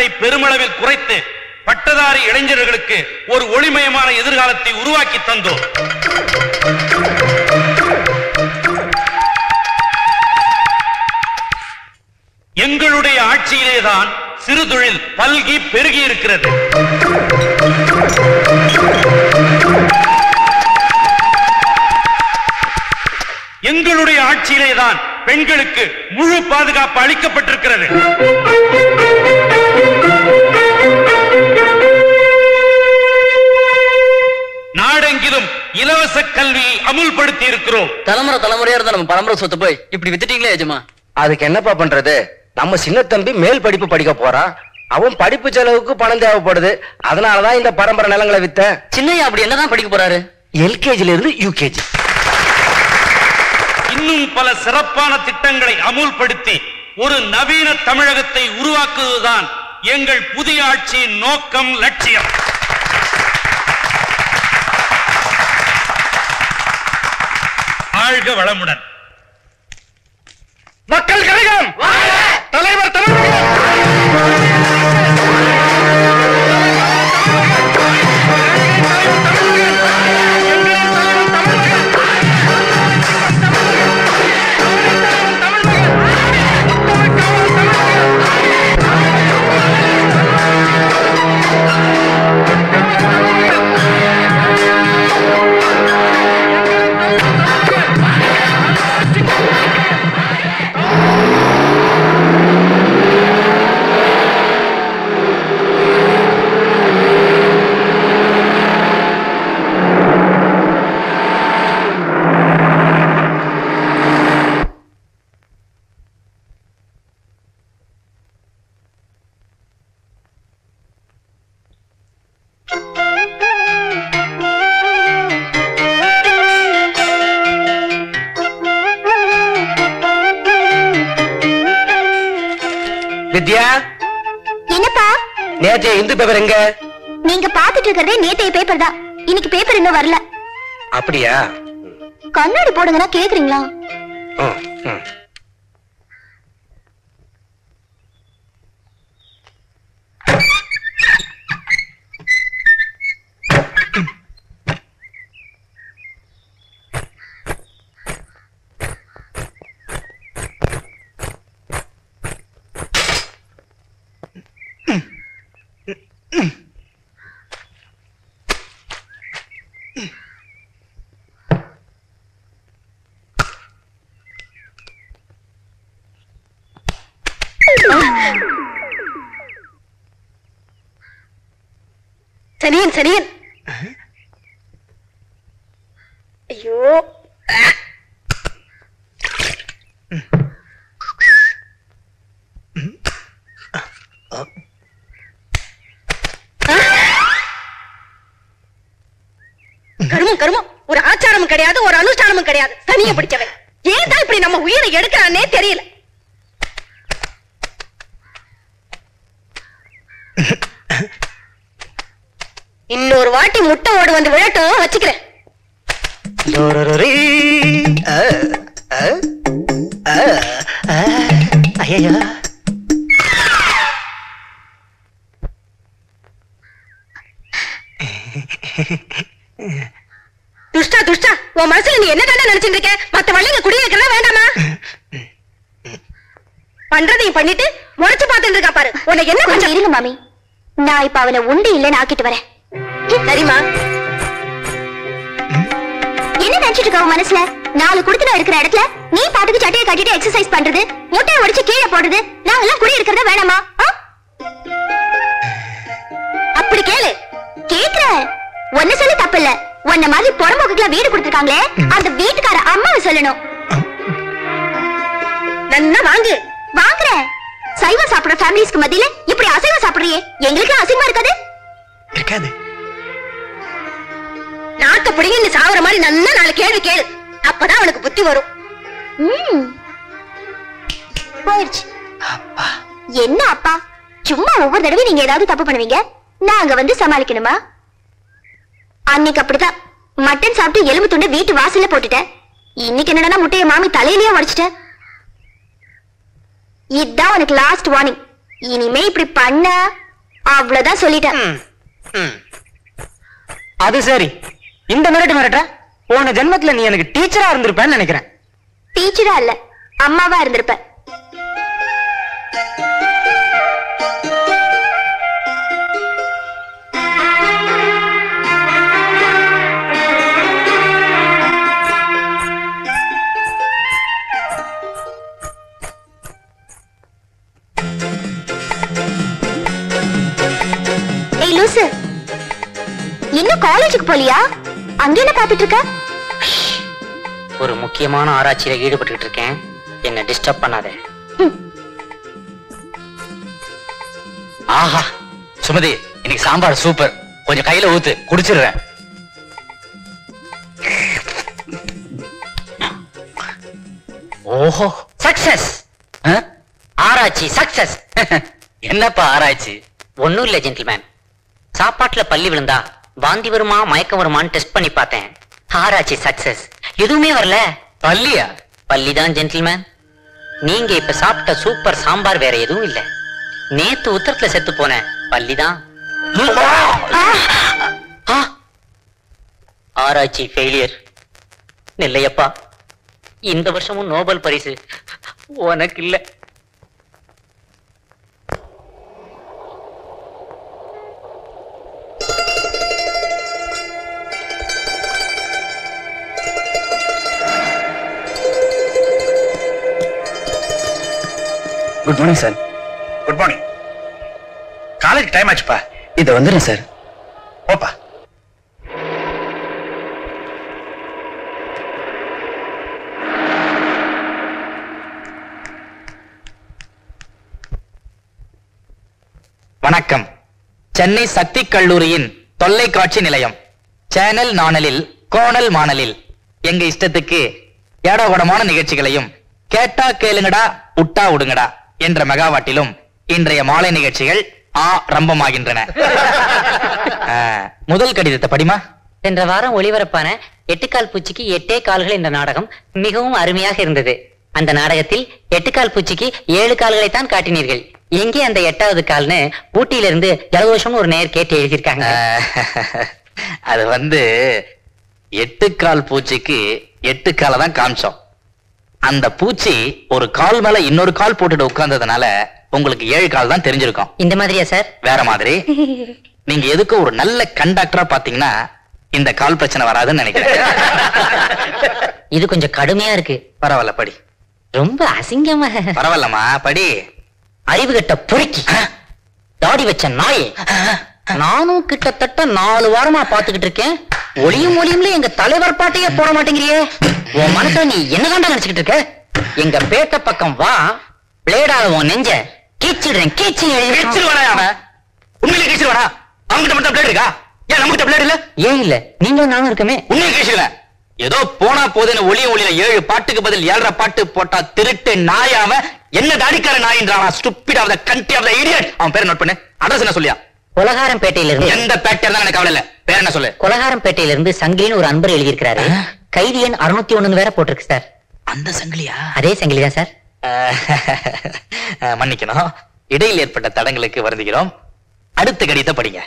கட்டணத்தை பெருமளவில் குறைத்து பட்டதாரி இளைஞர்களுக்கு ஒரு ஒளிமயமான எதிர்காலத்தை உருவாக்கி தந்தோம் எங்களுடைய ஆட்சியிலேதான் சிறுதொழில் பல்கி பெருகி இருக்கிறது எங்களுடைய ஆட்சியிலேதான் பெண்களுக்கு முழு பாதுகாப்பு அளிக்கப்பட்டிருக்கிறது நாடெங்கிலும் இலவச கல்வியை அமுல்படுத்தி இருக்கிறோம் தலைமுறை தலைமுறையா இருந்த நம்ம பரம்பரை சொத்து போய் இப்படி வித்துட்டீங்களே எஜமா அதுக்கு என்னப்பா பண்றது நம்ம சின்ன தம்பி மேல் படிப்பு படிக்க போறான் அவன் படிப்பு செலவுக்கு பணம் தேவைப்படுது அதனாலதான் இந்த பரம்பரை நிலங்களை வித்தேன் சின்னையா அப்படி என்னதான் படிக்க போறாரு எல்கேஜில இருந்து யூகேஜி இன்னும் பல சிறப்பான திட்டங்களை அமுல்படுத்தி ஒரு நவீன தமிழகத்தை உருவாக்குவதுதான் எங்கள் புதிய ஆட்சியின் நோக்கம் லட்சியம் வாழ்க வளமுடன் மக்கள் கழகம் தலைவர் தமிழகம் வித்யா என்னப்பா நேற்றைய இந்து பேப்பர் எங்க நீங்க பாத்துட்டு இருக்கிறதே நேத்தைய பேப்பர் தான் இன்னைக்கு பேப்பர் இன்னும் வரல அப்படியா கண்ணாடி போடுங்கன்னா கேக்குறீங்களா ம், ம். சனியன் சனியன் ஐயோ கருமம் கருமம் ஒரு ஆச்சாரமும் கிடையாது ஒரு அனுஷ்டானமும் கிடையாது தனிய பிடிச்சவன் ஏன் தான் இப்படி நம்ம உயிரை எடுக்கிறானே தெரியல இன்னொரு வாட்டி முட்டை ஓடு வந்து விழட்டும் வச்சுக்கிறேன் டோரரரீ. அ, அ, அ, அ, ஐயையோ. துஷ்டா துஷ்டா உன் மனசுல நீ என்ன தானே நினைச்சிட்டு இருக்க மத்த வள்ளிங்க குடியிருக்கலாம் வேண்டாமா பண்றதையும் பண்ணிட்டு முறைச்சு பார்த்துட்டு இருக்கா பாரு உன்னை என்ன கொஞ்சம் இருங்க மாமி நான் இப்ப அவனை உண்டு இல்லைன்னு ஆக்கிட்டு வரேன் சரிம்மா என்ன நினைச்சிட்டு இருக்க உன் மனசுல நாலு குடுத்துல இருக்கிற இடத்துல நீ பாட்டுக்கு சட்டையை கட்டிட்டு எக்ஸசைஸ் பண்றது முட்டையை உடைச்சு கீழே போடுறது நான் எல்லாம் குடி இருக்கிறத வேணாமா ஆ? அப்படி கேளு கேக்குறேன் ஒன்ன சொல்லி தப்பு இல்ல உன்ன மாதிரி புறம்போக்குல வீடு கொடுத்திருக்காங்களே அந்த வீட்டுக்கார அம்மாவை சொல்லணும் நன்னா வாங்கு வாங்குறேன் சைவம் சாப்பிடுற ஃபேமிலிஸ்க்கு மத்தியில இப்படி அசைவம் சாப்பிடுறியே எங்களுக்கு அசிங்கமா இருக்காது இருக்காது நாக்க பிடிங்க நீ சாவற மாதிரி நல்லா நாலு கேள்வி கேளு அப்பதான் அவனுக்கு புத்தி வரும் ம். போயிடுச்சு என்ன அப்பா சும்மா ஒவ்வொரு தடவையும் நீங்க ஏதாவது தப்பு பண்ணுவீங்க நாங்க வந்து சமாளிக்கணுமா அன்னைக்கு அப்படிதான் மட்டன் சாப்பிட்டு எலும்பு துண்டு வீட்டு வாசல்ல போட்டுட்டேன் இன்னைக்கு என்னடா முட்டைய மாமி தலையிலேயே உடைச்சிட்டேன் இதுதான் உனக்கு லாஸ்ட் வார்னிங் இனிமே இப்படி பண்ணா அவ்வளவுதான் சொல்லிட்டேன் அது சரி இந்த மிரட்டு மிரட்ட போன ஜென்மத்துல நீ எனக்கு டீச்சரா இருந்திருப்பேன்னு நினைக்கிறேன் டீச்சரா இல்ல அம்மாவா இருந்திருப்ப ஏய் லூசு இன்னும் காலேஜுக்கு போலியா அங்க என்ன பாத்துட்டு இருக்க ஒரு முக்கியமான ஆராய்ச்சியில ஈடுபட்டு இருக்கேன் என்ன டிஸ்டர்ப் பண்ணாத ஆஹா சுமதி இன்னைக்கு சாம்பார் சூப்பர் கொஞ்சம் கையில ஊத்து குடிச்சிடுறேன் ஓஹோ சக்சஸ் ஆராய்ச்சி சக்சஸ் என்னப்பா ஆராய்ச்சி ஒண்ணும் இல்ல ஜென்டில்மேன் சாப்பாட்டுல பள்ளி விழுந்தா வாந்தி வருமா மயக்கம் வருமான்னு டெஸ்ட் பண்ணி பார்த்தேன் ஆராய்ச்சி சக்சஸ் எதுவுமே வரல பள்ளியா பள்ளிதான் ஜென்டில்மேன் நீங்க இப்ப சாப்பிட்ட சூப்பர் சாம்பார் வேற எதுவும் இல்ல நேத்து உத்தரத்துல செத்து போன பள்ளிதான் ஆ! ஆராய்ச்சி ஃபெயிலியர் நெல்லையப்பா இந்த வருஷமும் நோபல் பரிசு உனக்கு இல்ல good morning sir good morning college time ஆச்சுப்பா இதை வந்துடுறேன் சார் போப்பா வணக்கம் சென்னை சக்தி கல்லூரியின் தொல்லைக்காட்சி நிலையம் சேனல் நாணலில் கோணல் மாணலில் எங்க இஷ்டத்துக்கு ஏடாகூடமான நிகழ்ச்சிகளையும் கேட்டா கேளுங்கடா உட்டா உடுங்கடா என்ற மெகாவாட்டிலும் இன்றைய மாலை நிகழ்ச்சிகள் ஆ ரம்பமாகின்றன ஆ, முதல் கடிதத்தை படிமா சென்ற வாரம் ஒளிபரப்பான எட்டுக்கால் பூச்சிக்கு எட்டே கால்கள் என்ற நாடகம் மிகவும் அருமையாக இருந்தது அந்த நாடகத்தில் எட்டுக்கால் பூச்சிக்கு ஏழு கால்களை தான் காட்டினீர்கள் எங்கே அந்த எட்டாவது கால்னு ஊட்டியிலிருந்து ஜலதோஷம்னு ஒரு நேர் கேட்டு எழுதியிருக்காங்க அது வந்து எட்டு கால் பூச்சிக்கு எட்டு காலை தான் காமிச்சோம் அந்த பூச்சி ஒரு கால் மேல இன்னொரு கால் போட்டுட்டு உட்கார்ந்ததுனால உங்களுக்கு ஏழு கால் தான் தெரிஞ்சிருக்கும் இந்த மாதிரியா சார் வேற மாதிரி நீங்க எதுக்கும் ஒரு நல்ல கண்டக்டரா பாத்தீங்கன்னா இந்த கால் பிரச்சனை வராதுன்னு நினைக்கிறேன் இது கொஞ்சம் கடுமையா இருக்கு பரவாயில்ல படி ரொம்ப அசிங்கமா பரவாயில்லம்மா படி அறிவு கட்ட பொறுக்கி தாடி வச்ச நாய் நானும் கிட்டத்தட்ட நாலு வாரமா பாத்துக்கிட்டு இருக்கேன் ஒளியும் ஒளியும்ல எங்க தலைவர் பாட்டையே போட மாட்டேங்கிறியே உன் மனசுல நீ என்னதான்டா நினைச்சுக்கிட்டு இருக்க எங்க பேட்ட பக்கம் வா பிளேடால உன் நெஞ்ச கீச்சிடுறேன் கீச்சி கிழிச்சிருவானா அவன் உண்மையிலே கிழிச்சிருவானா அவங்ககிட்ட மட்டும் பிளேட் இருக்கா ஏன் நம்மகிட்ட பிளேட் இல்ல ஏன் இல்ல நீங்களும் நானும் இருக்கமே உண்மையை கிழிச்சிருவேன் ஏதோ போனா போதுன்னு ஒளிய ஒளியில ஏழு பாட்டுக்கு பதில் ஏழரை பாட்டு போட்டா திருட்டு நாயாவ என்ன தாடிக்கார நாயின்றான் stupid of the country of the idiot அவன் பேர் நோட் பண்ணு அட்ரஸ் என்ன சொல்லியா கொலகாரம் பேட்டையில இருந்து எந்த பேட்டர் தான் எனக்கு கவலை இல்ல பேர் என்ன சொல்லு கொலகாரம் பேட்டையில இருந்து சங்கிலின்னு ஒரு அன்பர் எழுதியிருக்கிறாரு ஆ. கைதி எண் அறுநூத்தி ஒண்ணுன்னு வேற போட்டிருக்கு சார் அந்த சங்கிலியா அதே சங்கிலி தான் சார் அஹ், மன்னிக்கணும் இடையில் ஏற்பட்ட தடங்களுக்கு வருந்துகிறோம் அடுத்த கடிதத்தை படிங்க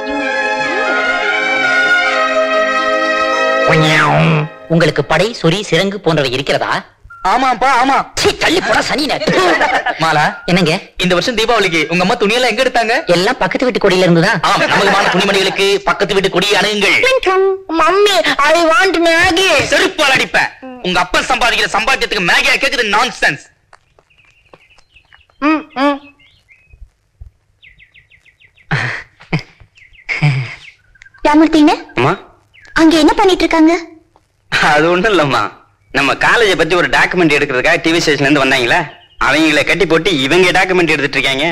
உங்களுக்கு படை சொறி சிறங்கு போன்றவை இருக்கிறதா ஆமாப்பா ஆமா சீ, தள்ளி போட சனி மாலா என்னங்க இந்த வருஷம் தீபாவளிக்கு உங்க அம்மா துணியெல்லாம் எங்க எடுத்தாங்க எல்லாம் பக்கத்து வீட்டு கொடியில இருந்துதான் ஆமா நமது துணிமணிகளுக்கு பக்கத்து வீட்டு கொடியை அணுகுங்கள் மம்மி ஐ வாண்ட் மேகி செருப்பால் அடிப்பேன் உங்க அப்பா சம்பாதிக்கிற சம்பாத்தியத்துக்கு மேகியா கேக்குது நான்சென்ஸ் ராமூர்த்திங்க அம்மா அங்க என்ன பண்ணிட்டு இருக்காங்க அது ஒண்ணும் இல்லம்மா நம்ம காலேஜை பத்தி ஒரு டாக்குமெண்ட் எடுக்கிறதுக்காக டிவி ஸ்டேஷன்ல இருந்து வந்தாங்களே அவங்கள கட்டி போட்டு இவங்க டாக்குமெண்ட் எடுத்துட்டு இருக்காங்க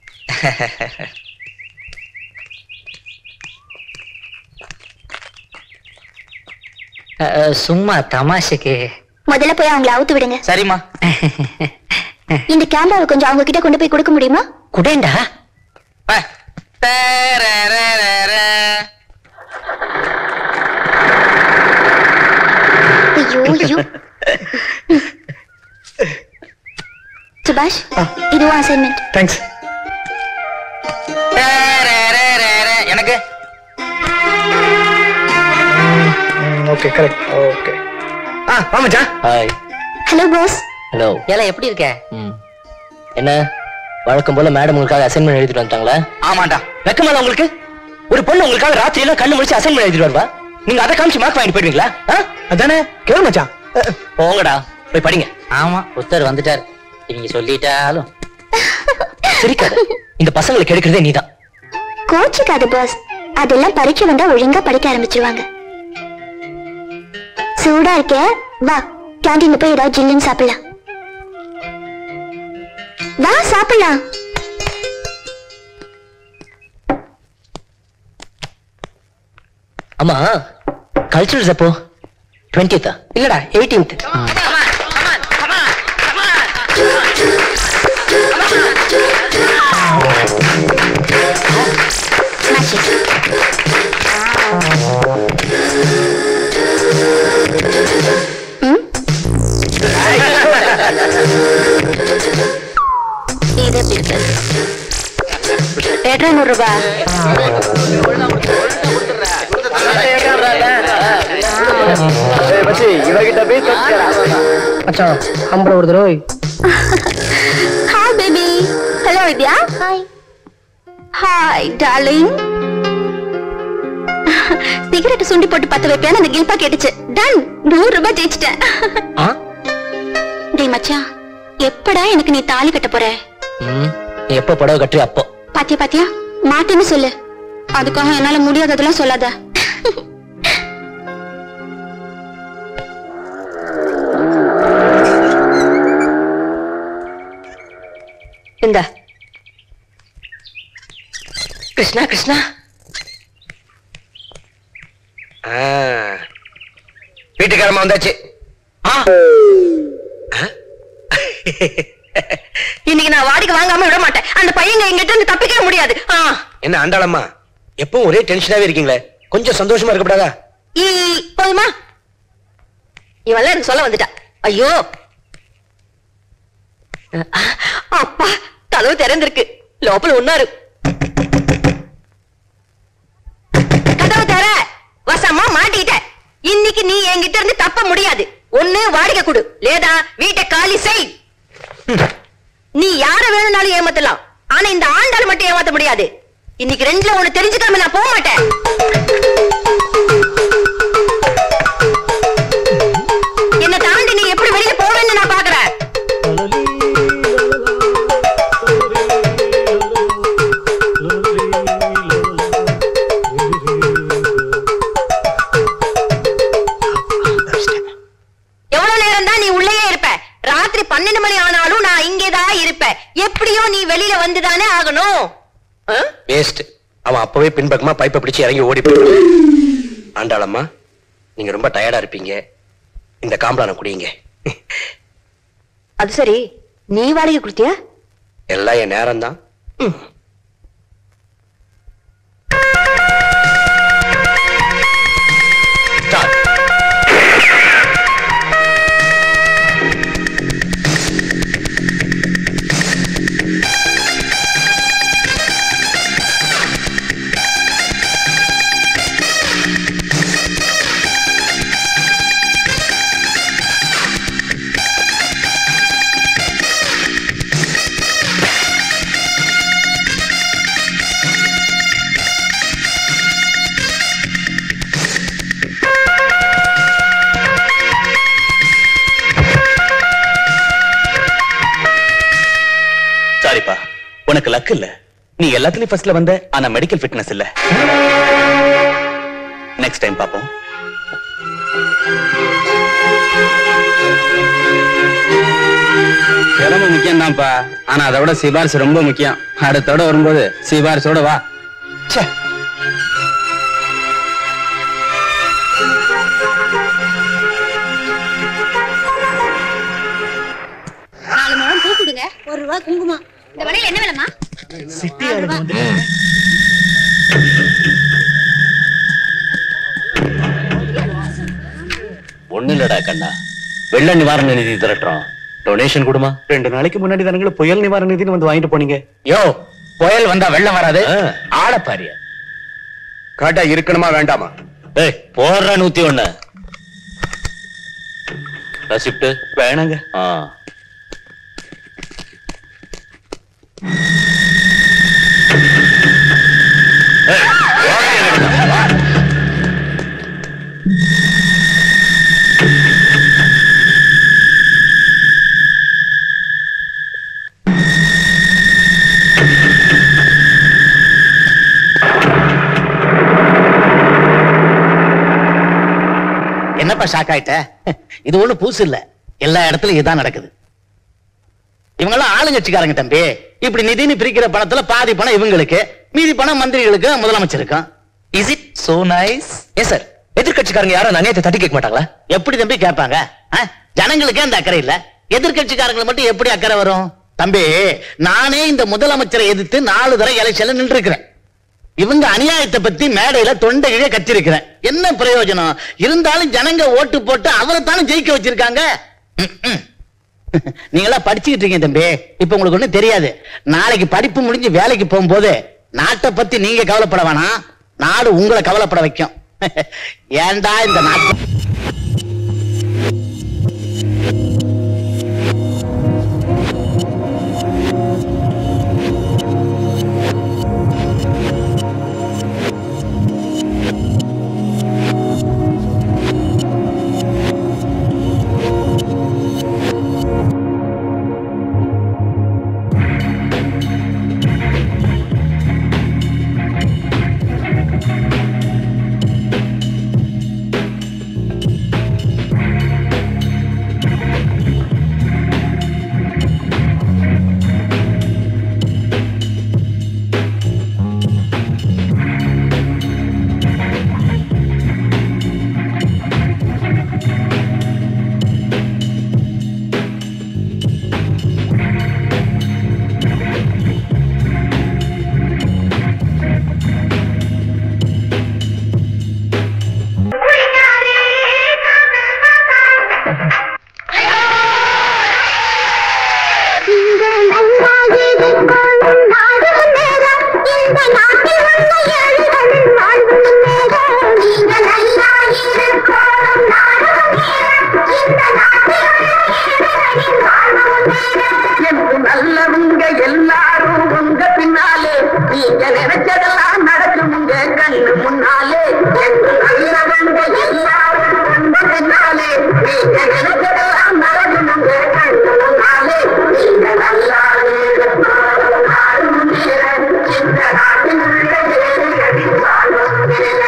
சும்மா தமாஷுக்கு முதல்ல போய் அவங்கள அவுத்து விடுங்க சரிம்மா இந்த கேமராவை கொஞ்சம் அவங்க கிட்ட கொண்டு போய் கொடுக்க முடியுமா குடேண்டா ப. தரரரரர. ஐயோ ஐயோ சுபாஷ் இதுவும் அசைன்மெண்ட் தேங்க்ஸ் ரே, ரே, ரே. எனக்கு ஓகே கரெக்ட் ஓகே ஆ வா மச்சான் ஹாய் ஹலோ பாஸ் ஹலோ ஏல எப்படி இருக்க என்ன வழக்கம் போல மேடம் உங்களுக்காக அசைன்மெண்ட் எழுதிட்டு வந்துட்டாங்களா ஆமாண்டா வெக்கமால உங்களுக்கு ஒரு பொண்ணு உங்களுக்காக ராத்திரி எல்லாம் கண்ணு முடிச்சு அசைன்மெண்ட் எழுதிட்டு வருவா நீங்க அதை காமிச்சு மார்க் வாங்கிட்டு போயிடுவீங்களா ஆ? அதானே கேளு மச்சான் அஹ், போங்கடா போய் படிங்க ஆமா புத்தர் வந்துட்டார் நீங்க சொல்லிட்டாலும் சிரிக்காத இந்த பசங்களுக்கு எடுக்கிறதே நீதான் கோச்சுக்காது பாஸ் அதெல்லாம் பரீட்சை வந்தா ஒழுங்கா படிக்க ஆரம்பிச்சிருவாங்க சூடா இருக்க வா கேண்டீன்ல போய் ஏதாவது ஜில்லுன்னு சாப்பிடலாம் வா சாப்பிடலாம் ஆமா கல்ச்சுரல்ஸ் அப்போ டுவெண்ட்டியத்தா இல்லடா எயிட்டீன்த் இது எப்படி இருக்கு எட்ரா நூறு ரூபாய் மச்சான் ஐம்பது ஒரு தடவை hi baby hello Vidya hi hi darling cigarette சுண்டி போட்டு பத்து வைப்பேன்னு அந்த கில்பா கேட்டுச்சு டன் நூறு ரூபாய் ஜெயிச்சிட்டேன் ஆ டேய் மச்சான் எப்படா எனக்கு நீ தாலி கட்ட போற ம், நீ எப்போ புடவை கட்டுறியோ அப்போ பாத்தியா பாத்தியா மாட்டேன்னு சொல்லு அதுக்காக என்னால முடியாததெல்லாம் சொல்லாத இந்த கிருஷ்ணா கிருஷ்ணா வீட்டுக்காரமா வந்தாச்சு இன்னைக்கு நான் வாடகை வாங்காம விட மாட்டேன் அந்த பையங்க எங்கிட்ட இருந்து தப்பிக்கவே முடியாது ஆ. என்ன ஆண்டாளம்மா எப்பவும் ஒரே டென்ஷனாவே இருக்கீங்களே கொஞ்சம் சந்தோஷமா இருக்கப்படாதா ஈ போதுமா இவெல்லாம் எனக்கு சொல்ல வந்துட்டா ஐயோ அப்பா கதவு திறந்திருக்கு லோப்பல ஒன்னாரு கதவு தர வசமா மாட்டிக்கிட்ட இன்னைக்கு நீ என்கிட்ட இருந்து தப்ப முடியாது ஒண்ணு வாடகை கொடு லேதா வீட்டை காலி செய் நீ யார வேணும்னாலும் ஏமாத்தலாம் ஆனா இந்த ஆண்டாள் மட்டும் ஏமாத்த முடியாது இன்னைக்கு ரெண்டுல ஒண்ணு தெரிஞ்சுக்காம நான் போக மாட்டேன் என்ன தாண்டி நீ எப்படி வெளிய போவேன்னு நான் பாக்குறேன் எவ்வளவு நேரம் தான் நீ உள்ளேயே இருப்ப ராத்திரி பன்னெண்டு மணி ஆனாலும் நான் இங்கேதான் இருப்பேன் எப்படியோ நீ வெளியில வந்துதானே ஆகணும் ஆ? வேஸ்ட் அவன் அப்பவே பின்பக்கமா பைப்பை பிடிச்சு இறங்கி ஓடி போயிடுவான் ஆண்டாளம்மா நீங்க ரொம்ப டயர்டா இருப்பீங்க இந்த காம்பளான குடிங்க அது சரி நீ வாடகை கொடுத்தியா எல்லாம் என் நேரம் தான் சாரிப்பா உனக்கு லக் இல்ல நீ எல்லாத்துலயும் ஃபர்ஸ்ட்ல வந்த ஆனா மெடிக்கல் ஃபிட்னஸ் இல்ல நெக்ஸ்ட் டைம் பாப்போம் திறமை முக்கியம் தான்ப்பா ஆனா அதை விட சிபாரிசு ரொம்ப முக்கியம் அடுத்தோட வரும்போது சிபாரிசோட வா ச்சே நாலு முழம் பூ கொடுங்க ஒரு ரூபா குங்குமம் இந்த வளையல் என்ன விலைமா ஒண்ணு இல்லடா கண்ணா வெள்ள நிவாரண நிதி திரட்டுறோம் டொனேஷன் கொடுமா ரெண்டு நாளைக்கு முன்னாடி தானுங்களே புயல் நிவாரண நிதினு வந்து வாங்கிட்டு போனீங்க யோ புயல் வந்தா வெள்ளம் வராது ஆ. ஆட பாரியா கடை இருக்கணுமா வேண்டாமா ஏய் போடுற நூத்தி ஒண்ணு ரெசிப்ட் வேணாங்க ஆ ஏய், வாங்க என்கிட்ட. வா. என்னப்பா ஷாக் ஆயிட்ட இது ஒண்ணு புதுசு இல்ல எல்லா இடத்துலயும் இதான் நடக்குது இவங்கெல்லாம் ஆளுங்கட்சிக்காரங்க தம்பி இப்படி நிதினு பிரிக்கிற பணத்துல பாதி பணம் இவங்களுக்கு மீதி பணம் மந்திரிகளுக்கு முதலமைச்சருக்கும் இஸ் இட் சோ நைஸ் ஏன் சார் எதிர்கட்சிக்காரங்க யாரும் அந்த அநியாயத்தை தட்டி கேட்க மாட்டாங்களா எப்படி தம்பி கேட்பாங்க ஆ? ஜனங்களுக்கே அந்த அக்கறை இல்ல எதிர்கட்சிக்காரங்களுக்கு மட்டும் எப்படி அக்கறை வரும் தம்பி நானே இந்த முதலமைச்சரை எதிர்த்து நாலு தடவை எலெக்ஷன்ல நின்று இருக்கிறேன் இவங்க அநியாயத்தை பத்தி மேடையில தொண்டைகளே கத்திருக்கிறேன் என்ன பிரயோஜனம் இருந்தாலும் ஜனங்க ஓட்டு போட்டு அவரை தானே ஜெயிக்க வச்சிருக்காங்க ம், ம். நீங்களா படிச்சுக்கிட்டு இருக்கீங்க தம்பி இப்ப உங்களுக்கு ஒண்ணும் தெரியாது நாளைக்கு படிப்பு முடிஞ்சு வேலைக்கு போகும்போது நாட்டை பத்தி நீங்க கவலைப்பட வேணாம் நாடு உங்களை கவலைப்பட வைக்கும் ஏன்டா இந்த நாட்டு என்று நல்லவங்க எல்லாரும் உங்க பின்னாலே நீங்க நினைச்சதெல்லாம் நடக்கும் உங்க கண்ணு முன்னாலே என்று நல்லவங்க எல்லாரும் உங்க பின்னாலே நீங்க நினைச்சதெல்லாம் நடக்கும் உங்க கண்ணு முன்னாலே நீங்க நல்லா இருக்கணும், நாடும் நீர, இந்த நாட்டில் உள்ள ஏழைகளின் வாழும் நீர.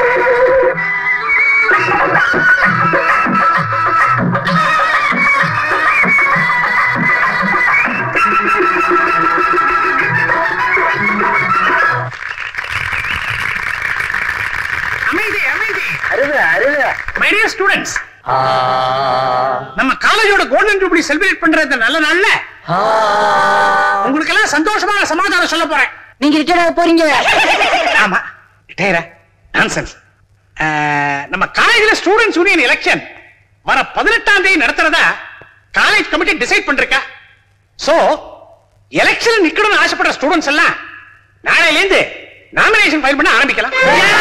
அமைதி அமைதி அருவ அருவ மை டியர் ஸ்டூடெண்ட்ஸ் நம்ம காலேஜோட கோல்டன் ஜூப்ளி செலிப்ரேட் பண்றது நல்ல நாள்ல உங்களுக்கு எல்லாம் சந்தோஷமான சமாதானம் சொல்ல போறேன் நீங்க ரிட்டையர் ஆக போறீங்க ஆமா டேரா நான்சென்ஸ் நம்ம காலேஜ்ல ஸ்டூடெண்ட்ஸ் யூனியன் எலெக்ஷன் வர பதினெட்டாம் தேதி நடத்துறதா காலேஜ் கமிட்டி டிசைட் பண்ணிருக்கா சோ எலெக்ஷன் நிக்கணும்னு ஆசைப்படுற ஸ்டூடெண்ட்ஸ் எல்லாம் நாளையில இருந்து நாமினேஷன் ஃபைல் பண்ண ஆரம்பிக்கலாம்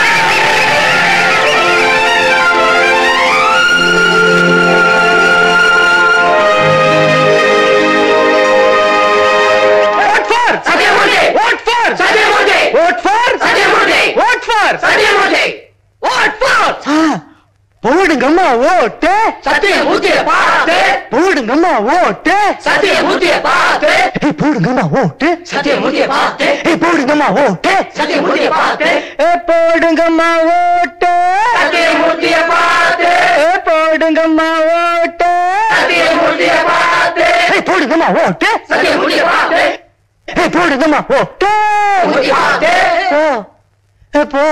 Vote for Sathyamoorthy Vote for Sathyamoorthy Vote for Sathyamoorthy Vote for Sathyamoorthy Vote for போடுங்கம்மா ஓட்டு சத்தியமூர்த்தியை பார்த்து போடுங்கம்மா ஓட்டு சத்தியமூர்த்தியை பார்த்து ஏய், போடுங்கம்மா ஓட்டு சத்தியமூர்த்தியை பார்த்து ஏய், போடுங்கம்மா ஓட்டு சத்தியமூர்த்தியை பார்த்து ஏய், போடுங்கம்மா ஓட்டு சத்தியமூர்த்தியை பார்த்து ஏய், போடுங்கம்மா ஓட்டு சத்தியமூர்த்தியை பார்த்து ஏய், போடுங்கம்மா ஓட்டு சத்தியமூர்த்தியை பார்த்து ஏய், போடுங்கம்மா ஓட்டு மூர்த்தி பார்த்து போ ஏய், போ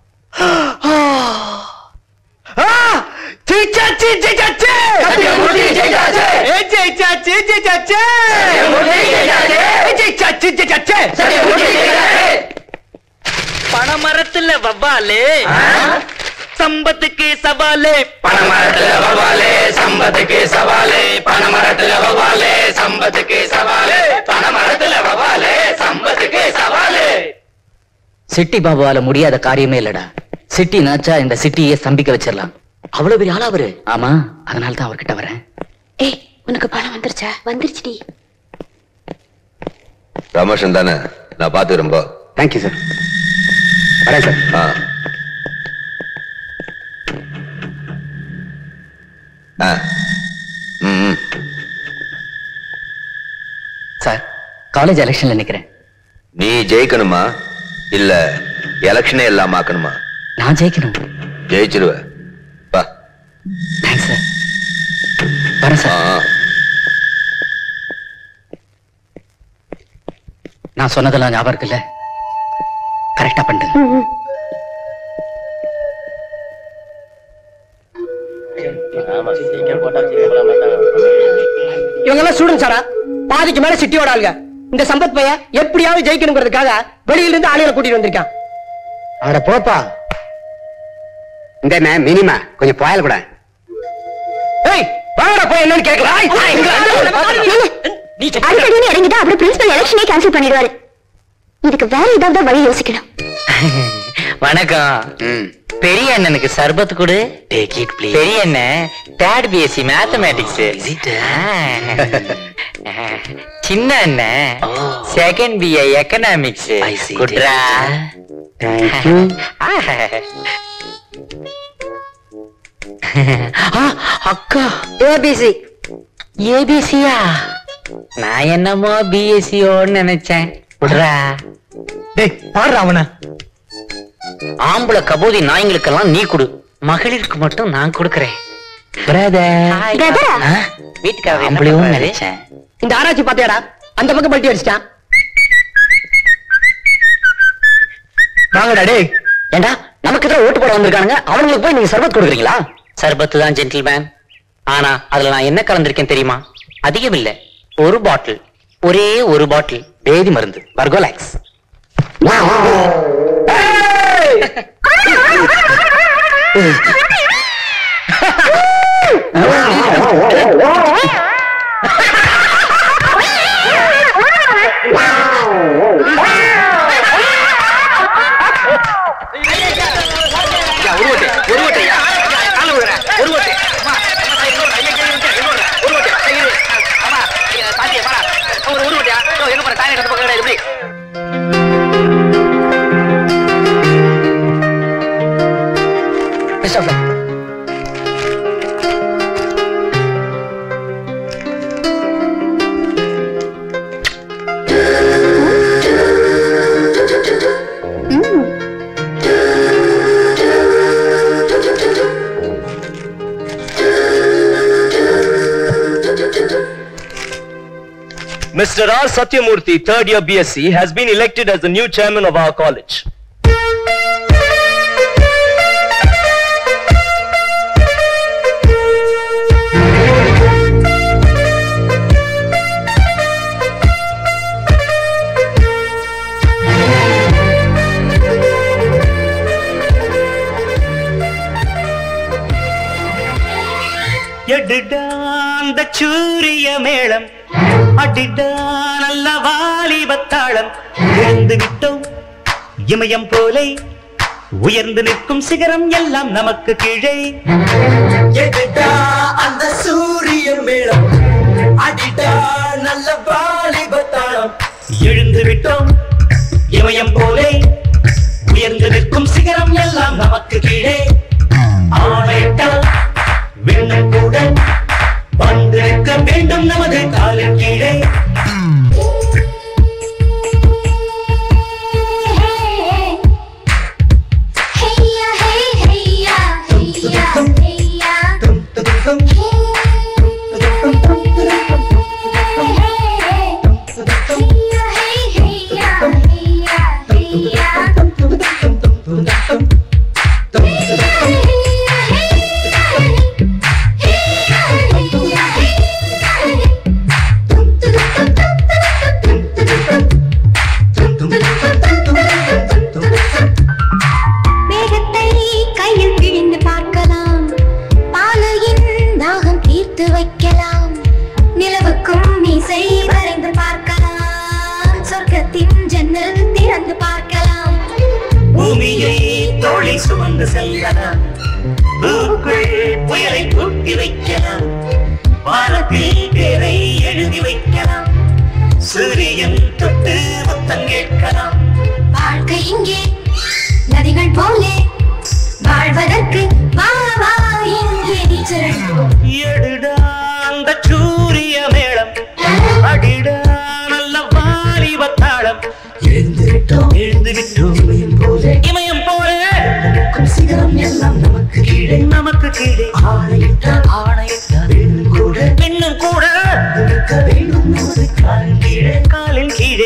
ஆ ஜெயிச்சாச்சு ஜெயிச்சாச்சு சத்தியமூர்த்தி ஜெயிச்சாச்சு. ஏய், ஜெயிச்சாச்சு ஜெயிச்சாச்சு சத்தியமூர்த்தி ஜெயிச்சாச்சு. ஏய், ஜெயிச்சாச்சு ஜெயிச்சாச்சு சத்தியமூர்த்தி ஜெயிச்சாச்சு. பணமரத்துல வவ்வாலு சம்பத்துக்கு சவாலு பணமரத்துல வவாலே சம்பத்துக்கு சவாலே பணமரத்துல வவாலே சம்பத்துக்கு சவாலே பணமரத்துல வவாலே சம்பத்துக்கு சவாலே சிட்டி பாபுவால முடியாத காரியமே இல்லடா சிட்டி நாச்சா இந்த சிட்டியே ஸ்தம்பிக்க வச்சிடலாம் அவ்வளவு பெரிய ஆளா அவரு ஆமா அதனால தான் அவர்கிட்ட வரேன் ஏய் உனக்கு பணம் வந்துருச்சா வந்துருச்சுடி ப்ரமோஷன் தானே நான் பாத்துக்கிறேன் போ தேங்க்யூ சார் வரேன் சார் ஆ ஆ ம் ம். சார் காலேஜ் எலெக்ஷன்ல நிக்கிறேன் நீ ஜெயிக்கணுமா இல்ல எலெக்ஷனே எல்லாம் ஆக்கணுமா நான் ஜெயிக்கணும் ஜெயிச்சிருவ வா தேங்க்ஸ் சார் வரேன் ஆ சார் ஆ. நான் சொன்னதெல்லாம் ஞாபகம் இருக்குல்ல கரெக்டா பண்ணிட்டு இவங்க எல்லாம் ஸ்டூடெண்ட்ஸாடா பாதிக்கு மேல சிட்டியோட ஆளுங்க இந்த சம்பத் பையன் எப்படியாவது ஜெயிக்கணுங்கிறதுக்காக வெளியில இருந்து ஆளுகளை கூட்டிட்டு வந்திருக்கான் அட போப்பா இந்த மினிமா கொஞ்சம் பாயல் கூட ஏய் வாங்கடா போய் என்னன்னு கேட்கலாம் அடிக்கடி இறங்கிட்டா அப்புறம் பிரின்சிபல் எலெக்ஷனே கேன்சல் பண்ணிடுவாரு இதுக்கு வேற ஏதாவது வழி யோசிக்கணும் வணக்கம் பெரிய அண்ணனுக்கு சர்பத் கொடு டேக் இட் ப்ளீஸ் பெரிய அண்ணன் தேர்ட் பிஎஸ்சி மேத்தமேட்டிக்ஸ் சின்ன அண்ணன் Oh. Second BA economics I see. குட்ரா அக்கா ஏபிசி ஏபிசியா நான் என்னமோ பிஎஸ்சியோன்னு நினைச்சேன் குட்ரா டேய் பாடுற அவன ஆம்பளை கபோதி நாய்ங்களுக்கெல்லாம் நீ கொடு மகளிருக்கு மட்டும் நான் கொடுக்கறேன் பிரதர் பிரதரா வீட்டுக்காரர் என்ன ஆம்பளையும் பண்றாரு? நினைச்சேன் இந்த ஆராய்ச்சி பாத்தியாடா அந்த பக்கம் பல்ட்டி அடிச்சிட்டான் வாங்கடா டேய் ஏண்டா நமக்கு எதிராக ஓட்டு போட வந்திருக்கானுங்க அவங்களுக்கு போய் நீங்க சர்பத் கொடுக்குறீங்களா சர்பத்து தான் ஜென்டில்மேன் ஆனா அதுல நான் என்ன கலந்திருக்கேன் தெரியுமா அதிகம் இல்ல ஒரு பாட்டில் ஒரே ஒரு பாட்டில் பேதி மருந்து பர்கோலாக்ஸ் Mr. R. Satyamurthy, third year BSc, has been elected as the new chairman of our college. எடுடா அந்த சூரிய மேளம் அடிடா நல்ல வாலிபத்தாளம் எழுந்து விட்டோம் இமயம் போலே உயர்ந்து நிற்கும் சிகரம் எல்லாம் நமக்கு கீழே எதுடா அந்த சூரிய மேளம் அடிடா நல்ல வாலிபத்தாளம் எழுந்து விட்டோம் இமயம் போலே உயர்ந்து நிற்கும் சிகரம் எல்லாம் நமக்கு கீழே ஆணையிட்டால் விண்ணும் கூட வந்து நிற்க வேண்டும் நமது காலின் கீழே மேகத்தை கையில் பிழிந்து பார்க்கலாம் பாலையின் தாகம் தீர்த்து வைக்கலாம் நிலவுக்கும் மீசை வரைந்து பார்க்கலாம் சொர்க்கத்தின் ஜன்னல் திறந்து பார்க்கலாம் பூமியை தோழி சுமந்து செல்லலாம் பூக்குள் புயலை கூட்டி வைக்கலாம் வானத்தில் பேரை எழுதி வைக்கலாம் சூரியன் தொட்டு முத்தம் கேட்கலாம் வாழ்க்கை இங்கே நதிகள் போலே வாழ்வதற்கு வா வா இங்கே நீச்சல் எடுடா அந்த சூரிய மேளம் அடிடா நல்ல வாலிப தாளம் எழுந்து விட்டோம் எழுந்து விட்டோம் இமயம் போல இமயம் போல சிகரம் எல்லாம் நமக்கு கீழே நமக்கு கீழே ஆணையிட்ட ஆணையிட்ட பெண்ணும் கூட பெண்ணும் கூட நிற்க வேண்டும் நமது காலின் கீழே காலின் கீழே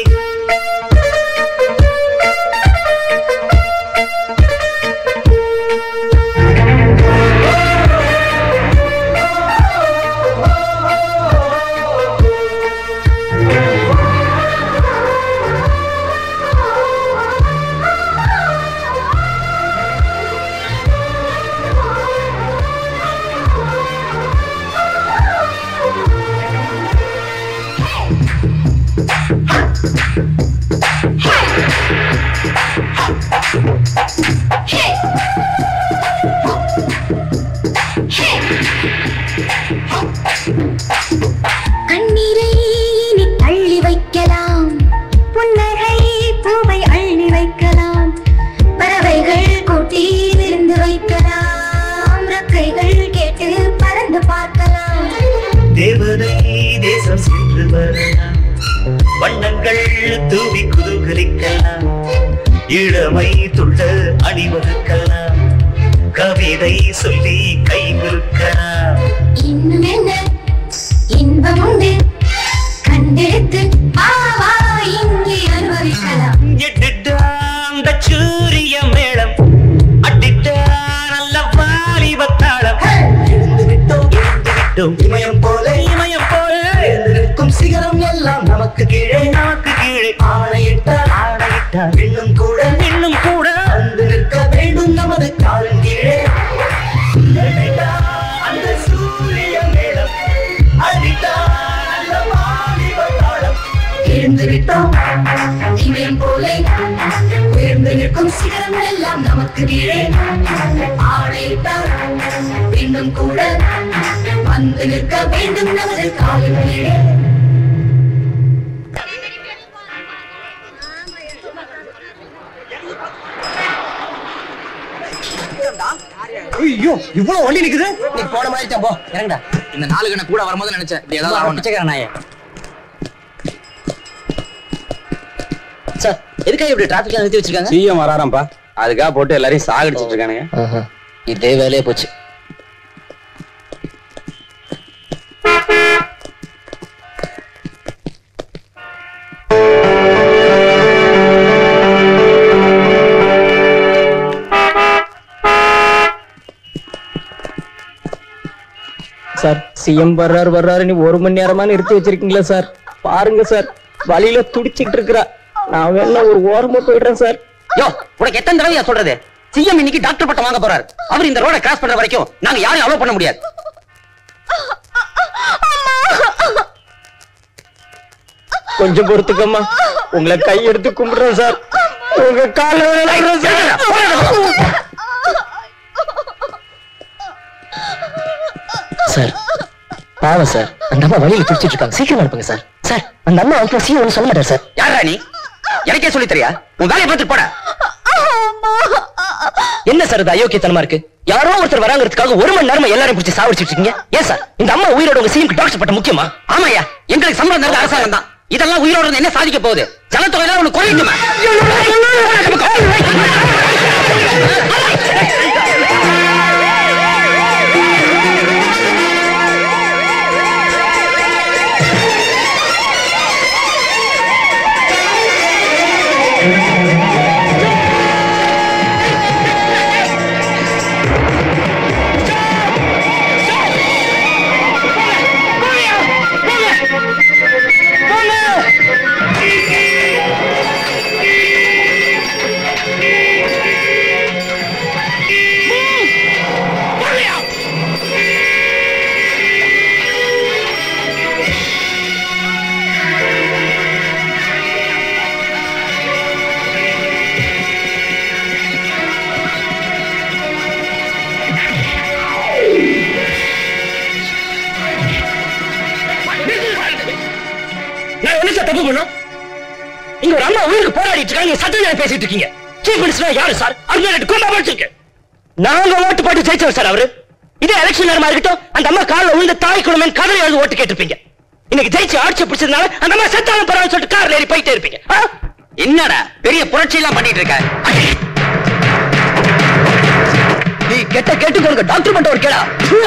கண்ணீரை இனி தள்ளி வைக்கலாம் புன்னகை பூவை அள்ளி வைக்கலாம் பறவைகள் கூட்டில் இருந்து வைக்கலாம் ரக்கைகள் கேட்டு பறந்து பார்க்கலாம் தேவதை தேசம் சென்று வரலாம் வண்ணங்கள் தூவி குதூகலிக்கலாம் இளமை துள்ள அணிவகுக்கலாம் கவிதை சொல்லி கை குலுக்கலாம் இன்னும் என்ன இன்பம் உண்டு கண்டெடுத்து வா வா இங்கே அனுபவிக்கலாம் எட்டுட்டா அந்த சூரிய மேளம் அட்டிட்டா நல்ல வாலிப தாளம் எழுந்து விட்டோம் எழுந்து விட்டோம் இமயம் போல இமயம் போல எழுந்திருக்கும் சிகரம் எல்லாம் நமக்கு கீழே நமக்கு கீழே ஆணையிட்ட ஆணையிட்ட பெண்ணும் கூட பெண்ணும் கூட வந்து நிற்க வேண்டும் நமது காலின் கீழே எட்டுட்டா அந்த சூரிய மேளம் அடிட்டா நல்ல வாலிப தாளம் எழுந்து விட்டோம் இமயம் போலே உயர்ந்து நிற்கும் சிகரம் எல்லாம் நமக்கு கீழே ஆணையிட்டார் மீண்டும் கூட வந்து நிற்க வேண்டும் நமது காலின் கீழே ஐயோ இவ்வளவு வண்டி நிக்குது நீ போன மாதிரி தான் போ இறங்கடா இந்த நாலு கணக்கு கூட வரும்போது நினைச்சேன் இப்படி ஏதாவது ஆகணும். பிச்சைக்கார நாயே சார் எதுக்காக இப்படி டிராபிக்ல நிறுத்தி வச்சிருக்காங்க சிஎம் வராராம்ப்பா அதுக்காக போட்டு எல்லாரையும் சாகடிச்சிட்டு இருக்கானுங்க இதே வேலையே போச்சு சார் சிஎம் வர்றாரு வர்றாரு நீ ஒரு மணி நேரமா நிறுத்தி வச்சிருக்கீங்களா சார் பாருங்க சார் வழியில துடிச்சிட்டு இருக்கிறா நான் வேணா ஒரு ஓரமா போயிடுறேன் சார் யோ உனக்கு எத்தனை தடவையா சொல்றது சிஎம் இன்னைக்கு டாக்டர் பட்டம் வாங்க போறாரு அவர் இந்த ரோட கிராஸ் பண்ற வரைக்கும் நாங்க யாரையும் அலோவ் பண்ண முடியாது கொஞ்சம் பொறுத்துக்கம்மா உங்களை கை எடுத்து கும்பிடுறேன் சார் உங்க கால சார் பாவம் சார் அந்த அம்மா வழியில துடிச்சிட்டு இருக்காங்க சீக்கிரம் அனுப்புங்க சார் சார் அந்த அம்மா வந்து சீ ஒன்றும் சொல்ல மாட்டார் சார் யாரா நீ எனக்கே சொல்லி தெரியா உன் வேலையை பார்த்துட்டு போட என்ன சார் இது அயோக்கியத்தனமா இருக்கு யாரோ ஒருத்தர் வராங்கிறதுக்காக ஒரு மணி நேரமா எல்லாரையும் பிடிச்சி சாவடிச்சிட்டு இருக்கீங்க ஏன் சார் இந்த அம்மா உயிரோட உங்க சீமுக்கு டாக்டர் பட்டம் முக்கியமா ஆமாய்யா எங்களுக்கு சம்பளம் தந்த அரசாங்கம் தான் இதெல்லாம் உயிரோட இருந்து என்ன சாதிக்க போகுது ஜனத்தொகையில உனக்கு குறையுமா தப்பு பண்ணோம் இங்க ஒரு அம்மா உயிருக்கு போராடிட்டு இருக்காங்க நீங்க சட்ட நேரம் பேசிட்டு இருக்கீங்க சீஃப் மினிஸ்டர் யாரு சார் அருமையான கொண்டா படிச்சிருக்கு நாங்க ஓட்டு போட்டு ஜெயிச்சவர் சார் அவரு இதே எலெக்ஷன் நேரமா இருக்கட்டும் அந்த அம்மா காலில் விழுந்த தாய் குடும்பம் கதறி எழுதி ஓட்டு கேட்டிருப்பீங்க இன்னைக்கு ஜெயிச்சு ஆட்சி பிடிச்சதுனால அந்த அம்மா செத்தாலும் பரவாயில்ல சொல்லிட்டு கார்ல ஏறி போயிட்டே இருப்பீங்க ஆ? என்னடா பெரிய புரட்சி எல்லாம் பண்ணிட்டு இருக்க நீ கெட்ட கேட்டு கொடுங்க டாக்டர் மட்டும் ஒரு கேடா ஃபு.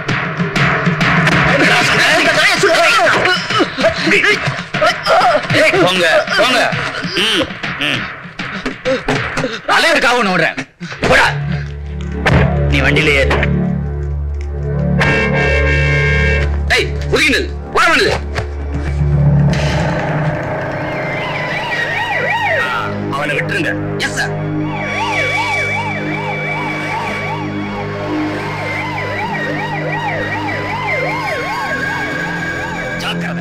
போங்க போங்க ம், ம். தலைவருக்காக ஒண்ணு விடுறேன் போடா நீ வண்டியில ஏறு டேய் ஒதுங்கி நில்லு போட நில்லு அவனை விட்டுருங்க எஸ் சார் ஜாக்கிரதை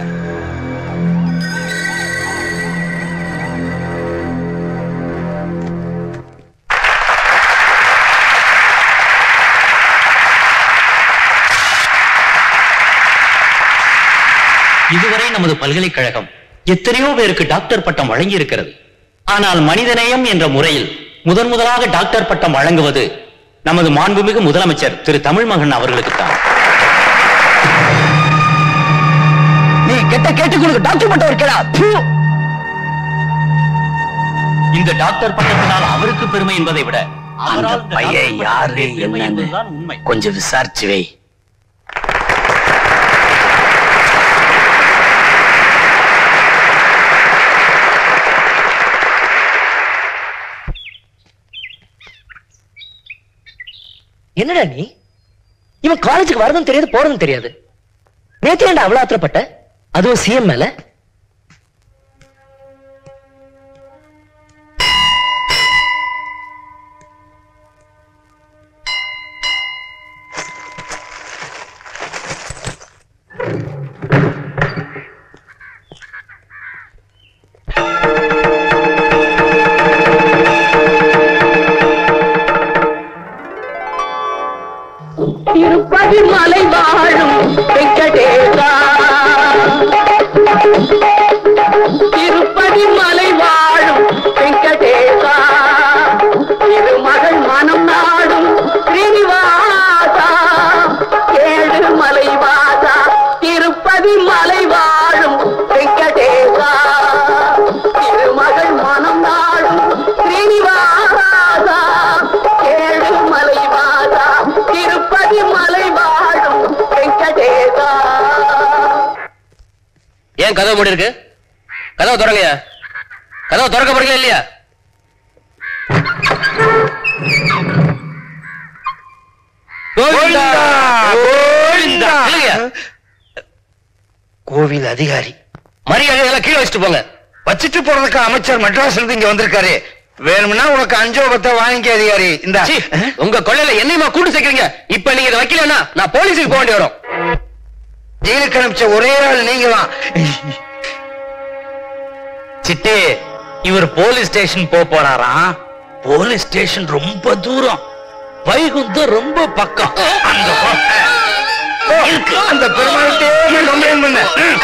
இதுவரை நமது பல்கலைக்கழகம் எத்தனையோ பேருக்கு டாக்டர் பட்டம் வழங்கி இருக்கிறது ஆனால் மனிதநேயம் என்ற முறையில் முதன் முதலாக டாக்டர் பட்டம் வழங்குவது நமது மாண்புமிகு முதலமைச்சர் திரு தமிழ்மகன் அவர்களுக்குத்தான் நீ கெட்ட கேட்டு கொடுங்க டாக்டர் மட்டும் ஒரு கேடா ஃபு. இந்த டாக்டர் பட்டத்தினால் அவருக்கு பெருமை என்பதை விட அந்த அவரால் இந்த பையன் டாக்டர் யாரு பட்டத்திற்கு பெருமை என்னன்னு என்பதுதான் உண்மை கொஞ்சம் விசாரிச்சு வை என்னடா நீ இவன் காலேஜுக்கு வரதும் தெரியாது போறதும் தெரியாது நேத்து ஏன்டா அவ்வளவு ஆத்திரப்பட்ட அதுவும் சிஎம் மேல திருப்பதி மலை வாழும் வெங்கடேசா திருப்பதி மலை வாழும் வெங்கடேசா திருமகள் மனம் நாடும் ஸ்ரீனிவாசா ஏழு மலை வாசா திருப்பதி மலை வாழும் வெங்கடேசா திருமகள் மனம் நாடும் ஸ்ரீனிவாசா ஏழு மலை வாசா திருப்பதி மலை வாழும் வெங்கடேசா ஏன் கதவு மூடி இருக்கு கதவை திறங்கயா கதவை திறக்க போறீங்களா இல்லையா கோவிந்தா, கோவிந்தா. இல்லையா? கோவில் அதிகாரி மரியாதை எல்லாம் கீழே வச்சுட்டு போங்க வச்சுட்டு போறதுக்கு அமைச்சர் மெட்ராஸ்ல இருந்து இங்க வந்திருக்காரு வேணும்னா உனக்கு அஞ்சோ பத்த வாங்கிக்க அதிகாரி இந்த சீ, உங்க கொள்ளையில என்னையுமா கூட்டு சேர்க்கறீங்க இப்ப நீங்க இதை வைக்கலன்னா நான் போலீஸுக்கு போக வேண்டி வரும் ஜெயிலுக்கு அனுப்பிச்ச ஒரே ஆள் நீங்க தான் சிட்டே இவர் போலீஸ் ஸ்டேஷன் போக போறாராம் போலீஸ் ஸ்டேஷன் ரொம்ப தூரம் வைகுந்தம் ரொம்ப பக்கம் அந்த பக்கம். அந்த பெருமாள்கிட்டே கம்ப்ளைண்ட் பண்ண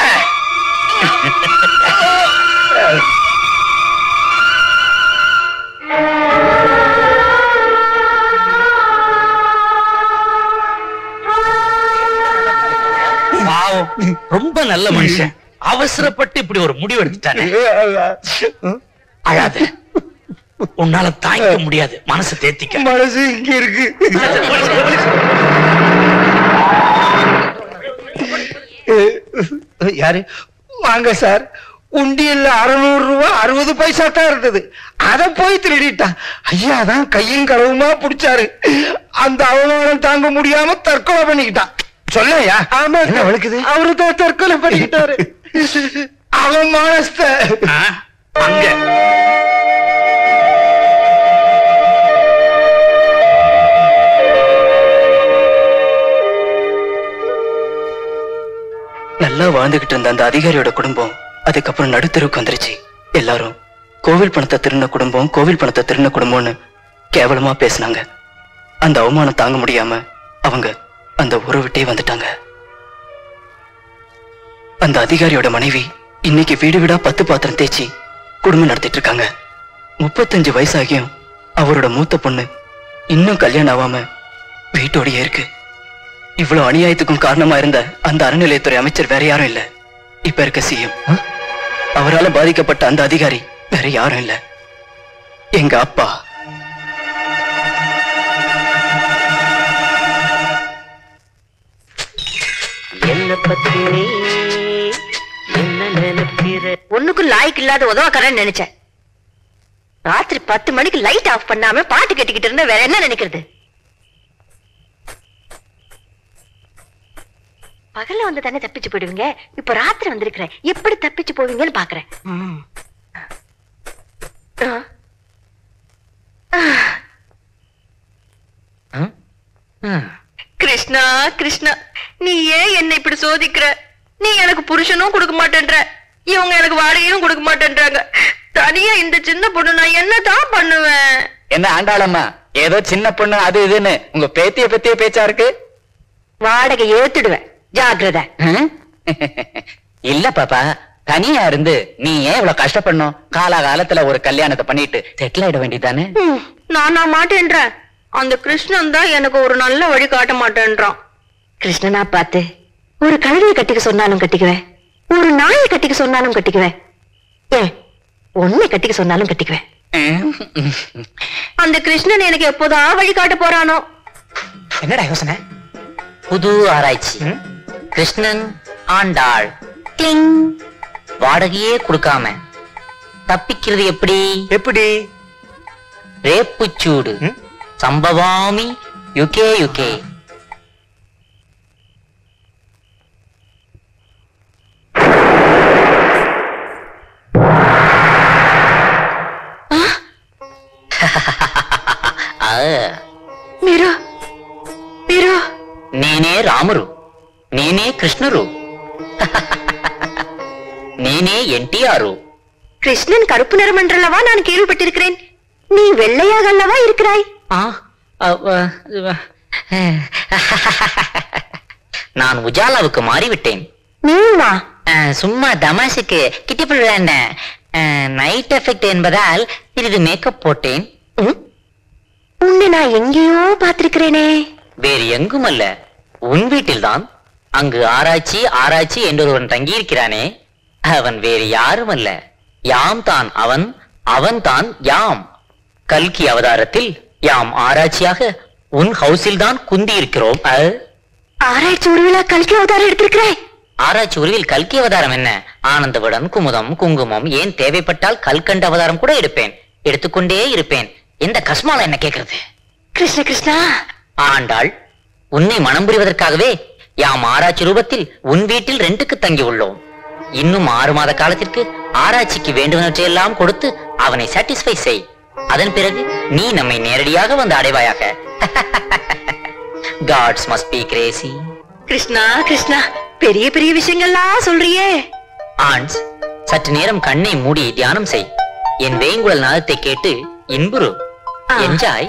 பாவம் ரொம்ப நல்ல மனுஷன் அவசரப்பட்டு இப்படி ஒரு முடிவு எடுத்துட்டானே அழாத உன்னால தாங்கிக்க முடியாது மனசு தேத்திக்க மனசு இங்க இருக்கு யாரு வாங்க சார் உண்டியல்ல அறுநூறு ரூபா அறுபது பைசா தான் இருந்தது அத போய் திருடிட்டான் ஐயா தான் கையும் களவுமா புடிச்சாரு அந்த அவமானம் தாங்க முடியாம தற்கொலை பண்ணிக்கிட்டான் சொல்லையா ஆமா என்ன வழுக்குது அவரு தான் தற்கொலை பண்ணிக்கிட்டாரு அவமானஸ்த அங்க நல்லா வாழ்ந்துகிட்டு இருந்த அந்த அதிகாரியோட குடும்பம் அதுக்கப்புறம் நடுத்தருவுக்கு வந்துருச்சு எல்லாரும் கோவில் பணத்தை திருடின குடும்பம் கோவில் பணத்தை திருடின குடும்பம்னு கேவலமா பேசினாங்க அந்த அவமானம் தாங்க முடியாம அவங்க அந்த ஊரை விட்டே வந்துட்டாங்க அந்த அதிகாரியோட மனைவி இன்னைக்கு வீடு வீடா பத்து பாத்திரம் தேய்ச்சி குடும்பம் நடத்திட்டு இருக்காங்க முப்பத்தஞ்சு வயசாகியும் அவரோட மூத்த பொண்ணு இன்னும் கல்யாணம் ஆகாம வீட்டோடயே இருக்கு இவ்வளவு அநியாயத்துக்கும் காரணமா இருந்த அந்த அறநிலையத்துறை அமைச்சர் வேற யாரும் இல்ல இப்ப இருக்க சிஎம் அவரால பாதிக்கப்பட்ட அந்த அதிகாரி வேற யாரும் இல்ல எங்க அப்பா என்ன பத்தி நீ என்ன நினைக்கிற ஒண்ணுக்கும் லாய்க்கு இல்லாத உதவக்காரன்னு நினைச்சேன் ராத்திரி பத்து மணிக்கு லைட் ஆஃப் பண்ணாம பாட்டு கேட்டுக்கிட்டு இருந்தா வேற என்ன நினைக்கிறது பகல்ல வந்து தானே தப்பிச்சு போயிடுவீங்க இப்ப ராத்திரி வந்திருக்கிறேன் எப்படி தப்பிச்சு போவீங்கன்னு பாக்குறேன் ம். ஆ. ஆ. கிருஷ்ணா கிருஷ்ணா நீ ஏன் என்ன இப்படி சோதிக்கிற நீ எனக்கு புருஷனும் கொடுக்க மாட்டேன்ற இவங்க எனக்கு வாடகையும் கொடுக்க மாட்டேன்றாங்க தனியா இந்த சின்ன பொண்ணு நான் என்னதான் பண்ணுவேன் என்ன ஆண்டாளம்மா ஏதோ சின்ன பொண்ணு அது இதுன்னு உங்க பேத்திய பத்திய பேச்சா இருக்கு வாடகை ஏத்துடுவேன் ஜாக்கிரதை இல்ல பாப்பா தனியா இருந்து நீ ஏன் இவ்வளவு கஷ்டப்படணும் காலாகாலத்துல ஒரு கல்யாணத்தை பண்ணிட்டு செட்டில் ஆயிட வேண்டியதானே ம், நான் நான் மாட்டேன்றேன் அந்த கிருஷ்ணன் தான் எனக்கு ஒரு நல்ல வழி காட்ட மாட்டேன்றான் கிருஷ்ணனா பார்த்து ஒரு கழுதையை கட்டிக்க சொன்னாலும் கட்டிக்குவேன் ஒரு நாயை கட்டிக்க சொன்னாலும் கட்டிக்குவேன் ஏன் உன்னை கட்டிக்க சொன்னாலும் கட்டிக்குவேன் அந்த கிருஷ்ணன் எனக்கு எப்போதான் வழி காட்ட போறானோ என்னடா யோசனை புது ஆராய்ச்சி கிருஷ்ணன் ஆண்டாள் கிளிங் வாடகையே கொடுக்காம தப்பிக்கிறது எப்படி எப்படி ரேப்புச்சூடு சம்பவாமி யுகே யுகே ఆ, మీరు మీరు నేనే రామురు నేనే కృష్ణురు నేనే என்டிஆரு கிருஷ்ணன் கருப்பு நிறம் என்றல்லவா நான் கேள்விப்பட்டிருக்கிறேன் நீ வெள்ளையாக அல்லவா இருக்கிறாய் நான் உஜாலாவுக்கு மாறிவிட்டேன் நீமா அஹ், சும்மா தமாஷுக்கு கிட்டிப்புள் விளையாண்டேன் நைட் எஃபெக்ட் என்பதால் சிறிது மேக்கப் போட்டேன் உன்னை நான் எங்கேயோ பார்த்திருக்கிறேனே வேறு எங்கும் அல்ல உன் வீட்டில்தான் அங்கு ஆராய்ச்சி ஆராய்ச்சி என்றொருவன் தங்கியிருக்கிறானே அவன் வேறு யாரும் அல்ல யாம் தான் அவன் அவன் தான் யாம் கல்கி அவதாரத்தில் யாம் ஆராய்ச்சியாக உன் ஹவுஸில் தான் குந்தி இருக்கிறோம் ஆராய்ச்சி உருவிழா கல்கி அவதாரம் எடுத்திருக்கிறேன் ஆராய்ச்சி உருவில் கல்கி அவதாரம் என்ன ஆனந்தவுடன் குமுதம் குங்குமம் ஏன் தேவைப்பட்டால் கல்கண்ட அவதாரம் கூட எடுப்பேன் எடுத்துக்கொண்டே இருப்பேன் எந்த கஸ்மால என்ன கேக்குறது கிருஷ்ண கிருஷ்ணா ஆண்டாள் உன்னை மனம் புரிவதற்காகவே யாம் ஆராய்ச்சி ரூபத்தில் உன் வீட்டில் ரெண்டுக்கு தங்கி உள்ளோம் இன்னும் ஆறு மாத காலத்திற்கு ஆராய்ச்சிக்கு வேண்டுவனவற்றையெல்லாம் கொடுத்து அவனை சாட்டிஸ்ஃபை செய் அதன் பிறகு நீ நம்மை நேரடியாக வந்து அடைவாயாக gods must be crazy Krishna Krishna பெரிய பெரிய விஷயங்கள்லாம் சொல்றியே ஆண்ட்ஸ் சற்று நேரம் கண்ணை மூடி தியானம் செய் என் வேங்குழல் நாதத்தை கேட்டு இன்புறு என்ஜாய்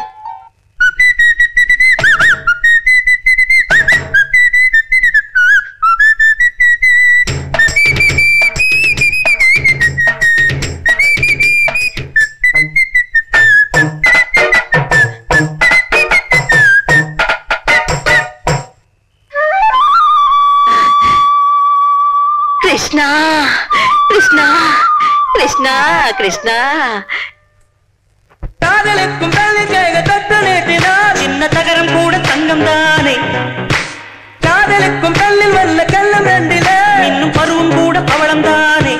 கிருஷ்ணா கிருஷ்ணா கிருஷ்ணா கிருஷ்ணா காதலுக்கும் கல்லுக்காக தொட்டு நீட்டினார் சின்ன தகரம் கூட தங்கம் தானே காதலுக்கும் கல்லில் வல்ல கள்ளம் ரெண்டில இன்னும் பருவம் கூட பவளம் தானே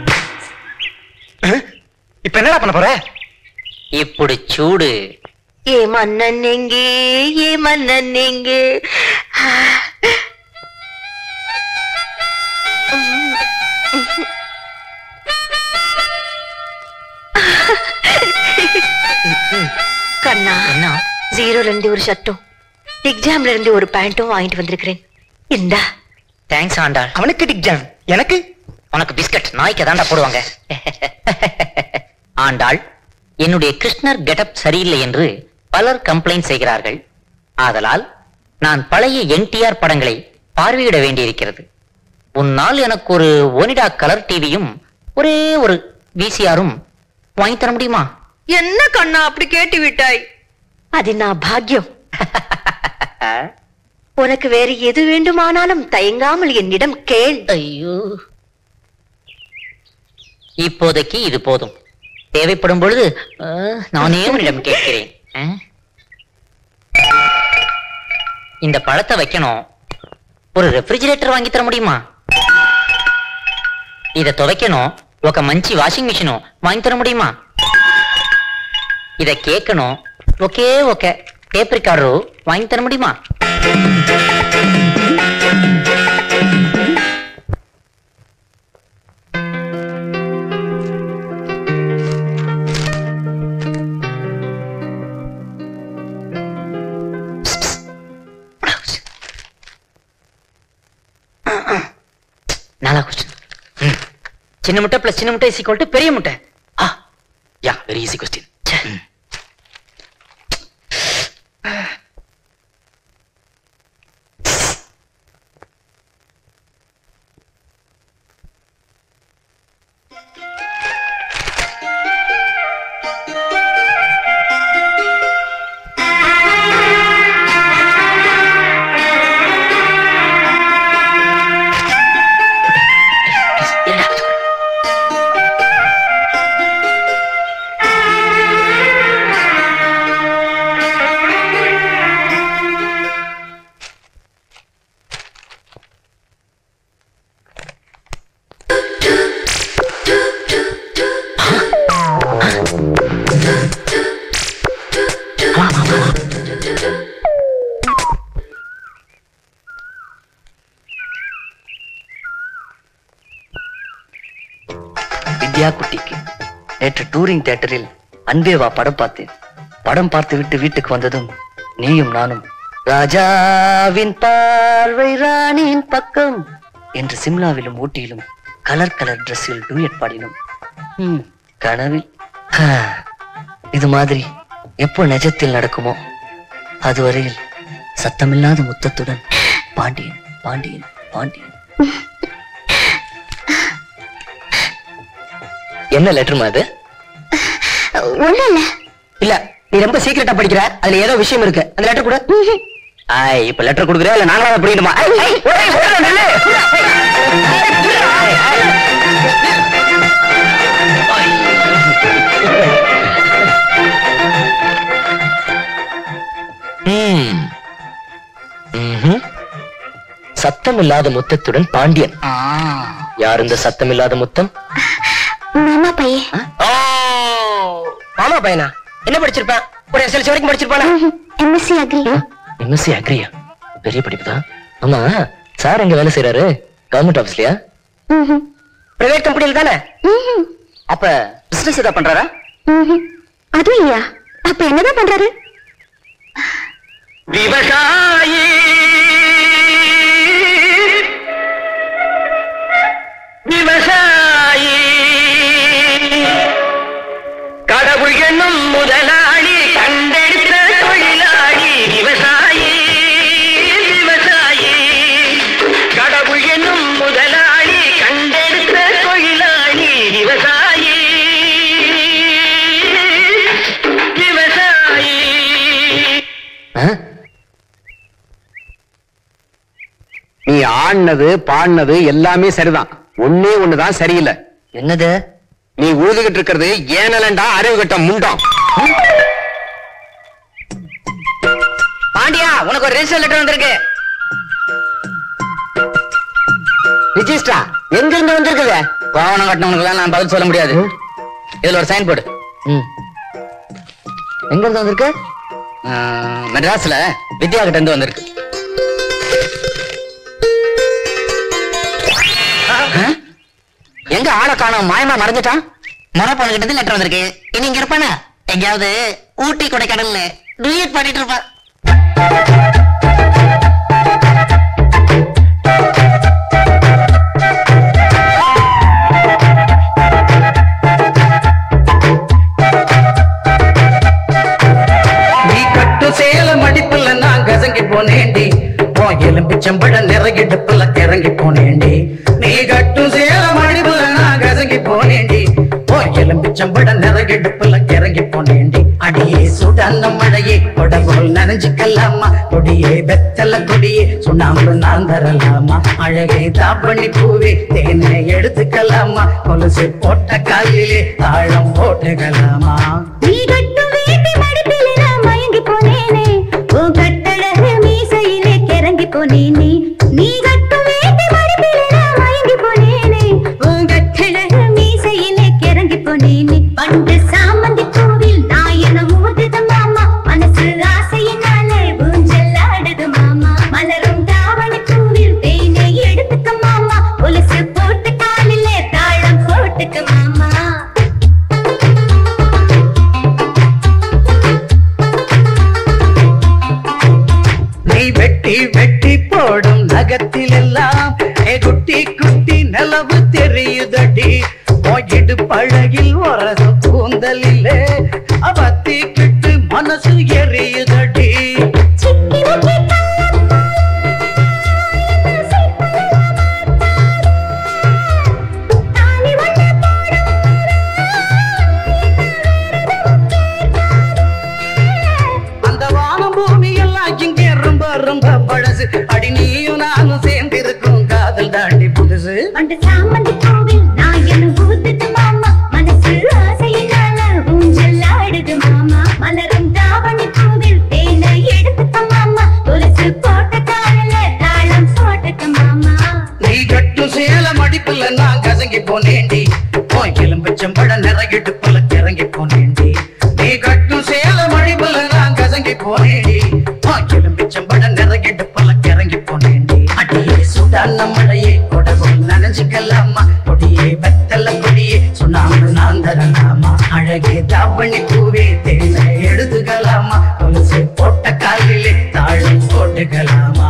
இப்ப என்னடா பண்ண போற இப்படி சூடு ஏ மன்னன் எங்கே ஏ மன்னன் எங்கே கண்ணா என்ன ஜீரோல இருந்து ஒரு ஷர்ட்டும் எக்ஸாம்ல இருந்து ஒரு பேண்ட்டும் வாங்கிட்டு வந்திருக்கிறேன் இந்தா தேங்க்ஸ் ஆண்டாள் அவனுக்கு டிக்ஜாம் எனக்கு உனக்கு பிஸ்கட் நாய்க்கு தாண்டா போடுவாங்க ஆண்டாள் என்னுடைய கிருஷ்ணர் கெட்டப் சரியில்லை என்று பலர் கம்ப்ளைண்ட் செய்கிறார்கள் ஆதலால் நான் பழைய என்டிஆர் படங்களை பார்வையிட வேண்டியிருக்கிறது உன்னால் எனக்கு ஒரு ஒனிடா கலர் டிவியும் ஒரே ஒரு விசிஆரும் வாங்கி தர முடியுமா என்ன கண்ணா அப்படி கேட்டு விட்டாய் அது நான் பாக்கியம் உனக்கு வேறு எது வேண்டுமானாலும் தயங்காமல் என்னிடம் கேள் ஐயோ இப்போதைக்கு இது போதும் தேவைப்படும் பொழுது அஹ், நானே உன்னிடம் கேட்கிறேன் அஹ்? இந்த பழத்தை வைக்கணும் ஒரு ரெஃப்ரிஜிரேட்டர் வாங்கி தர முடியுமா இத துவைக்கணும் ఒక మంచి వాషింగ్ మిషన్ వాங்கி தர முடியுமா இத கேட்கணும் ஒகே ஒகே டேப் ரிகார்டரு வாங்கி தர முடியுமா நாலா கொஸ்டின் சின்ன முட்டை பிளஸ் சின்ன முட்டை இஸ் ஈக்குவல் டு பெரிய முட்டை yeah very easy question Vidya குட்டிக்கு நேற்று டூரிங் தியேட்டரில் அன்பேவா படம் பார்த்தேன் படம் பார்த்து விட்டு வீட்டுக்கு வந்ததும் நீயும் நானும் ராஜாவின் பார்வை ராணியின் பக்கம் என்று சிம்லாவிலும் ஊட்டியிலும் கலர் கலர் டிரெஸ்ஸில் டூயட் பாடினோம் ம், கனவில் ஆ, இது மாதிரி எப்போ நிஜத்தில் நடக்குமோ அதுவரையில் சத்தமில்லாத முத்தத்துடன் பாண்டியன் பாண்டியன் பாண்டியன் என்ன லெட்டர் அது ஒண்ணும் இல்ல இல்ல நீ ரொம்ப சீக்கிரட்டா படிக்கிற அதுல ஏதோ விஷயம் இருக்கு அந்த லெட்டர் கூட ஆய் இப்ப லெட்டர் கொடுக்குறியா இல்ல நாங்களா அதை பிடிக்கணுமா ஐ, ஐ, ஓய், ஓய், நில்லு. ம். ம்ஹும். சத்தமில்லாத முத்தத்துடன் பாண்டியன் யார் இந்த சத்தமில்லாத முத்தம் மாமா பையன் மாமா பையனா என்ன படிச்சிருப்பேன் ஒரு எஸ்எல்சி வரைக்கும் படிச்சிருப்பானா எம்எஸ்சி அக்ரி எம்எஸ்சி அக்ரியா பெரிய படிப்பு தான் ஆமா சார் எங்க வேலை செய்யறாரு கவர்மெண்ட் ஆபீஸ்லயா பிரைவேட் கம்பெனில தானே அப்ப பிசினஸ் ஏதாவது பண்றாரா அதுவும் இல்லையா அப்ப என்னதான் பண்றாரு விவசாயி விவசாயி கடவுள் என்னும் முதலாளி கண்டெடுத்த தொழிலாளி விவசாயி விவசாயி கடவுள் என்னும் முதலாளி கண்டெடுத்த தொழிலாளி விவசாயி விவசாயி நீ ஆடினது பாடினது எல்லாமே சரிதான் ஒண்ணே ஒண்ணுதான் சரியில்லை என்னது நீ உழுதுகிட்டு இருக்கிறது ஏனலண்டா அறிவு கட்ட முண்டம் பாண்டியா உனக்கு ஒரு ரெஜிஸ்டர் லெட்டர் வந்திருக்கு ரிஜிஸ்டரா எங்க இருந்து வந்திருக்குது கோவணம் கட்டினவனுக்கு நான் பதில் சொல்ல முடியாது இதுல ஒரு சைன் போடு எங்க இருந்து வந்திருக்கு ஆஹ், மெட்ராஸ்ல வித்யா கிட்ட இருந்து வந்திருக்கு ஆஹ்? எங்க ஆளை காணோம் மாயமா மறைஞ்சிட்டான் முறை பொண்ணுகிட்ட இருந்து லெட்டர் வந்திருக்கு இனி இங்க இருப்பானா எங்கேயாவது ஊட்டி கொடைக்கானல்ல டூயட் பாடிட்டு இருப்பான் நீ கட்டு சேலம் அடிப்புல நான் கசங்கி போனேண்டி உன் எலும்பிச்சம்பழ நிறையிடுப்புல இறங்கி போனேண்டி நீ கட்டும் சேல மடிப்புல நான் கசங்கி போனேண்டி ஓ எலும்பிச்சம்பட நிறகிடுப்புல கிறங்கி போனேண்டி அடியே சுடாந்த மழையே கொடபோல் நனைஞ்சுக்கலாமா கொடியே வெத்தல கொடியே சுண்ணாம்பு நான் தரலாமா அழகே தாப்பண்ணி பூவே தேனை எடுத்துக்கலாமா கொலுசு போட்ட காலிலே தாழம் போட்டுக்கலாமா நீ கட்டும் வேட்டி மடிப்பிலே நான் மயங்கி போனேனே உன் கட்டழகு மீசையிலே கிறங்கி போனேனே நீ கட்டும் வேட்டி மடிப்பிலே நான் மயங்கி போனேனே உன் கட்டழகு மீசையிலே கிறங்கி போனேனே பண்டு சாமந்தி பூவில் நாயனம் ஊதுது மாமா மனசு ஆசையினாலே ஊஞ்சல் ஆடுது மாமா மலரும் தாவணி பூவில் தேனை எடுத்துக்க மாமா கொலுசு போட்டு காலிலே தாழம் போட்டுக்க மாமா நீ வெட்டி வெட்டி போடும் நகத்தில் எல்லாம் ஏ குட்டி குட்டி நிலவு தெரியுதடி போயிடு பழகில் ஒரசு கூந்தலிலே அவத்தி கிட்டு மனசு எரியுதடி அந்த வானம் பூமி எல்லாம் இங்கே ரொம்ப ரொம்ப பழசு அடி நீயும் நானும் சேர்ந்திருக்கும் காதல் தாண்டி புதுசு அந்த சாமந்தி பூவில் நாயனம் ஊத்துது மாமா மனசு ஆசையினால ஊஞ்சல் ஆடுது மாமா மலரும் தாவணி பூவில் தேனை எடுத்துக்க மாமா கொலுசு போட்ட காலில தாளம் போட்டுக்க மாமா நீ கட்டும் சேல மடிப்புல நான் கசங்கி போனேண்டி போய் எலும்பச்சம்பட நிறையிட்டு போல கிறங்கி போனேண்டி நீ கட்டும் சேல மடிப்புல நான் கசங்கி போனேண்டி போய் எலும்பச்சம்பட நிறையிட்டு போல கிறங்கி போனேண்டி அடியே சுடான மழையே கொடவும் நனைஞ்சுக்கலாமா கொடியே வெத்தல கொடியே சுண்ணாம்பு நான் தரலாமா அழகே தாவணி பூவே தேனை எடுத்துக்கலாமா கொலுசு போட்ட காலிலே தாழம் போட்டுக்கலாமா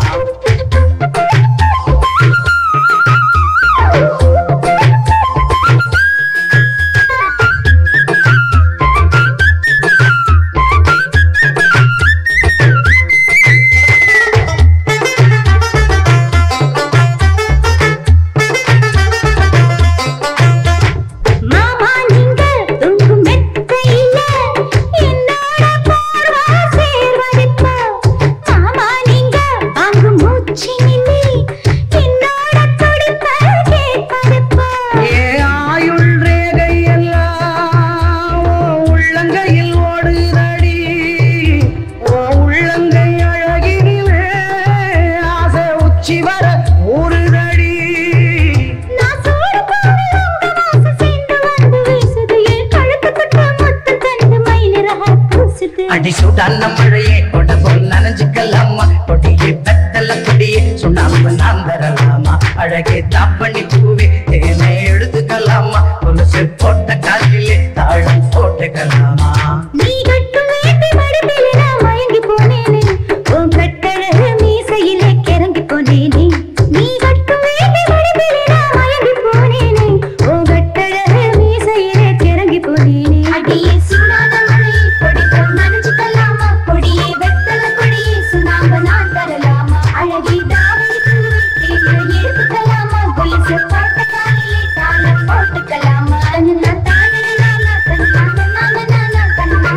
மாமா நீங்க தூங்கும் மெத்தையில என்னோட போர்வா சேர்வதிப்பா மாமா நீங்க வாங்கும் மூச்சினிலே என்னோட துடிப்ப கேட்பதிப்பா ஏ ஆயுள் ரேகை எல்லாம் உன் உள்ளங்கையில் ஓடுதடி உன் உள்ளங்கை அழகினிலே ஆசை உச்சி வர ஊறுதடி நான் சோறு போன உங்க வாசம் சேர்ந்து வந்து வீசுது என் கழுத்து குட்ட முத்து கண்டு மயில் ரக பூசுது அடி சுடான மழையே கொட போல் நனைஞ்சுக்கலாமா கொடியே வெத்தல கொடியே சுண்ணாம்பு நான் தரலாமா அழகே தாப்பண்ணி பூவே தேனை எடுத்துக்கலாமா கொலுசு போட்ட காலிலே தாழம் போட்டுக்கலாமா நீ கட்டும் வேட்டி மடிப்பிலே நான் மயங்கி போனேனே உன் கட்டழகு மீசையிலே கிறங்கி போனேனே நீ கட்டும் வேட்டி மடிப்பிலே நான் மயங்கி போனேனே உன் கட்டழகு மீசையிலே கிறங்கி போனேனே அடியே சூடான மழையே கொடி போல் நனைஞ்சுக்கலாமா கொடியே வெத்தல கொடியே சுண்ணாம்பு நான் தரலாமா அழகே தாவணி பூவே தேனை எடுத்துக்கலாமா கொலுசு போட்ட காலிலே தாளம் போட்டுக்கலாமா தன்னா தானனா தன்னா நானா தன்னா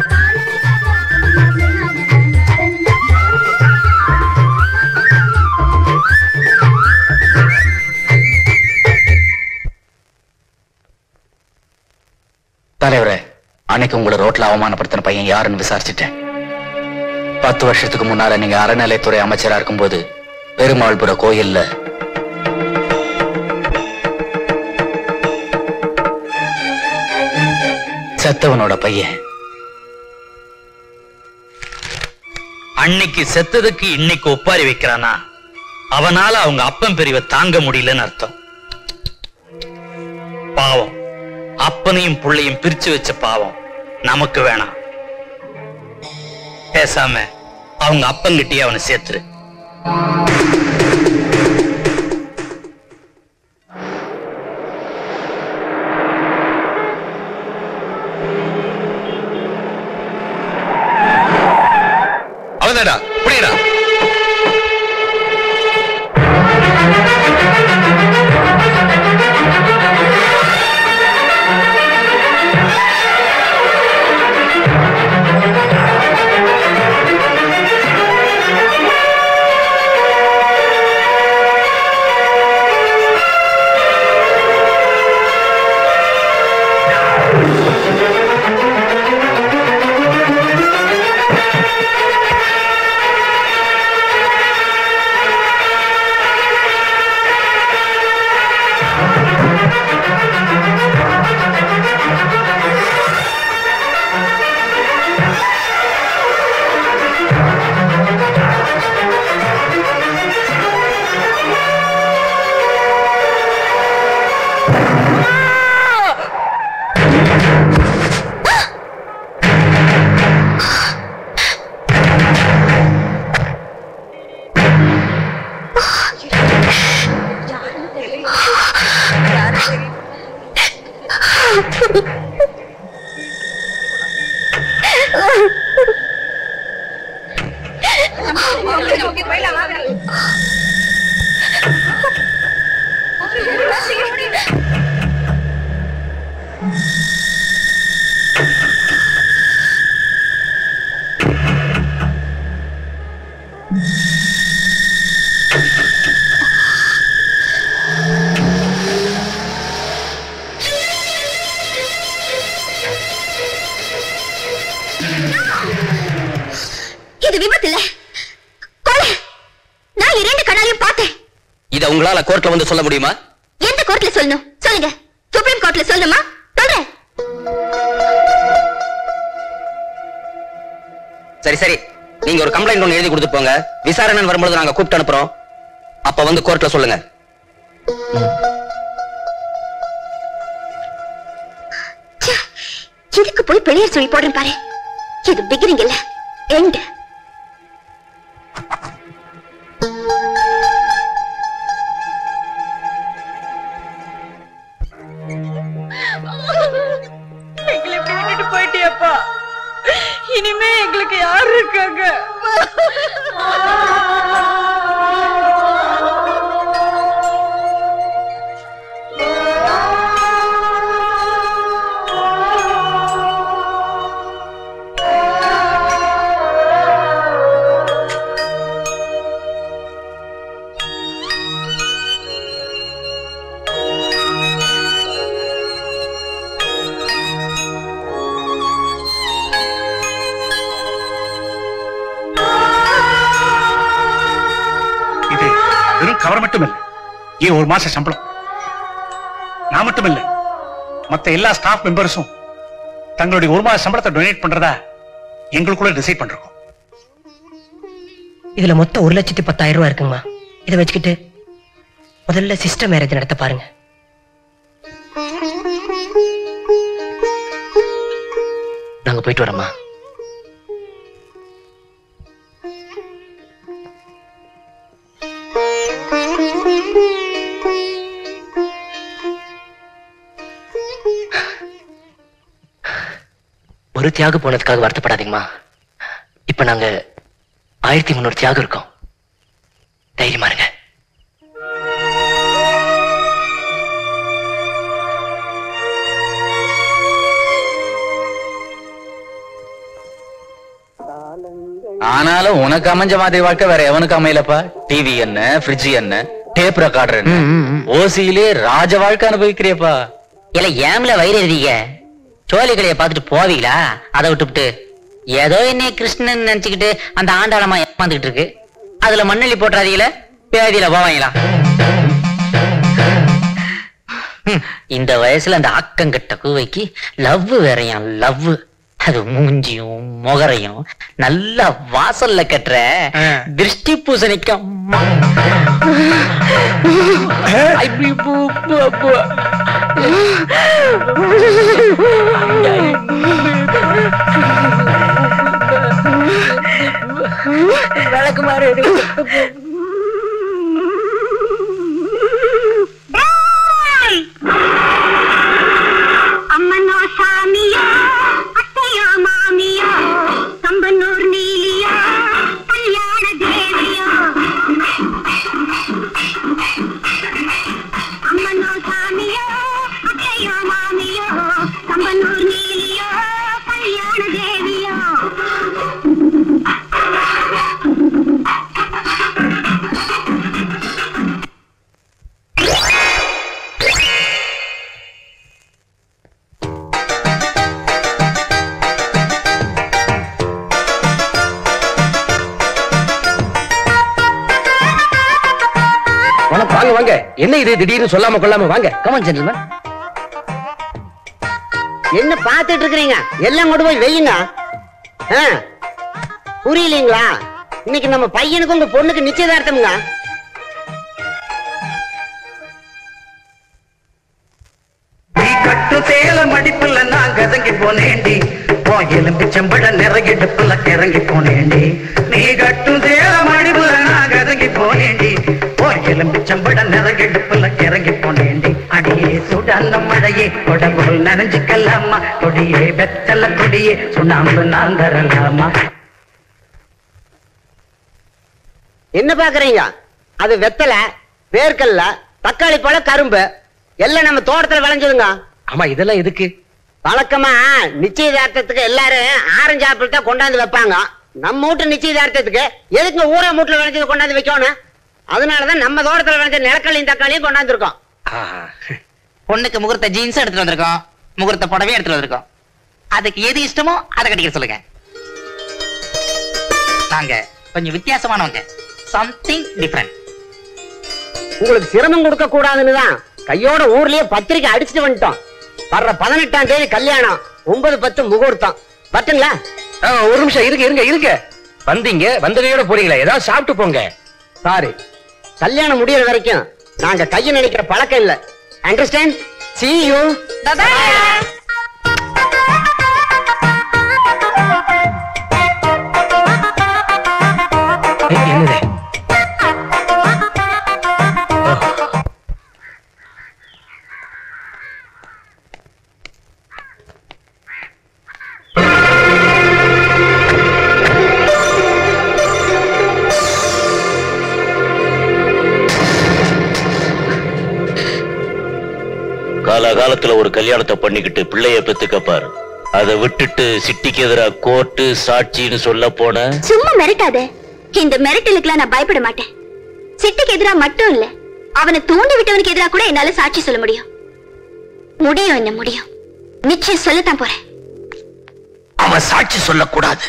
தலைவரே அன்னைக்கு உங்களை ரோட்ல அவமானப்படுத்தின பையன் யாருன்னு விசாரிச்சுட்டேன் பத்து வருஷத்துக்கு முன்னால நீங்க அறநிலைத்துறை அமைச்சரா இருக்கும்போது பெருமாள்புர கோயில்ல செத்தவனோட பையன் அன்னைக்கு செத்ததுக்கு இன்னைக்கு ஒப்பாரி வைக்கிறானா அவனால அவங்க அப்பன் பிரிவை தாங்க முடியலன்னு அர்த்தம் பாவம் அப்பனையும் புள்ளையும் பிரிச்சு வச்ச பாவம் நமக்கு வேணாம் பேசாம அவங்க அப்பங்கிட்டயே அவனை சேர்த்துரு அவன்தாடா புரியுடா ஆ இது விபத்து இல்ல கொலை நான் இரண்டு கண்ணாலையும் பார்த்தேன் இத உங்களால கோர்ட்ல வந்து சொல்ல முடியுமா எந்த கோர்ட்ல சொல்லணும் சொல்லுங்க சுப்ரீம் கோர்ட்ல சொல்லணுமா சொல்றேன் சரி சரி நீங்க ஒரு கம்ப்ளைண்ட் ஒன்று எழுதி கொடுத்து போங்க விசாரணை வரும்போது நாங்க கூப்பிட்டு அனுப்புறோம் அப்ப வந்து கோர்ட்ல சொல்லுங்க இதுக்கு போய் பெரியார் சொல்லி போடுறேன் பாரு இது பிகினிங் இல்ல எண்ட் எங்களை இப்படி விட்டுட்டு போயிட்டியப்பா இனிமே எங்களுக்கு யார் இருக்காங்க இது வெறும் கவர் மட்டும் இல்ல ஏன் ஒரு மாச சம்பளம் நான் மட்டும் இல்ல மத்த எல்லா ஸ்டாஃப் மெம்பர்ஸும் தங்களுடைய ஒரு மாச சம்பளத்தை டொனேட் பண்றதா எங்களுக்குள்ள டிசைட் பண்றோம் இதுல மொத்தம் ஒரு லட்சத்தி பத்தாயிரம் ரூபாய் இருக்குங்கம்மா இதை வச்சுக்கிட்டு முதல்ல சிஸ்டர் மேரேஜ் நடத்த பாருங்க நாங்க போயிட்டு வரோம்மா ஒரு தியாகம் போனதுக்காக வருத்தப்படாதீங்கம்மா இப்ப நாங்க ஆயிரத்தி முன்னூறு தியாகம் இருக்கோம் தைரியமா இருங்க ஆனாலும் உனக்கு அமைஞ்ச மாதிரி வாழ்க்கை வேற எவனுக்கு அமையலப்பா டிவி என்ன ஃப்ரிட்ஜ் என்ன டேப் ரெக்கார்டர் என்ன ஓசியிலே ராஜ வாழ்க்கை அனுபவிக்கிறியப்பா இல்ல ஏம்ல வயிறு எழுதிங்க சோழி கடையை பார்த்துட்டு போவீங்களா அதை விட்டுவிட்டு ஏதோ என்னைய கிருஷ்ணன் நினைச்சுக்கிட்டு அந்த ஆண்டாளமா ஏமாந்துகிட்டு இருக்கு அதுல மண்ணள்ளி போட்டுறாதீங்கள பேதியில போவாங்களா ஹம், இந்த வயசுல அந்த ஆக்கங்கட்ட கூவைக்கு லவ் வேறையாம் லவ் அது மூஞ்சியும் முகரையும் நல்லா வாசல்ல கட்டுற திருஷ்டி பூசணிக்கும் விளக்கு மாறு அம்மனோ சாமியா அத்தையா மாமியா கம்பனூர் நீலியா கல்யாண தேவியா அம்மனோ சாமியா அத்தையா மாமியா கம்பனூர் நீலியா கல்யாண தேவியா வணக்கம் வாங்க வாங்க என்ன இது திடீர்னு சொல்லாம கொள்ளாம வாங்க கமன் ஜென்டில்மேன் என்ன பார்த்துட்டு இருக்கிறீங்க எல்லாம் கொண்டு போய் வெய்யுங்க ஆ, புரியலீங்களா இன்னைக்கு நம்ம பையனுக்கு உங்க பொண்ணுக்கு நிச்சயதார்த்தம்ங்க நீ கட்டு சேல மடிப்புல நான் கசங்கி போனேண்டி உன் எலும்பிச்சம்பட நிறகிடுப்புல கிறங்கி போனேண்டி நீ கட்டு சேல மடிப்புல நான் கசங்கி போனேண்டி உன் எலும்பிச்சம்பட நிறகிடுப்புல கிறங்கி போனேண்டி அடியே சுடாந்த மழையே உடம்புகள் நனைஞ்சுக்கலாமா கொடியே வெத்தல கொடியே சுண்ணாம்பு நான் தரலாமா என்ன பாக்குறீங்க அது வெத்தலை வேர்க்கல்ல தக்காளி பழம் கரும்பு எல்லாம் நம்ம தோட்டத்துல விளைஞ்சதுங்க ஆமா இதெல்லாம் எதுக்கு வழக்கமா நிச்சயதார்த்தத்துக்கு எல்லாரும் ஆரஞ்சு ஆப்பிள் தான் கொண்டாந்து வைப்பாங்க நம்ம வீட்டு நிச்சயதார்த்தத்துக்கு எதுக்கு ஊரா மூட்டுல விளைஞ்சது கொண்டாந்து வைக்கணும் அதனாலதான் நம்ம தோட்டத்துல விளைஞ்ச நிலக்கல்லையும் தக்காளியும் கொண்டாந்து இருக்கோம் பொண்ணுக்கு முகூர்த்த ஜீன்ஸ் எடுத்துட்டு வந்திருக்கோம் முகூர்த்த புடவையும் எடுத்துட்டு வந்திருக்கோம் அதுக்கு எது இஷ்டமோ அதை கட்டிக்க சொல்லுங்க நாங்க கொஞ்சம் வித்தியாசமானவங்க சம்திங் டிஃபரெண்ட் உங்களுக்கு சிரமம் கொடுக்க கூடாதுன்னு தான் கையோட ஊர்லயே பத்திரிக்கை அடிச்சுட்டு வந்துட்டோம் வர்ற பதினெட்டாம் தேதி கல்யாணம் ஒன்பது பத்து முகூர்த்தம் பத்துங்களா ஒரு நிமிஷம் இருங்க இருங்க இருங்க வந்தீங்க வந்த கையோட போறீங்களா ஏதாவது சாப்பிட்டு போங்க சாரி கல்யாணம் முடியற வரைக்கும் நாங்க கையை நினைக்கிற பழக்கம் இல்ல அண்டர்ஸ்டாண்ட் see you என்னது காலாகாலத்துல ஒரு கல்யாணத்தை பண்ணிக்கிட்டு பிள்ளைய பெத்துக்கப்பாரு அதை விட்டுட்டு சிட்டிக்கு எதிரா கோர்ட்டு சாட்சின்னு சொல்ல போன சும்மா மிரட்டாத இந்த மிரட்டலுக்குலாம் நான் பயப்பட மாட்டேன் சிட்டுக்கு எதிரா மட்டும் இல்ல அவனை தூண்டி விட்டவனுக்கு எதிரா கூட என்னால சாட்சி சொல்ல முடியும் முடியும் என்ன முடியும் நிச்சயம் சொல்லத்தான் போறேன் அவன் சாட்சி சொல்லக்கூடாது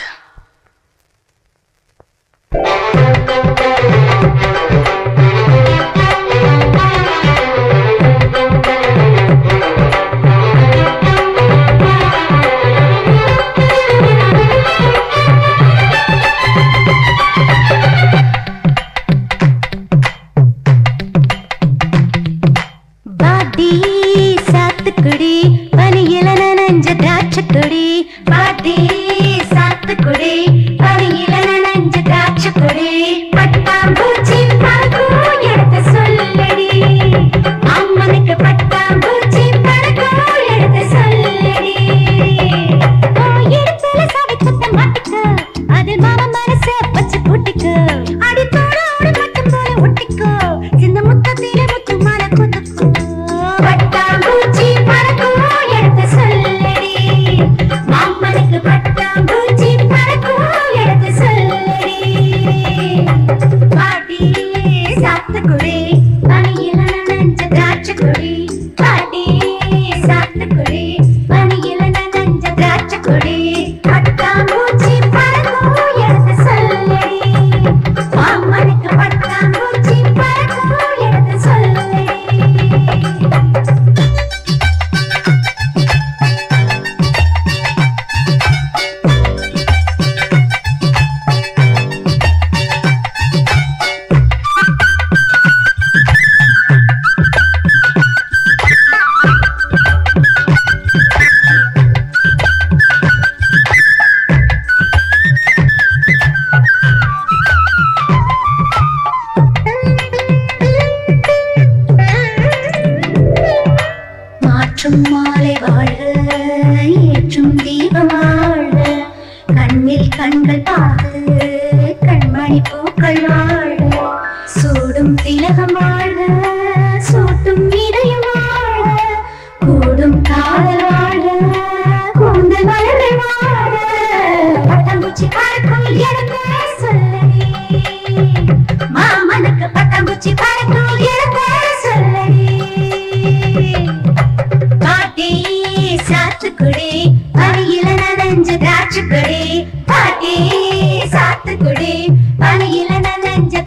பாட்டி சாத்துக்குடி பனியில நனைஞ்ச திராட்சைக்குடி பாட்டி சாத்துக்குடி பனியில நனைஞ்ச திராட்சைக்குடி பட்டாம்பூச்சி பறக்கும் எடுத்து சொல்லடி அம்மனுக்கு பட்டாம்பூச்சி பறக்கும் எடுத்து சொல்லடி ஓ இடத்துல சடை குத்த மாட்டிக்கு அதில் மாமா மனச வச்சு கூட்டிக்கு அடித்தோட ஓடு மட்டும் போல ஒட்டிக்கோ சின்ன முத்தத்திலே முத்து மாலை குத்துக்கோ பட்டாம்பூச்சி பறக்கும் எடுத்து சொல்லடி மாமனுக்கு பட்டாம்பூச்சி பறக்கும் எடுத்து சொல்லடி பாட்டி சாத்துக்குடி பனியில நனைஞ்ச திராட்சைக்குடி பாட்டி சாத்துக்குடி பனியில நனைஞ்ச திராட்சைக்குடி பட்டாம்பூச்சி பறக்கும் எடுத்து சொல்லடி மாமனுக்கு பட்டாம்பூச்சி பறக்கும் எடுத்து சொல்லடி மாற்றும் மாலை வாழ்க ஏற்றும் தீபம் வாழ்க கண்ணில் கண்கள் பார்த்து கண்மணி பூக்கள் வாழ்க சூடும் திலகம் வாழ்க சூட்டும் இதயம் வாழ்க கூடும் காதல் வாழ்க கூந்தல் மலர்கள் வாழ்க பட்டாம்பூச்சி பறக்கும் எடுத்து சொல்லடி மாமனுக்கு பட்டாம்பூச்சி பறக்கும் எடுத்து சொல்லடி பாட்டி சாத்துக்குடி பனியில நனைஞ்ச திராட்சைக்குடி பாட்டி சாத்துக்குடி பனியில நனைஞ்ச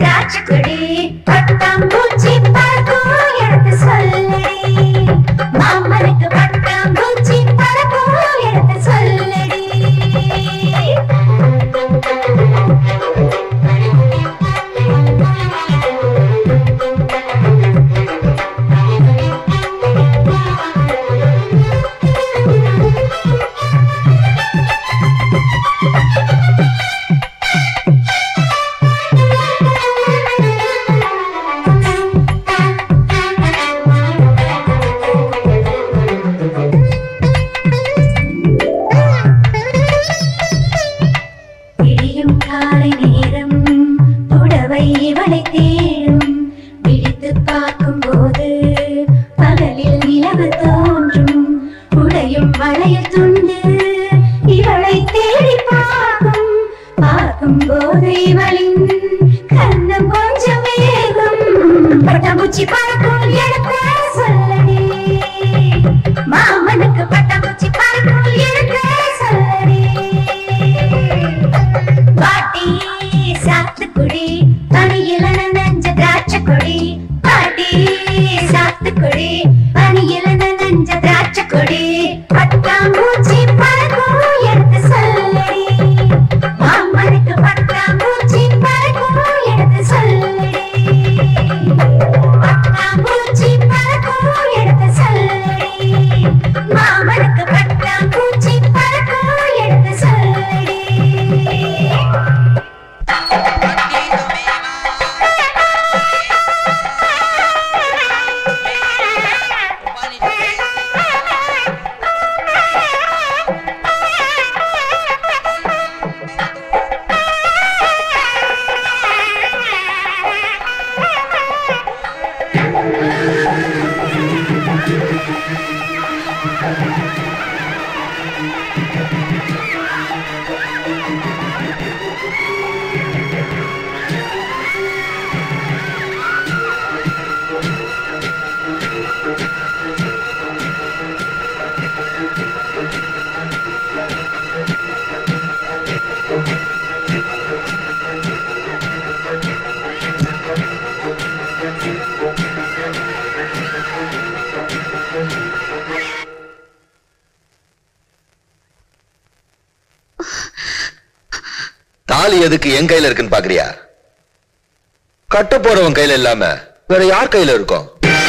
தாலி எதுக்கு என் கையில இருக்குன்னு பாக்குறியா கட்ட போறவன் கையில இல்லாம வேற யார் கையில இருக்கும்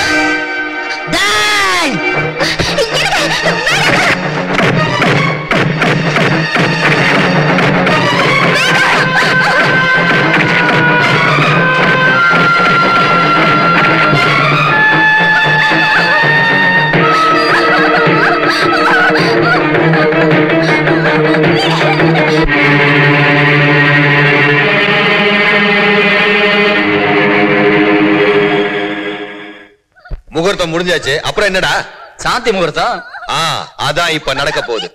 முகூர்த்தம் முடிஞ்சாச்சு அப்புறம் என்னடா சாந்தி முகூர்த்தம் ஆ அதான் இப்ப நடக்க போகுது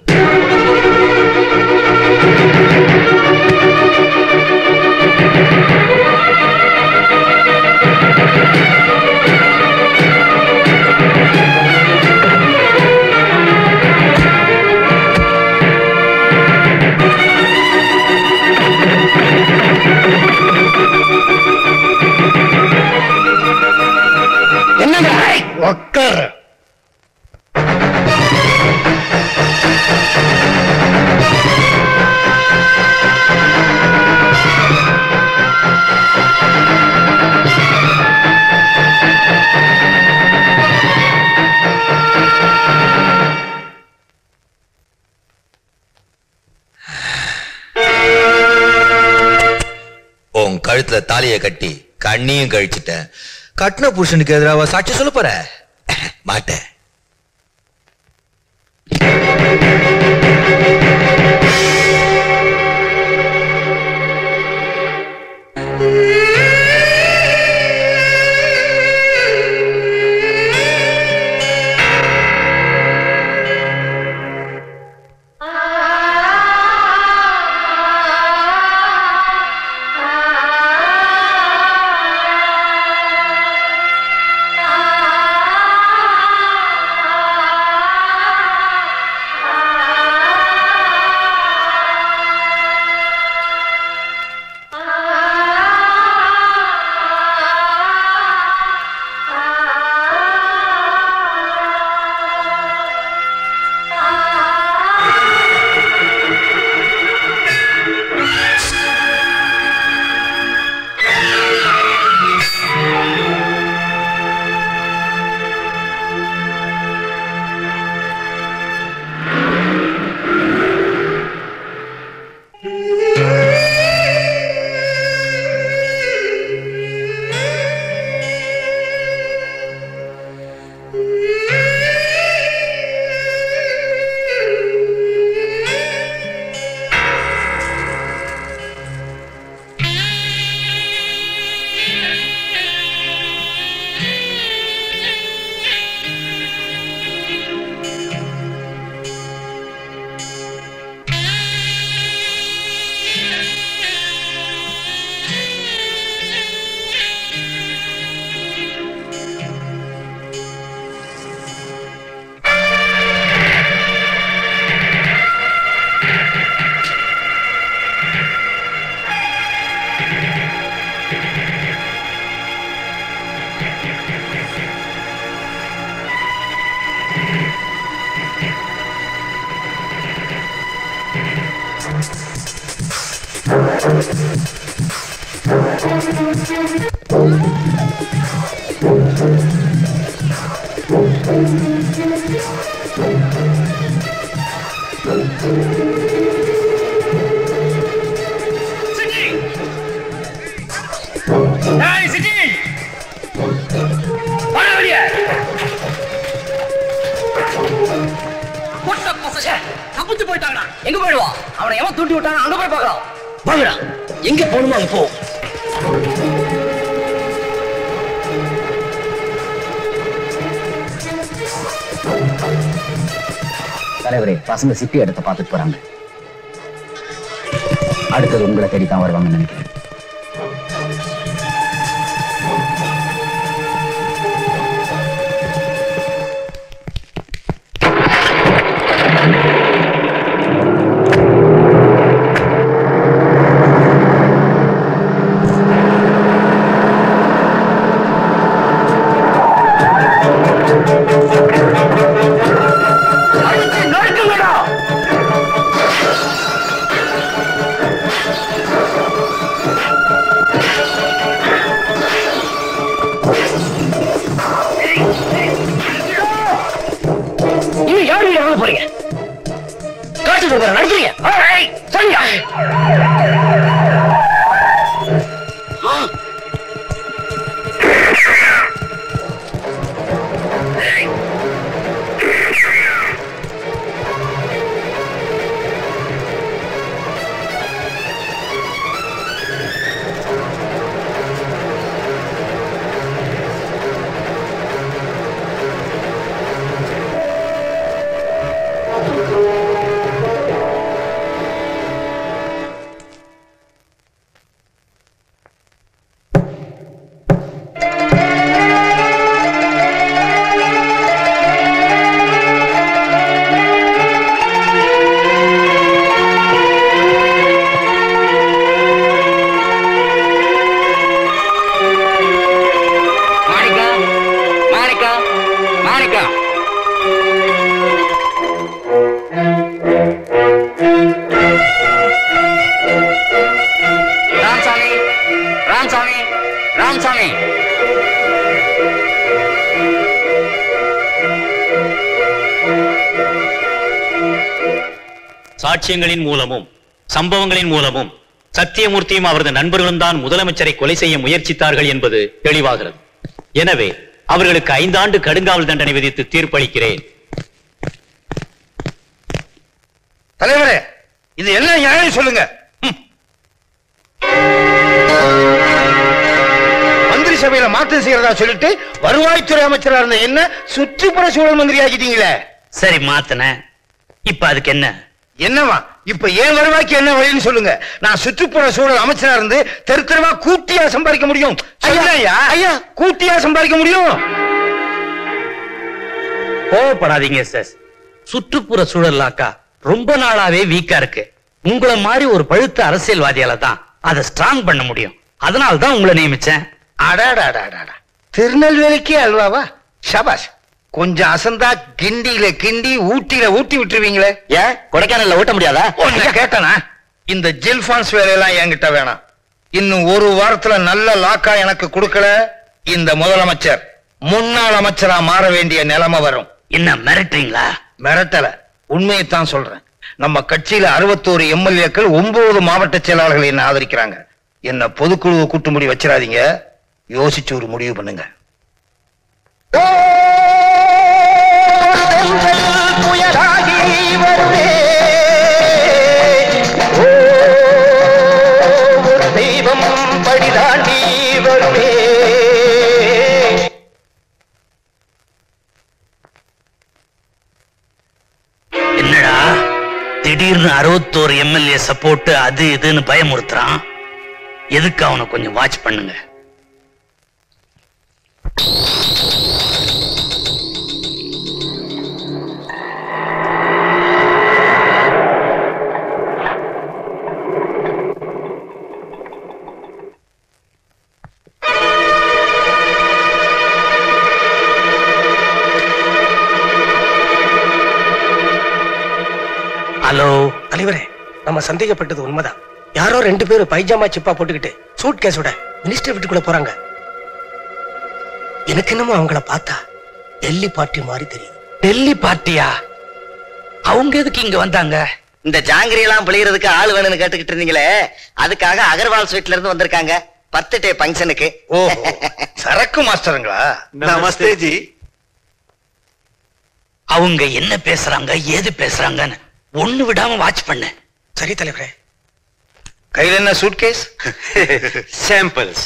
என்னங்க உக்காரு உன் கழுத்துல தாலிய கட்டி கண்ணியும் கழிச்சிட்டேன் கட்டின புருஷனுக்கு எதிராக சாட்சி சொல்ல போற மாட்டேன் ஏய், சிட்டி! வாடா வெளியே! பொட்ட பசங்க, தப்பிச்சு போயிட்டாங்கடா. எங்க போயிடுவான் அவனை எவன் தூண்டி விட்டானோ அங்க போய் பார்க்கலாம் வாங்கடா எங்க போகணுமோ அங்க போ தலைவரே பசங்க சிட்டி இடத்த பார்த்துட்டு போறாங்க அடுத்தது உங்களை தேடி தான் வருவாங்கன்னு நினைக்கிறேன் நீங்க யாரு இங்க வாங்க போறீங்க காட்டுக்கு போற நடத்துறீங்க சரியா மாணிக்கா மாணிக்கா மாணிக்கா ராமசாமி ராமசாமி ராமசாமி சாட்சியங்களின் மூலமும் சம்பவங்களின் மூலமும் சத்தியமூர்த்தியும் அவரது நண்பர்களும் தான் முதலமைச்சரை கொலை செய்ய முயற்சித்தார்கள் என்பது தெளிவாகிறது எனவே அவர்களுக்கு ஐந்தாண்டு கடுங்காவல் தண்டனை விதித்து தீர்ப்பளிக்கிறேன் தலைவரே இது என்ன நியாயம் சொல்லுங்க ம். மந்திரி சபையில மாற்றம் செய்யறதா சொல்லிட்டு வருவாய்த்துறை அமைச்சரா இருந்த என்ன சுற்றுப்புற சூழல் மந்திரி ஆக்கிட்டீங்களே சரி மாத்தன இப்ப அதுக்கு என்ன என்னவா இப்ப ஏன் வருவாய்க்கு என்ன வழின்னு சொல்லுங்க நான் சுற்றுப்புற சூழல் அமைச்சரா இருந்து தெரு தெருவா கூட்டியா சம்பாதிக்க முடியும் ஐயா ஐயா கூட்டியா சம்பாதிக்க முடியும் கோவப்படாதீங்க சார் சுற்றுப்புற சூழல்லாக்கா ரொம்ப நாளாவே வீக்கா இருக்கு உங்களை மாதிரி ஒரு பழுத்த அரசியல்வாதியால தான் அதை ஸ்ட்ராங் பண்ண முடியும் அதனால தான் உங்களை நியமிச்சேன் அடாடாடாடா திருநெல்வேலிக்கே அல்வாவா ஷபாஷ் கொஞ்சம் அசந்தா கிண்டியில கிண்டி ஊட்டியில ஊட்டி விட்டுருவீங்களே ஏன் கொடைக்கானல்ல ஓட்ட முடியாதா ஒண்ணு கேட்டனா இந்த ஜில்பான்ஸ் வேலையெல்லாம் என்கிட்ட வேணாம் இன்னும் ஒரு வாரத்துல நல்ல லாக்கா எனக்கு கொடுக்கல இந்த முதலமைச்சர் முன்னாள் அமைச்சரா மாற வேண்டிய நிலைமை வரும் என்ன மிரட்டுறீங்களா மிரட்டல உண்மையைத்தான் சொல்றேன் நம்ம கட்சியில அறுபத்தோரு எம்எல்ஏக்கள் ஒன்பது மாவட்ட செயலாளர்கள் என்ன ஆதரிக்கிறாங்க என்ன பொதுக்குழுவை கூட்டும்படி வச்சிடாதீங்க யோசிச்சு ஒரு முடிவு பண்ணுங்க தெய்வம் படிதாண்டி வருமே என்னடா திடீர்னு அறுபத்தோரு எம்எல்ஏ சப்போர்ட் அது இதுன்னு பயமுறுத்துறான் எதுக்கு அவனை கொஞ்சம் வாட்ச் பண்ணுங்க ஹலோ தலைவரே நம்ம சந்தேகப்பட்டது உண்மைதான் யாரோ ரெண்டு பேரும் பைஜாமா சிப்பா போட்டுக்கிட்டு சூட் கேஸோட மினிஸ்டர் வீட்டுக்குள்ள போறாங்க எனக்கு என்னமோ அவங்கள பார்த்தா டெல்லி பார்ட்டி மாதிரி தெரியுது டெல்லி பார்ட்டியா அவங்க எதுக்கு இங்க வந்தாங்க இந்த ஜாங்கிரி எல்லாம் பிழிகிறதுக்கு ஆள் வேணும்னு கேட்டுக்கிட்டு இருந்தீங்களே அதுக்காக அகர்வால் ஸ்வீட்ல இருந்து வந்திருக்காங்க பர்த்டே ஃபங்க்ஷனுக்கு ஓ சரக்கு மாஸ்டருங்களா நமஸ்தே ஜி அவங்க என்ன பேசுறாங்க ஏது பேசுறாங்கன்னு ஒண்ணு விடாம வாட்ச் பண்ண சரி தலைவரே கையில் என்ன சூட்கேஸ் சாம்பிள்ஸ்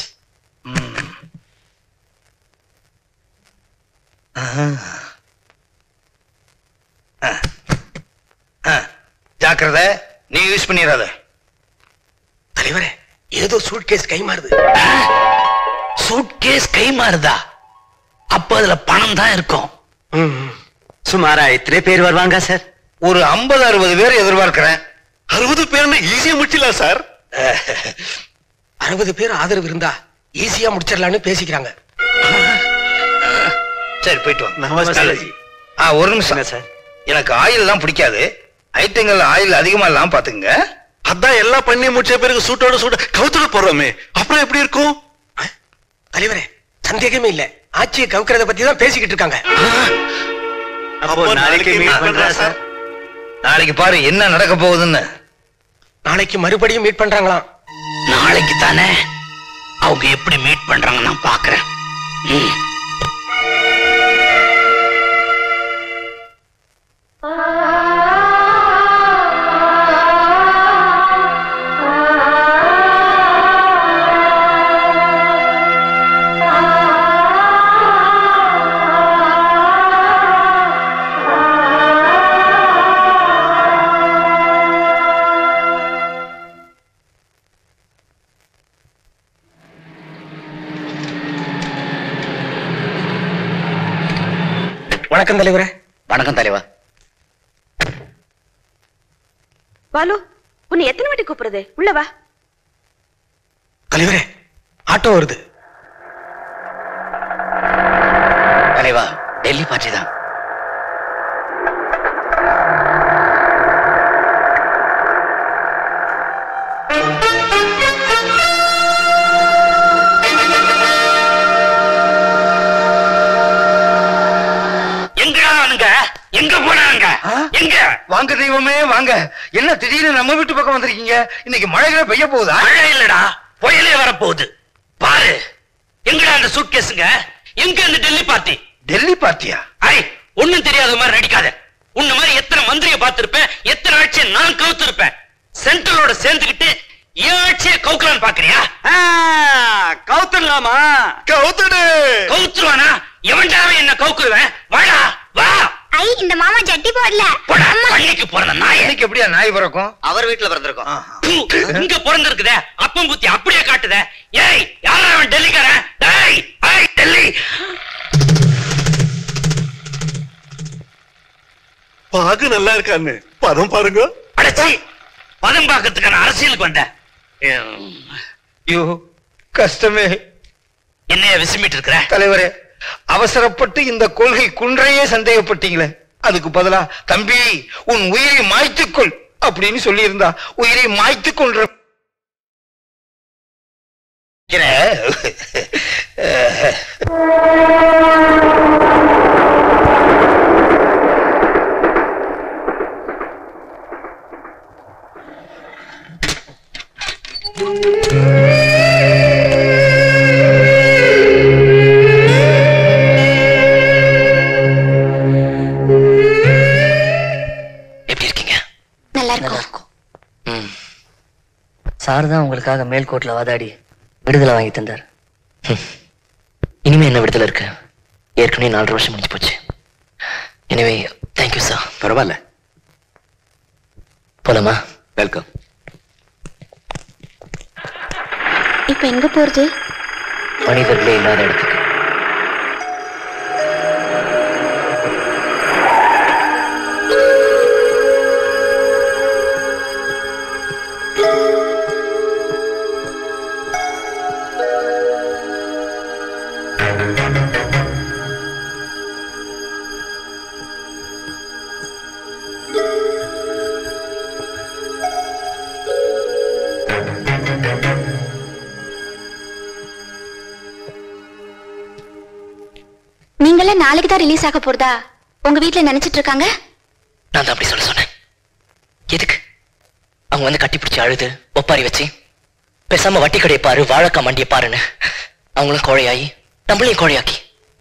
ஜாக்கிரத நீ யூஸ் பண்ணிடாத தலைவரே ஏதோ சூட் கேஸ் கை மாறுது சூட்கேஸ் கை மாறுதா அப்ப அதுல பணம் தான் இருக்கும் சுமாரா எத்தனை பேர் வருவாங்க சார் ஒரு ஐம்பது அறுபது பேர் எதிர்பார்க்கிறேன் அறுபது பேர்னு ஈஸியா முடிச்சிடலாம் சார் அறுபது பேர் ஆதரவு இருந்தா ஈஸியா முடிச்சிடலாம்னு பேசிக்கிறாங்க சரி போயிட்டு வாங்க நமஸ்காரம் ஜி. ஆ ஒரு நிமிஷம் சார் எனக்கு ஆயில் எல்லாம் பிடிக்காது ஐட்டங்கள் ஆயில் அதிகமா இல்லாம பாத்துங்க அதான் எல்லாம் பண்ணி முடிச்ச பிறகு சூட்டோட சூட கவுத்துல போடுறோமே அப்புறம் எப்படி இருக்கும் தலைவரே சந்தேகமே இல்ல ஆட்சியை கவுக்கிறத பத்தி தான் பேசிக்கிட்டு இருக்காங்க அப்போ நாளைக்கு மீட் பண்றா சார் நாளைக்கு பாரு என்ன நடக்க போகுதுன்னு நாளைக்கு மறுபடியும் மீட் பண்றாங்களாம் நாளைக்கு தானே அவங்க எப்படி மீட் பண்றாங்க நான் பாக்குறேன் ம். வணக்கம் தலைவரே வணக்கம் தலைவா பாலு உன்னை எத்தனை வாட்டி கூப்பிடுறது உள்ள வா தலைவரே ஆட்டோ வருது தலைவா டெல்லி பார்ட்டி தான் எங்க அவனுங்க எங்க போனாங்க எங்க வாங்க தெய்வமே வாங்க என்ன திடீர்னு நம்ம வீட்டு பக்கம் வந்திருக்கீங்க இன்னைக்கு மழைகளை பெய்ய போகுதா மழை இல்லடா புயலே வரப்போகுது பாரு எங்கடா அந்த சூட்கேஸுங்க எங்க அந்த டெல்லி பார்ட்டி டெல்லி பார்ட்டியா ஐ ஒண்ணும் தெரியாத மாதிரி நடிக்காத உன்ன மாதிரி எத்தனை மந்திரிய பார்த்திருப்பேன் எத்தனை ஆட்சியை நான் கவுத்திருப்பேன் சென்ட்ரலோட சேர்ந்துக்கிட்டு ஏன் ஆட்சியை கவுக்கலான்னு பாக்குறியா கவுத்துடலாமா கவுத்துடு கவுத்துருவானா எவன்டாவே என்ன கவுக்குருவேன் வாடா வா ஐ இந்த மாமா ஜட்டி போடல போடா பள்ளிக்கு பிறந்த நாய் இன்னைக்கு எப்படியா நாய் பிறக்கும் அவர் வீட்டுல பிறந்திருக்கோம் இங்க பிறந்திருக்குதே அப்பம் புத்தி அப்படியே காட்டுதே ஏய் யாரா அவன் டெல்லிக்காரன் டேய் ஐய் டெல்லி பாகு நல்லா இருக்கான்னு பதம் பாருங்க அடச்சி பதம் பார்க்கறதுக்கான அரசியலுக்கு வந்தேன் ஐயோ கஷ்டமே என்னைய விசுமிட்டு இருக்கிற தலைவரே அவசரப்பட்டு இந்த கொள்கை குன்றையே சந்தேகப்பட்டீங்களே அதுக்கு பதிலா தம்பி உன் உயிரை மாய்த்துக்கொள் அப்படின்னு சொல்லி இருந்தா உயிரை மாய்த்துக் கொள்ற எப்படி இருக்கீங்க நல்லா இருக்கும் ம் சார் தான் உங்களுக்காக மேல்கோட்ல வாதாடி விடுதலை வாங்கி தந்தார் ஹம். இனிமே என்ன விடுதலை இருக்கு ஏற்கனவே நாலரை வருஷம் முடிஞ்சு போச்சு எனவே தேங்க்யூ சார் பரவாயில்ல போலாமா வெல்கம் இப்ப எங்க போறது மனிதர்களே இல்லாத இடத்துக்கு நீங்களாம் நாளைக்கு தான் ரிலீஸ் ஆக போறதா உங்க வீட்ல நினைச்சிட்டு இருக்காங்க நான் தான் அப்படி சொல்ல சொன்னேன் எதுக்கு அவங்க வந்து கட்டி பிடிச்சி அழுது ஒப்பாரி வச்சு பேசாம வட்டி கடையை பாரு வாழைக்காய் மண்டியை பாருன்னு அவங்களும் கோழையாயி நம்மளையும் கோழையாக்கி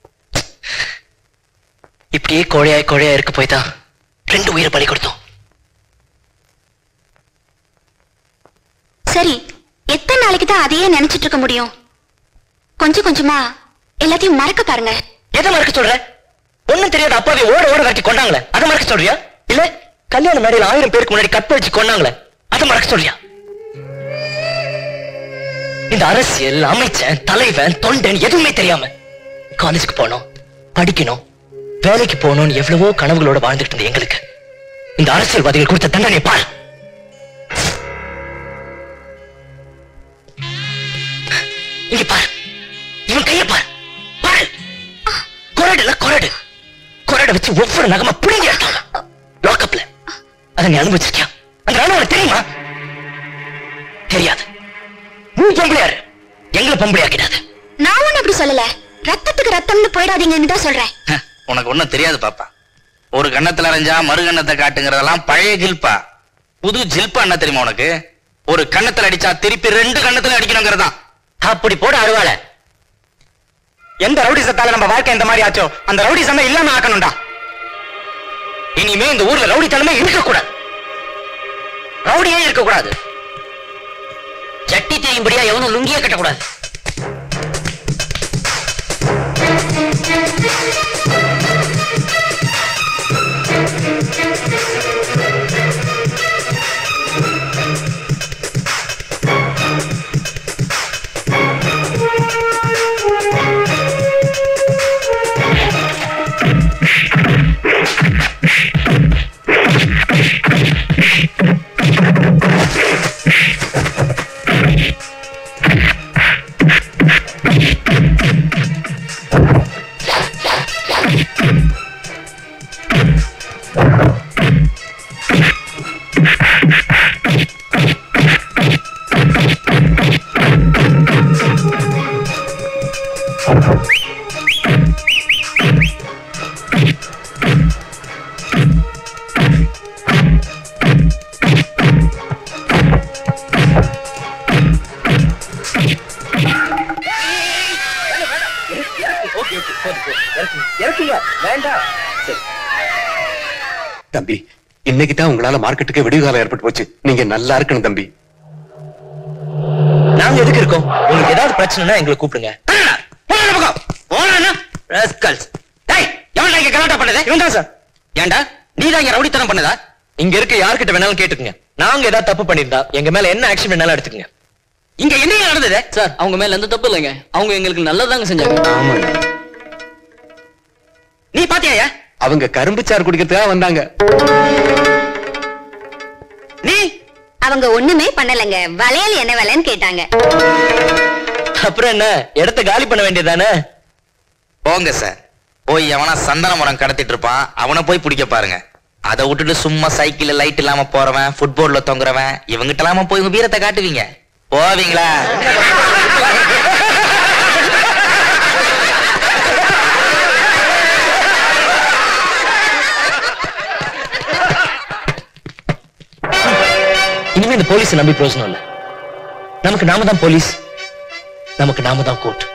இப்படியே கோழையாய் கோழையா இருக்க போய் தான் ரெண்டு உயிரை பலி கொடுத்தோம் சரி எத்தனை நாளைக்கு தான் அதையே நினைச்சிட்டு இருக்க முடியும் கொஞ்சம் கொஞ்சமா எல்லாத்தையும் மறக்க பாருங்க எதை மறக்க சொல்ற ஒண்ணும் தெரியாத அப்பாவை ஓட ஓட கட்டி கொண்டாங்களே அதை மறக்க சொல்றியா இல்ல கல்யாண மேடையில ஆயிரம் பேருக்கு முன்னாடி கற்ப வச்சு கொண்டாங்களே அதை மறக்க சொல்லியா இந்த அரசியல் அமைச்சன் தலைவன் தொண்டன் எதுவுமே தெரியாம காலேஜுக்கு போனோம் படிக்கணும் வேலைக்கு போகணும்னு எவ்வளவோ கனவுகளோட வாழ்ந்துட்டு இருந்த எங்களுக்கு இந்த அரசியல்வாதிகள் கொடுத்த தண்டனை பார் இங்க பாரு இவன் கைய பாரு பாரு கொரடுல கொரடு கொரடை வச்சு ஒவ்வொரு நகமா புடுங்கி எடுத்தாங்க லாக்அப்ல அதை நீ அனுபவிச்சிருக்கியா அந்த ராணுவம் தெரியுமா தெரியாது நீ பொம்பளையாரு எங்களை பொம்பளையாக்கிடாது நான் ஒண்ணு அப்படி சொல்லல ரத்தத்துக்கு ரத்தம்னு போயிடாதீங்கன்னு தான் சொல்றேன் உனக்கு ஒண்ணும் தெரியாது பாப்பா ஒரு கண்ணத்துல அரைஞ்சா மறு கண்ணத்தை காட்டுங்கிறதெல்லாம் பழைய ஜில்பா புது ஜில்பா என்ன தெரியுமா உனக்கு ஒரு கண்ணத்துல அடிச்சா திருப்பி ரெண்டு கண்ணத்துல அடிக்கணுங்கிறதா அப்படி போட அருவாள எந்த ரவுடிசத்தால நம்ம வாழ்க்கை இந்த மாதிரி ஆச்சோ அந்த ரவுடிசமே இல்லாம ஆக்கணும்டா இனிமே இந்த ஊர்ல ரவுடித்தனமே இருக்கக்கூடாது ரவுடியே இருக்கக்கூடாது சட்டி தெரியும்படியா எவனும் லுங்கியே கட்டக்கூடாது வேண்டாம் தம்பி இன்னைக்கு தான் உங்களால மார்க்கெட்டுக்கு விடிவுகாலம் ஏற்பட்டு போச்சு நீங்க நல்லா இருக்கணும் தம்பி நாங்க எதுக்கு இருக்கோம் உங்களுக்கு ஏதாவது பிரச்சனைனா எங்களை கூப்பிடுங்க ராஸ்கல்ஸ் டேய் எவன்டா இங்க கலாட்டா பண்ணது இவன் தான் சார் ஏன்டா நீ தான் இங்க ரவுடித்தனம் பண்ணதா இங்க இருக்க யார்கிட்ட வேணாலும் கேட்டுக்குங்க நாங்க ஏதாவது தப்பு பண்ணிருந்தா எங்க மேல என்ன ஆக்ஷன் வேணாலும் எடுத்துக்கங்க இங்க என்ன நடந்தது சார் அவங்க மேல எந்த தப்பு இல்லைங்க அவங்க எங்களுக்கு நல்லதாங்க செஞ்சாங்க ஆமாங்க நீ பாத்தியாயா அவங்க கரும்பு சாறு குடிக்கிறதுக்காக வந்தாங்க நீ அவங்க ஒண்ணுமே பண்ணலங்க வளையல் என்ன விலைன்னு கேட்டாங்க அப்புறம் என்ன இடத்த காலி பண்ண வேண்டியதானே போங்க சார் போய் எவனா சந்தன மரம் கடத்திட்டு இருப்பான் அவனை போய் பிடிக்க பாருங்க அதை விட்டுட்டு சும்மா சைக்கிள் லைட் இல்லாம போறவன் ஃபுட்போர்ட்ல தொங்குறவன் இவங்கிட்ட இல்லாம போய் உங்க வீரத்தை காட்டுவீங்க போவீங்களா இனிமே இந்த போலீஸ் நம்பி பிரயோஜனம் இல்ல நமக்கு நாம தான் போலீஸ் நமக்கு நாம தான் கோர்ட்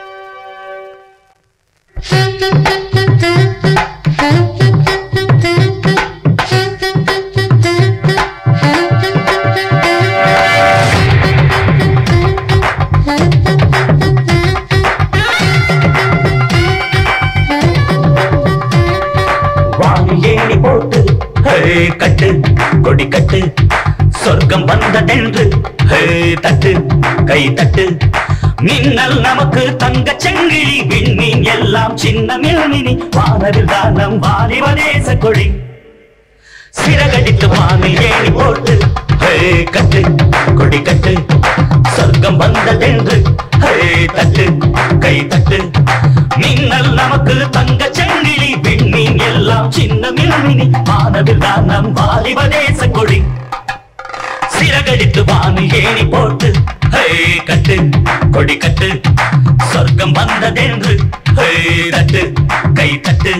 வாணி ஏணி போட்டு ஹே கட்டு கொடி கட்டு சொர்க்கம் வந்ததென்று ஹே தட்டு கை தட்டு மின்னல் நமக்கு தங்க செங்கிழி விண்மீன் எல்லாம் சின்ன மில்மினி வானவில் தானம் வாலிபதேச கொடி சிறகடித்து வாணி ஏணி போட்டு ஹே கட்டு கொடி கட்டு சொர்க்கம் வந்ததென்று ஹே தட்டு கை தட்டு மின்னல் நமக்கு தங்க செங்கிழி விண்மீன் எல்லாம் சின்ன மில்மினி வானவில் தானம் வாலிபதேச கொடி சிறகடித்து வானு ஏணி போட்டு ஹே கட்டு கொடி கட்டு சொர்க்கம் வந்ததென்று ஹே தட்டு கை தட்டு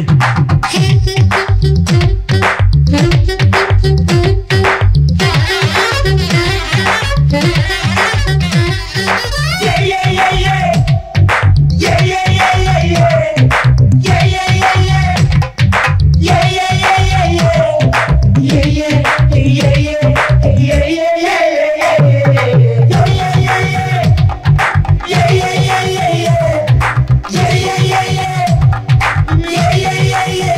Yeah, yeah, yeah, yeah.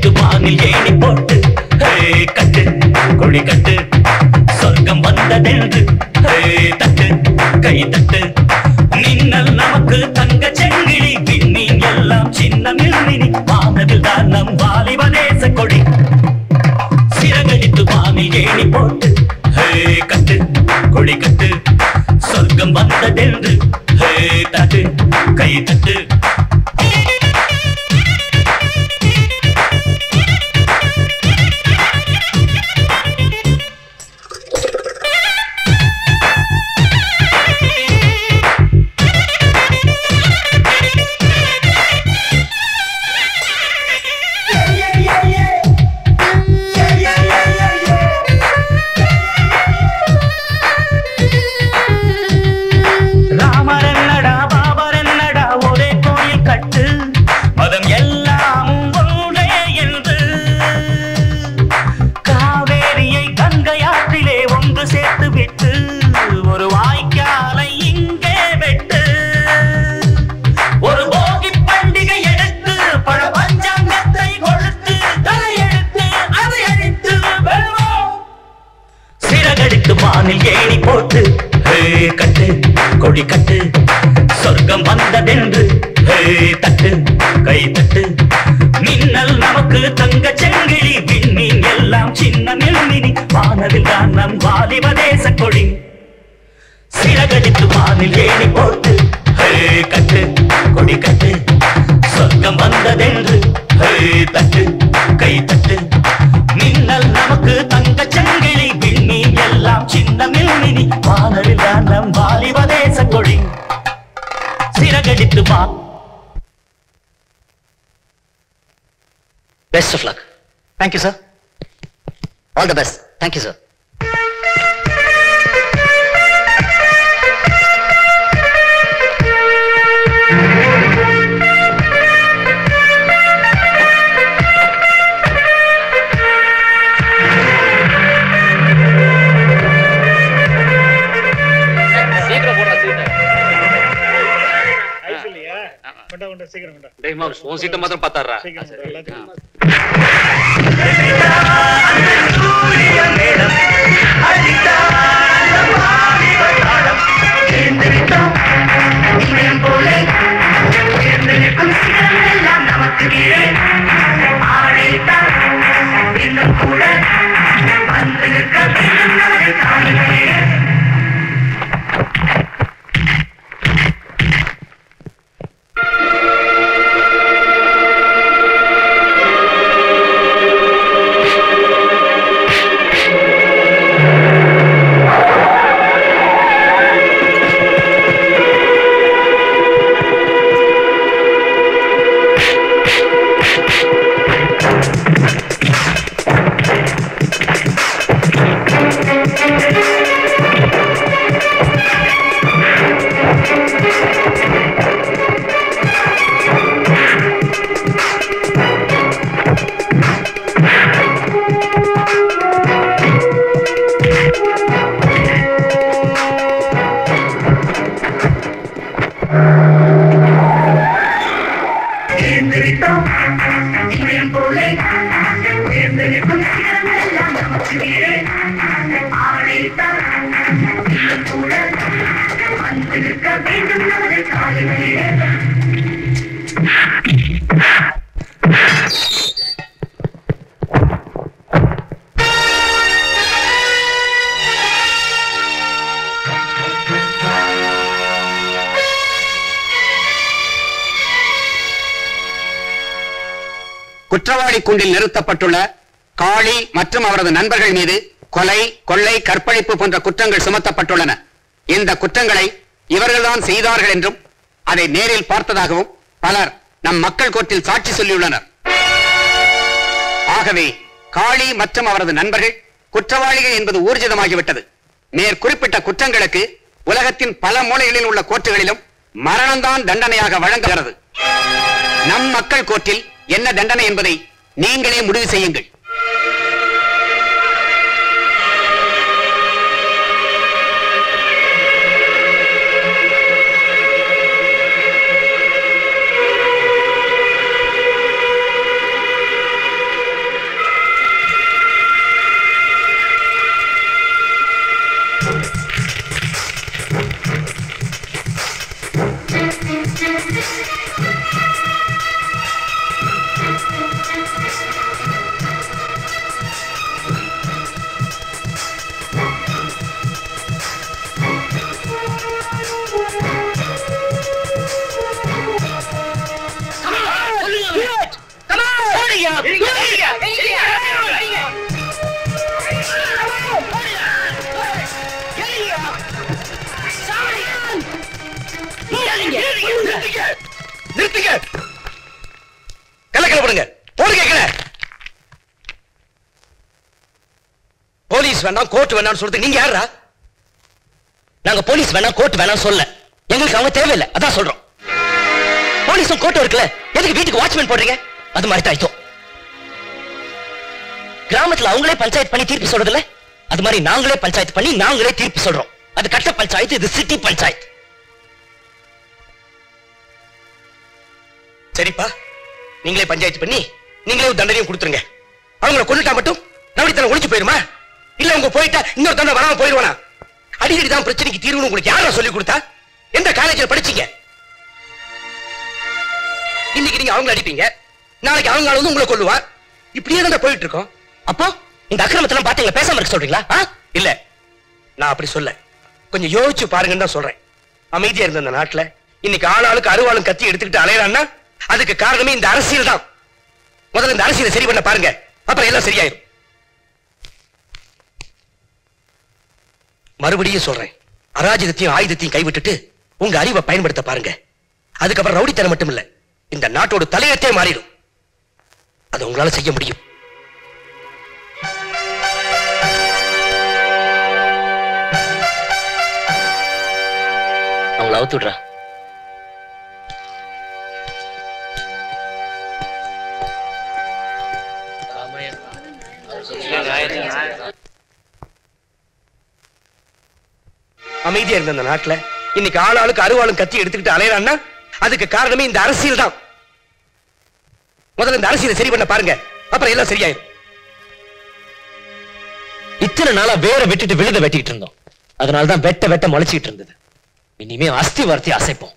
சிறகடித்து வானில் ஏணி போட்டு ஹே, கட்டு கொடி கட்டு சொர்க்கம் வந்ததென்று ஹே, தட்டு கை தட்டு மின்னல் நமக்கு தங்க செங்கிழி விண்மீன் எல்லாம் சின்ன மின்மினி வானவில் தான் நம் வாலிப தேச கொடி சிறகடித்து வானில் ஏணி போட்டு ஹே கட்டு கொடி கட்டு சொர்க்கம் வந்ததென்று ஹே தட்டு கை தட்டு ராமர் என்னடா பாபர் என்னடா ஒரே கோயில் கட்டு மதம் எல்லாம் ஒன்றே என்று காவேரியை கங்கையாற்றிலே ஒன்று சேர்த்து விட்டு ஒரு வாய்க்காலை இங்கே வெட்டு ஒரு போகி பண்டிகை எடுத்து பல பஞ்சாங்கத்தை கொடுத்து தலையெடுத்து அதை அழித்து வெல்வோம் சிறகடித்து வானில் ஏணி போட்டு ஹே கட்டு கொடி கட்டு சொர்க்கம் வந்ததென்று ஹே தட்டு கை தட்டு மின்னல் நமக்கு தங்க செங்கிழி விண்மீன் எல்லாம் சின்ன மின்மினி வானவில் தான் நம் வாலிப தேச கொடி சிறகடித்து வானில் ஏணி போட்டு ஹே கட்டு கொடி கட்டு சொர்க்கம் வந்ததென்று ஹே தட்டு கை தட்டு மின்னல் நமக்கு தங்க சங்கிலி விண்மீன் எல்லாம் சின்ன மின்மினி வானவில் தான் நம் வாலிப தேச கொடி சிறகடித்து வா best of luck thank you sir all the best thank you sir சீக்கிரம் போடுற சீட்டை டேய் மாம் உன் சீட்டை மாத்திரம் பார்த்தாரா குற்றவாளி கூண்டில் நிறுத்தப்பட்டுள்ள காளி மற்றும் அவரது நண்பர்கள் மீது கொலை கொள்ளை கற்பழிப்பு போன்ற குற்றங்கள் சுமத்தப்பட்டுள்ளன இந்த குற்றங்களை இவர்கள்தான் செய்தார்கள் என்றும் அதை நேரில் பார்த்ததாகவும் பலர் நம் மக்கள் கோர்ட்டில் சாட்சி சொல்லியுள்ளனர் ஆகவே காளி மற்றும் அவரது நண்பர்கள் குற்றவாளிகள் என்பது ஊர்ஜிதமாகிவிட்டது மேற் குறிப்பிட்ட குற்றங்களுக்கு உலகத்தின் பல மூலைகளில் உள்ள கோர்ட்டுகளிலும் மரணம்தான் தண்டனையாக வழங்குகிறது நம் மக்கள் கோர்ட்டில் என்ன தண்டனை என்பதை நீங்களே முடிவு செய்யுங்கள் நிறுத்துங்க கலக்கல போடுங்க போடுங்க கீழ போலீஸ் வேண்டாம் கோர்ட் வேணாம்னு சொல்றது நீங்க யாரா நாங்க போலீஸ் வேணாம் கோர்ட் வேணாம் சொல்ல எங்களுக்கு அவங்க தேவையில்லை அதான் சொல்றோம் போலீஸும் கோர்ட்டும் இருக்குல்ல எதுக்கு வீட்டுக்கு வாட்ச்மேன் போடுறீங்க அது மாதிரி தான் இதுவும். கிராமத்துல அவங்களே பஞ்சாயத்து பண்ணி தீர்ப்பு சொல்றதில்ல அது மாதிரி நாங்களே பஞ்சாயத்து பண்ணி நாங்களே தீர்ப்பு சொல்றோம் அது கட்ட பஞ்சாயத்து இது சிட்டி பஞ்சாயத்து சரிப்பா நீங்களே பஞ்சாயத்து பண்ணி நீங்களே ஒரு தண்டனையும் கொடுத்துருங்க அவங்கள கொண்டுட்டா மட்டும் நவடித்தனம் ஒழிச்சு போயிருமா இல்ல உங்க போயிட்டா இன்னொரு தண்டனை வராம போயிருவானா அடிக்கடி தான் பிரச்சனைக்கு தீர்வுன்னு உங்களுக்கு யாரா சொல்லி கொடுத்தா எந்த காலேஜில் படிச்சீங்க இன்னைக்கு நீங்க அவங்கள அடிப்பீங்க நாளைக்கு அவங்க ஆளு வந்து உங்களை கொல்லுவா இப்படியே தான் போயிட்டு இருக்கோம் அப்போ இந்த அக்கிரமத்தெல்லாம் பாத்தீங்களா பேசாம இருக்க சொல்றீங்களா ஆ? இல்ல நான் அப்படி சொல்ல கொஞ்சம் யோசிச்சு பாருங்கன்னு தான் சொல்றேன் அமைதியா இருந்த இந்த நாட்டுல இன்னைக்கு ஆளாளுக்கு அருவாளும் கத்தி எடுத்துக்கிட்டு அலையறான்னா அதுக்கு காரணமே இந்த அரசியல் தான் முதல்ல இந்த அரசியலை சரி பண்ண பாருங்க அப்புறம் எல்லாம் சரியாயிரும் மறுபடியும் சொல்றேன் அராஜகத்தையும் ஆயுதத்தையும் கைவிட்டுட்டு உங்க அறிவை பயன்படுத்த பாருங்க அதுக்கப்புறம் ரவுடித்தனம் மட்டும் இல்ல இந்த நாட்டோட தலையத்தே மாறிடும் அது உங்களால செய்ய முடியும் அவங்கள அவுத்து விடுறா அமைதியா இருந்த இந்த நாட்டுல இன்னைக்கு ஆளாளுக்கு அருவாளும் கத்தி எடுத்துக்கிட்டு அலையறான்னா அதுக்கு காரணமே இந்த அரசியல் தான் முதல்ல இந்த அரசியலை சரி பண்ண பாருங்க அப்புறம் எல்லாம் சரியாயிரும் இத்தனை நாளா வேற வெட்டிட்டு விழுத வெட்டிட்டு இருந்தோம் அதனாலதான் வெட்ட வெட்ட முளைச்சிட்டு இருந்தது இனிமே அஸ்தி வார்த்தை அசைப்போம்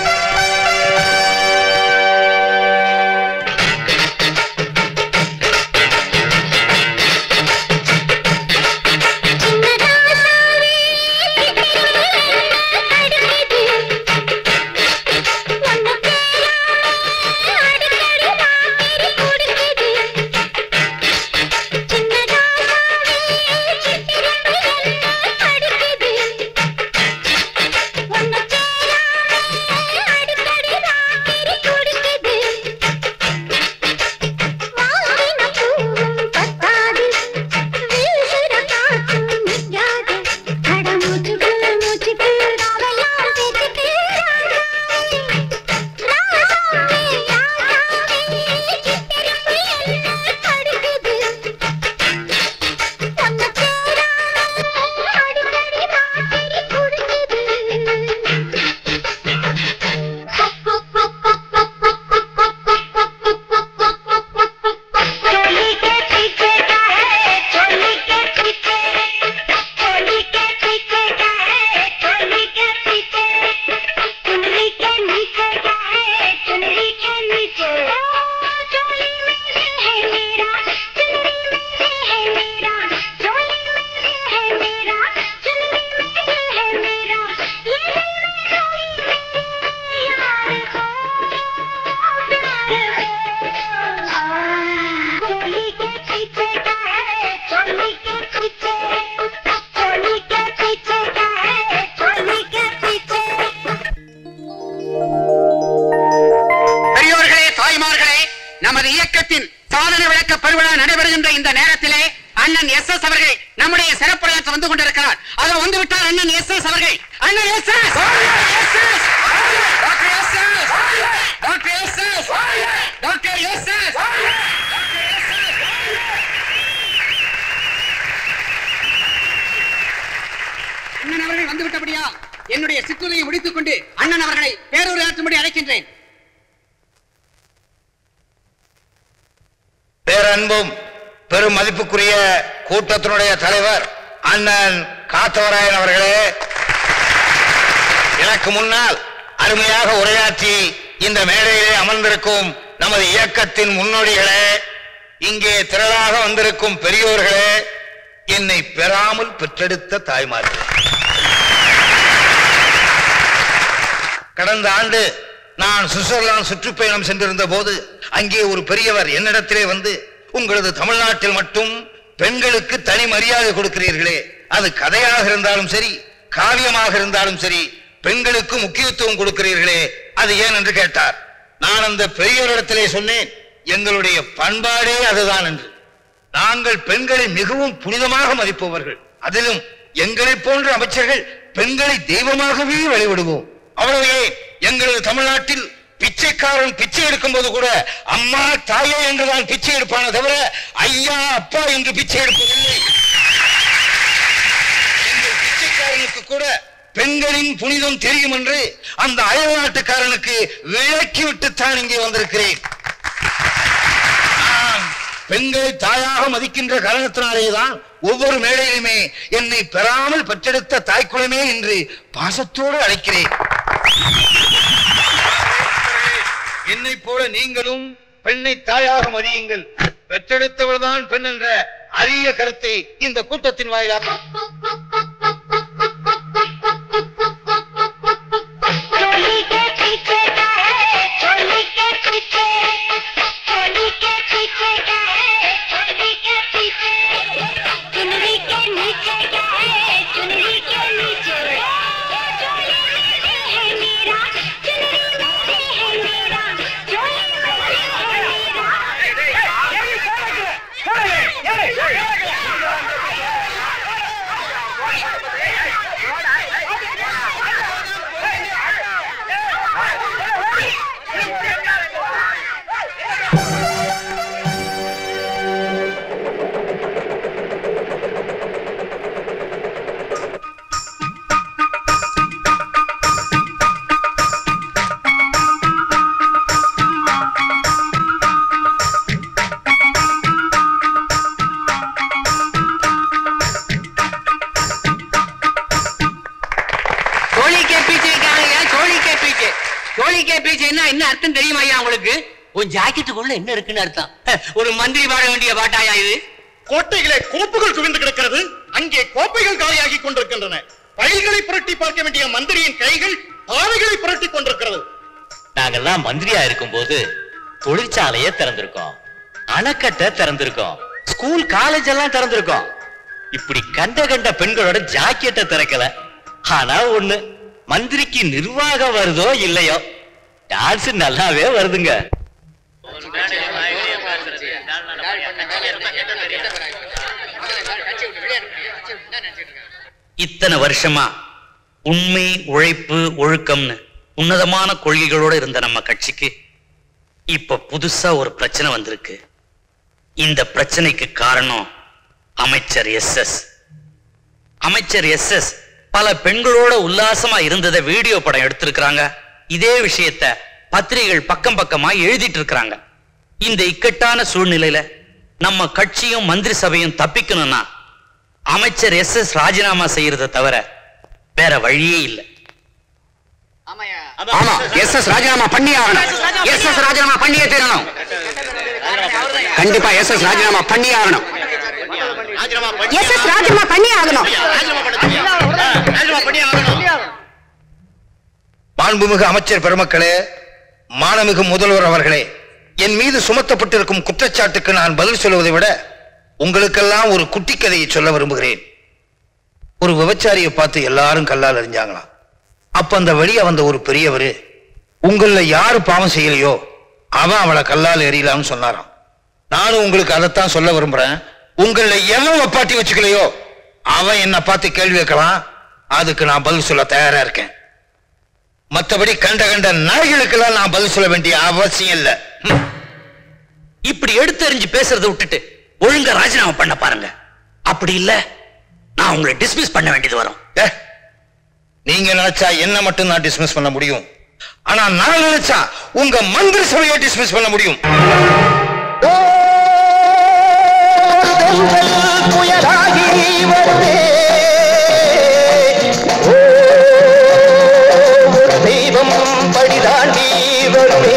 பெரியோர்களே தாய்மார்களே நமது இயக்கத்தின் சாதனை விளக்க பெருவிழா நடைபெறுகின்ற இந்த நேரத்திலே அண்ணன் எஸ் எஸ் அவர்கள் நம்முடைய சிறப்புரையாற்ற வந்து கொண்டிருக்கிறார் அதோ வந்து விட்டார் அண்ணன் எஸ் எஸ் அவர்கள் அண்ணன் S S doctor S S doctor S S doctor S S அண்ணன் அவர்கள் வந்து விட்டபடியா என்னுடைய சிற்றுரையை முடித்துக் கொண்டு அண்ணன் அவர்களை பேருரையாற்றும்படி அழைக்கின்றேன் பேரன்பும் பெரும் மதிப்புக்குரிய கூட்டத்தினுடைய தலைவர் அண்ணன் காத்தவராயன் அவர்களே எனக்கு முன்னால் அருமையாக உரையாற்றி இந்த மேடையிலே அமர்ந்திருக்கும் நமது இயக்கத்தின் முன்னோடிகளே இங்கே திரளாக வந்திருக்கும் பெரியோர்களே என்னை பெறாமல் பெற்றெடுத்த தாய்மார்களே கடந்த ஆண்டு நான் சுவிட்சர்லாந்து சுற்றுப்பயணம் சென்றிருந்த போது அங்கே ஒரு பெரியவர் என்னிடத்திலே வந்து உங்களது தமிழ்நாட்டில் மட்டும் பெண்களுக்கு தனி மரியாதை கொடுக்கிறீர்களே அது கதையாக இருந்தாலும் சரி காவியமாக இருந்தாலும் சரி பெண்களுக்கு முக்கியத்துவம் கொடுக்கிறீர்களே அது ஏன் என்று கேட்டார் நான் அந்த பெரியவரிடத்திலே சொன்னேன் எங்களுடைய பண்பாடே அதுதான் என்று நாங்கள் பெண்களை மிகவும் புனிதமாக மதிப்பவர்கள் அதிலும் எங்களை போன்ற அமைச்சர்கள் பெண்களை தெய்வமாகவே வழிபடுவோம் அவ்வளவே எங்களது தமிழ்நாட்டில் பிச்சைக்காரன் பிச்சை எடுக்கும் போது கூட அம்மா தாயே என்றுதான் பிச்சை எடுப்பானே தவிர ஐயா அப்பா என்று பிச்சை எடுப்பதில்லை எங்கள் பிச்சைக்காரனுக்கு கூட பெண்களின் புனிதம் தெரியும் என்று அந்த அயல் நாட்டுக்காரனுக்கு விளக்கிவிட்டுத்தான் இங்கே வந்திருக்கிறேன் நான் பெண்களை தாயாக மதிக்கின்ற காரணத்தினாலேதான் ஒவ்வொரு மேடையிலுமே என்னை பெறாமல் பெற்றெடுத்த தாய்க்குளமே என்று பாசத்தோடு அழைக்கிறேன் என்னை போல நீங்களும் பெண்ணை தாயாக மதியுங்கள் பெற்றெடுத்தவள்தான் பெண் என்ற அரிய கருத்தை இந்த கூட்டத்தின் வாயிலாக चोली के पीछे का है चोली के पीछे चोली के पीछे का है चोली के पीछे चुनरी के नीचे क्या है चुनरी के नीचे चोली में है मेरा चुनरी में है मेरा चोली में है கோழி கே பீச்சே காலையா கோழி கே பீச்சே கோழி கே பீச்சேன்னா என்ன அர்த்தம் தெரியுமா ஐயா உங்களுக்கு உன் ஜாக்கெட்டுக்குள்ள என்ன இருக்குன்னு அர்த்தம் ஒரு மந்திரி பாட வேண்டிய பாட்டாயா இது கோட்டைகளே கோப்புகள் குவிந்து கிடக்கிறது அங்கே கோப்பைகள் காலியாகி கொண்டிருக்கின்றன பயில்களை புரட்டி பார்க்க வேண்டிய மந்திரியின் கைகள் பாவைகளை புரட்டி கொண்டிருக்கிறது நாங்கெல்லாம் மந்திரியா இருக்கும்போது தொழிற்சாலையே திறந்திருக்கோம் அணைக்கட்டை திறந்திருக்கோம் ஸ்கூல் காலேஜ் எல்லாம் திறந்திருக்கோம் இப்படி கண்ட கண்ட பெண்களோட ஜாக்கெட்டை திறக்கல ஆனா ஒண்ணு மந்திரிக்கு நிர்வாகம் வருதோ இல்லையோ டான்ஸ் நல்லாவே வருதுங்க இத்தனை வருஷமா உண்மை உழைப்பு ஒழுக்கம்னு உன்னதமான கொள்கைகளோட இருந்த நம்ம கட்சிக்கு இப்ப புதுசா ஒரு பிரச்சனை வந்திருக்கு இந்த பிரச்சனைக்கு காரணம் அமைச்சர் எஸ் எஸ் அமைச்சர் எஸ் எஸ் பல பெண்களோட உல்லாசமா இருந்ததை வீடியோ படம் எடுத்திருக்கிறாங்க இதே விஷயத்த பத்திரிகைகள் பக்கம் பக்கமா எழுதிட்டு இருக்கிறாங்க இந்த இக்கட்டான சூழ்நிலையில நம்ம கட்சியும் மந்திரி சபையும் தப்பிக்கணும்னா அமைச்சர் எஸ் எஸ் ராஜினாமா செய்யறதை தவிர வேற வழியே இல்லை ஆமா எஸ் எஸ் ராஜினாமா பண்ணி ஆகணும் எஸ் எஸ் ராஜினாமா பண்ணியே தீரணும் கண்டிப்பா எஸ் எஸ் ராஜினாமா பண்ணி ஆகணும் எஸ் எஸ் ராஜினாமா பண்ணி ஆகணும் மாண்புமிகு அமைச்சர் பெருமக்களே மானமிகு முதல்வர் அவர்களே என் மீது சுமத்தப்பட்டிருக்கும் குற்றச்சாட்டுக்கு நான் பதில் சொல்வதை விட உங்களுக்கெல்லாம் ஒரு குட்டி கதையை சொல்ல விரும்புகிறேன் ஒரு விபச்சாரியை பார்த்து எல்லாரும் கல்லால் எறிஞ்சாங்களாம் அப்ப அந்த வெளியே வந்த ஒரு பெரியவர் உங்கள யாரு பாவம் செய்யலையோ அவன் அவளை கல்லால் எறியலாம்னு சொன்னாராம் நானும் உங்களுக்கு அதைத்தான் சொல்ல விரும்புறேன் உங்கள எவன் வப்பாட்டி வச்சுக்கலையோ அவன் என்ன பார்த்து கேள்வி கேட்கலாம் அதுக்கு நான் பதில் சொல்ல தயாரா இருக்கேன் மத்தபடி கண்ட கண்ட நாய்களுக்கெல்லாம் நான் பதில் சொல்ல வேண்டிய அவசியம் இல்ல இப்படி எடுத்தறிஞ்சு பேசுறதை விட்டுட்டு ஒழுங்கா ராஜினாமா பண்ண பாருங்க அப்படி இல்ல நான் உங்களை டிஸ்மிஸ் பண்ண வேண்டியது வரும் நீங்க நினைச்சா என்ன மட்டும் நான் டிஸ்மிஸ் பண்ண முடியும் ஆனா நான் நினைச்சா உங்க மந்திரி சபையை டிஸ்மிஸ் பண்ண முடியும் புயலாகி வருதே தெய்வம் படிதாண்டி வருவே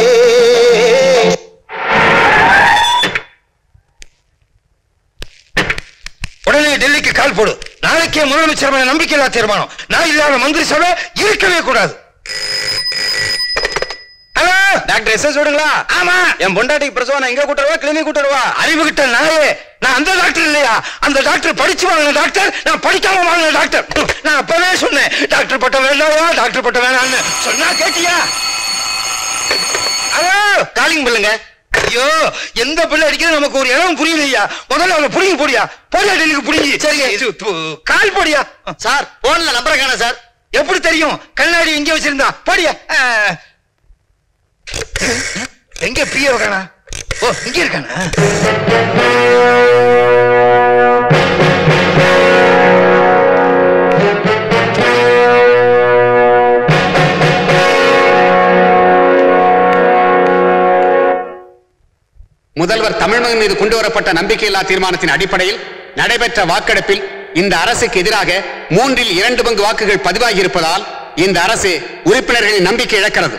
உடனே டெல்லிக்கு கால் போடு நாளைக்கே முதலமைச்சர் மேல நம்பிக்கையில்லா தீர்மானம் நான் இல்லாத மந்திரி சபை இருக்கவே கூடாது ஹலோ டாக்டர் எஸ் எஸ் விடுங்களா ஆமா என் பொண்டாட்டிக்கு பிரசவம் நான் எங்க கூட்டுருவா கிளினிக் கூட்டுருவா அறிவு கிட்ட நாயே நான் அந்த டாக்டர் இல்லையா அந்த டாக்டர் படிச்சு வாங்கின டாக்டர் நான் படிக்காம வாங்கின டாக்டர் நான் அப்பவே சொன்னேன் டாக்டர் பட்டம் வேண்டாமா டாக்டர் பட்டம் வேணாம்னு சொன்னா கேட்டியா ஹலோ காலிங் பிள்ளைங்க ஐயோ எந்த பிள்ளை அடிக்கிறது நமக்கு ஒரு இடம் புரியலையா முதல்ல அவனை புடிங்க போடியா போடியா டெல்லிக்கு புடிங்கி சரிங்க இது து- கால் போடியா சார் போன்ல நம்பரை காண சார் எப்படி தெரியும் கண்ணாடி இங்க வச்சிருந்தா போடியா ஆ. எங்க பிஏ காணா ஓ இங்க இருக்கானா முதல்வர் தமிழ்மகன் மீது கொண்டு வரப்பட்ட நம்பிக்கையில்லா தீர்மானத்தின் அடிப்படையில் நடைபெற்ற வாக்கெடுப்பில் இந்த அரசுக்கு எதிராக மூன்றில் இரண்டு பங்கு வாக்குகள் பதிவாகி இருப்பதால் இந்த அரசு உறுப்பினர்களின் நம்பிக்கை இழக்கிறது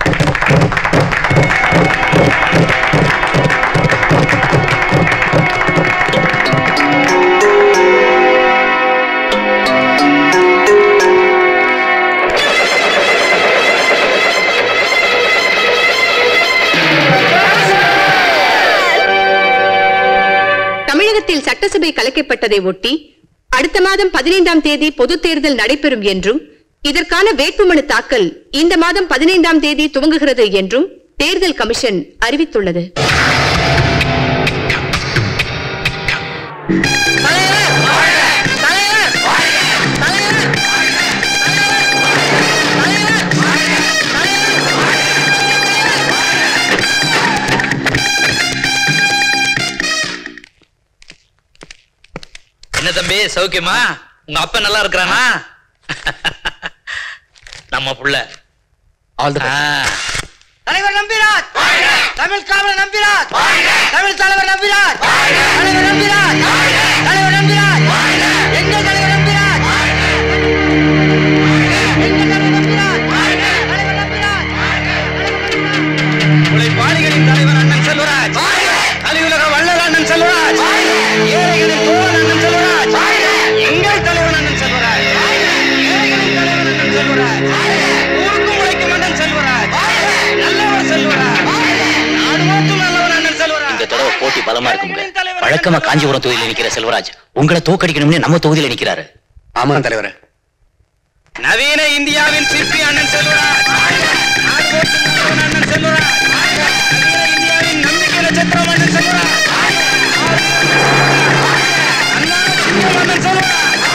தமிழகத்தில் சட்டசபை கலைக்கப்பட்டதை ஒட்டி அடுத்த மாதம் பதினைந்தாம் தேதி பொதுத் தேர்தல் நடைபெறும் என்றும் இதற்கான வேட்புமனு தாக்கல் இந்த மாதம் பதினைந்தாம் தேதி துவங்குகிறது என்றும் தேர்தல் கமிஷன் அறிவித்துள்ளது என்ன தம்பி சௌக்கியமா உங்க அப்பா நல்லா இருக்கிறானா நம்ம புள்ள தலைவர் நம்பிராஜ் தமிழ் காவலர் நம்பிராஜ் தமிழ் தலைவர் நம்பிராஜ் தலைவர் நம்பிராஜ் தலைவர் நம்பிராஜ் எங்க தலைவர் நம்பிராஜ் எங்க தலைவர் நம்பிராஜ் தலைவர் நம்பிராஜ் உழைப்பாளிகளின் தலைவர் அண்ணன் செல்வராஜ் கலியுலக வள்ளல் அண்ணன் செல்வராஜ் ஏழைகளின் தோழன் அண்ணன் செல்வராஜ் எங்கள் தலைவன் அண்ணன் செல்வராஜ் ஏழைகளின் தலைவன் அண்ணன் செல்வராஜ் ஊருக்கும் உழைக்கும் அண்ணன் செல்வராஜ் நல்லவர் செல்வராஜ் நாடு மாற்றும் நல்லவர் அண்ணன் செல்வராஜ் இந்த தடவை போட்டி பலமா இருக்குங்க வழக்கமா காஞ்சிபுரம் தொகுதியில் நிக்கிற செல்வராஜ் உங்களை தோக்கடிக்கணும்னு நம்ம தொகுதியில நிக்கிறாரு ஆமா தலைவர் நவீன இந்தியாவின் சிற்பி அண்ணன் செல்வராஜ் நாடு போற்றும் நல்லவன் அண்ணன் செல்வராஜ் நவீன இந்தியாவின் நம்பிக்கை நட்சத்திரம் அண்ணன் செல்வராஜ் அண்ணா சிங்கம் அண்ணன் செல்வராஜ்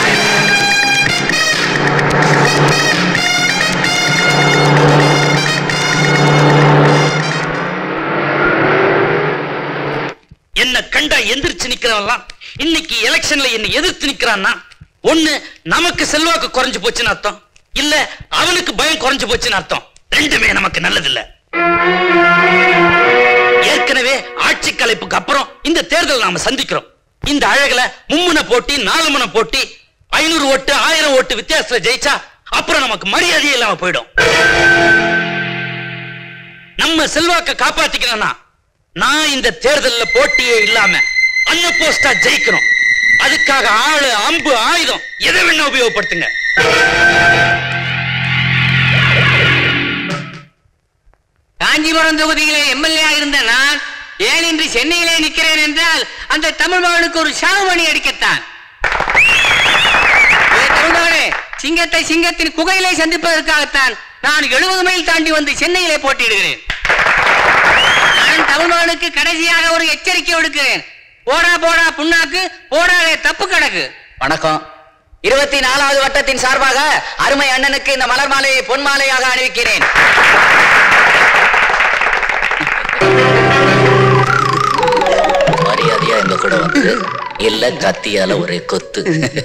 என்ன கண்டா எந்திரிச்சு நிக்கிறவன்லாம் இன்னைக்கு எலெக்ஷன்ல என்ன எதிர்த்து நிக்கிறான்னா ஒண்ணு நமக்கு செல்வாக்கு குறைஞ்சு போச்சுன்னு அர்த்தம் இல்ல அவனுக்கு பயம் குறைஞ்சு போச்சுன்னு அர்த்தம் ரெண்டுமே நமக்கு நல்லதில்ல ஏற்கனவே ஆட்சி கலைப்புக்கு அப்புறம் இந்த தேர்தல் நாம சந்திக்கிறோம் இந்த அழகுல மும்முன போட்டி நாலு முனை போட்டி ஐநூறு ஓட்டு ஆயிரம் ஓட்டு வித்தியாசத்துல ஜெயிச்சா அப்புறம் நமக்கு மரியாதையே இல்லாம போயிடும் நம்ம செல்வாக்க காப்பாத்திக்கணும்னா நான் இந்த தேர்தல்ல போட்டியே இல்லாம அன்ன போஸ்டா ஜெயிக்கணும் அதுக்காக ஆளு அம்பு ஆயுதம் எதை வேணா உபயோகப்படுத்துங்க காஞ்சிபுரம் தொகுதியிலே எம்எல்ஏ இருந்த நான் ஏன் இன்று சென்னையிலே நிற்கிறேன் என்றால் அந்த தமிழ் மகனுக்கு ஒரு சாகுமணி அடிக்கத்தான் ஏ தமிழ்மகனே, சிங்கத்தை சிங்கத்தின் குகையிலே சந்திப்பதற்காகத்தான் நான் எழுபது மைல் தாண்டி வந்து சென்னையிலே போட்டியிடுகிறேன் நான் தமிழ் மகனுக்கு கடைசியாக ஒரு எச்சரிக்கை விடுக்கிறேன் போடா போடா புண்ணாக்கு போடாதே தப்பு கணக்கு வணக்கம் இருபத்தி நாலாவது வட்டத்தின் சார்பாக அருமை அண்ணனுக்கு இந்த மலர் மாலையை பொன் மாலையாக அணிவிக்கிறேன் மரியாதையா எங்க கூட வந்து இல்ல கத்தியால ஒரே கொத்து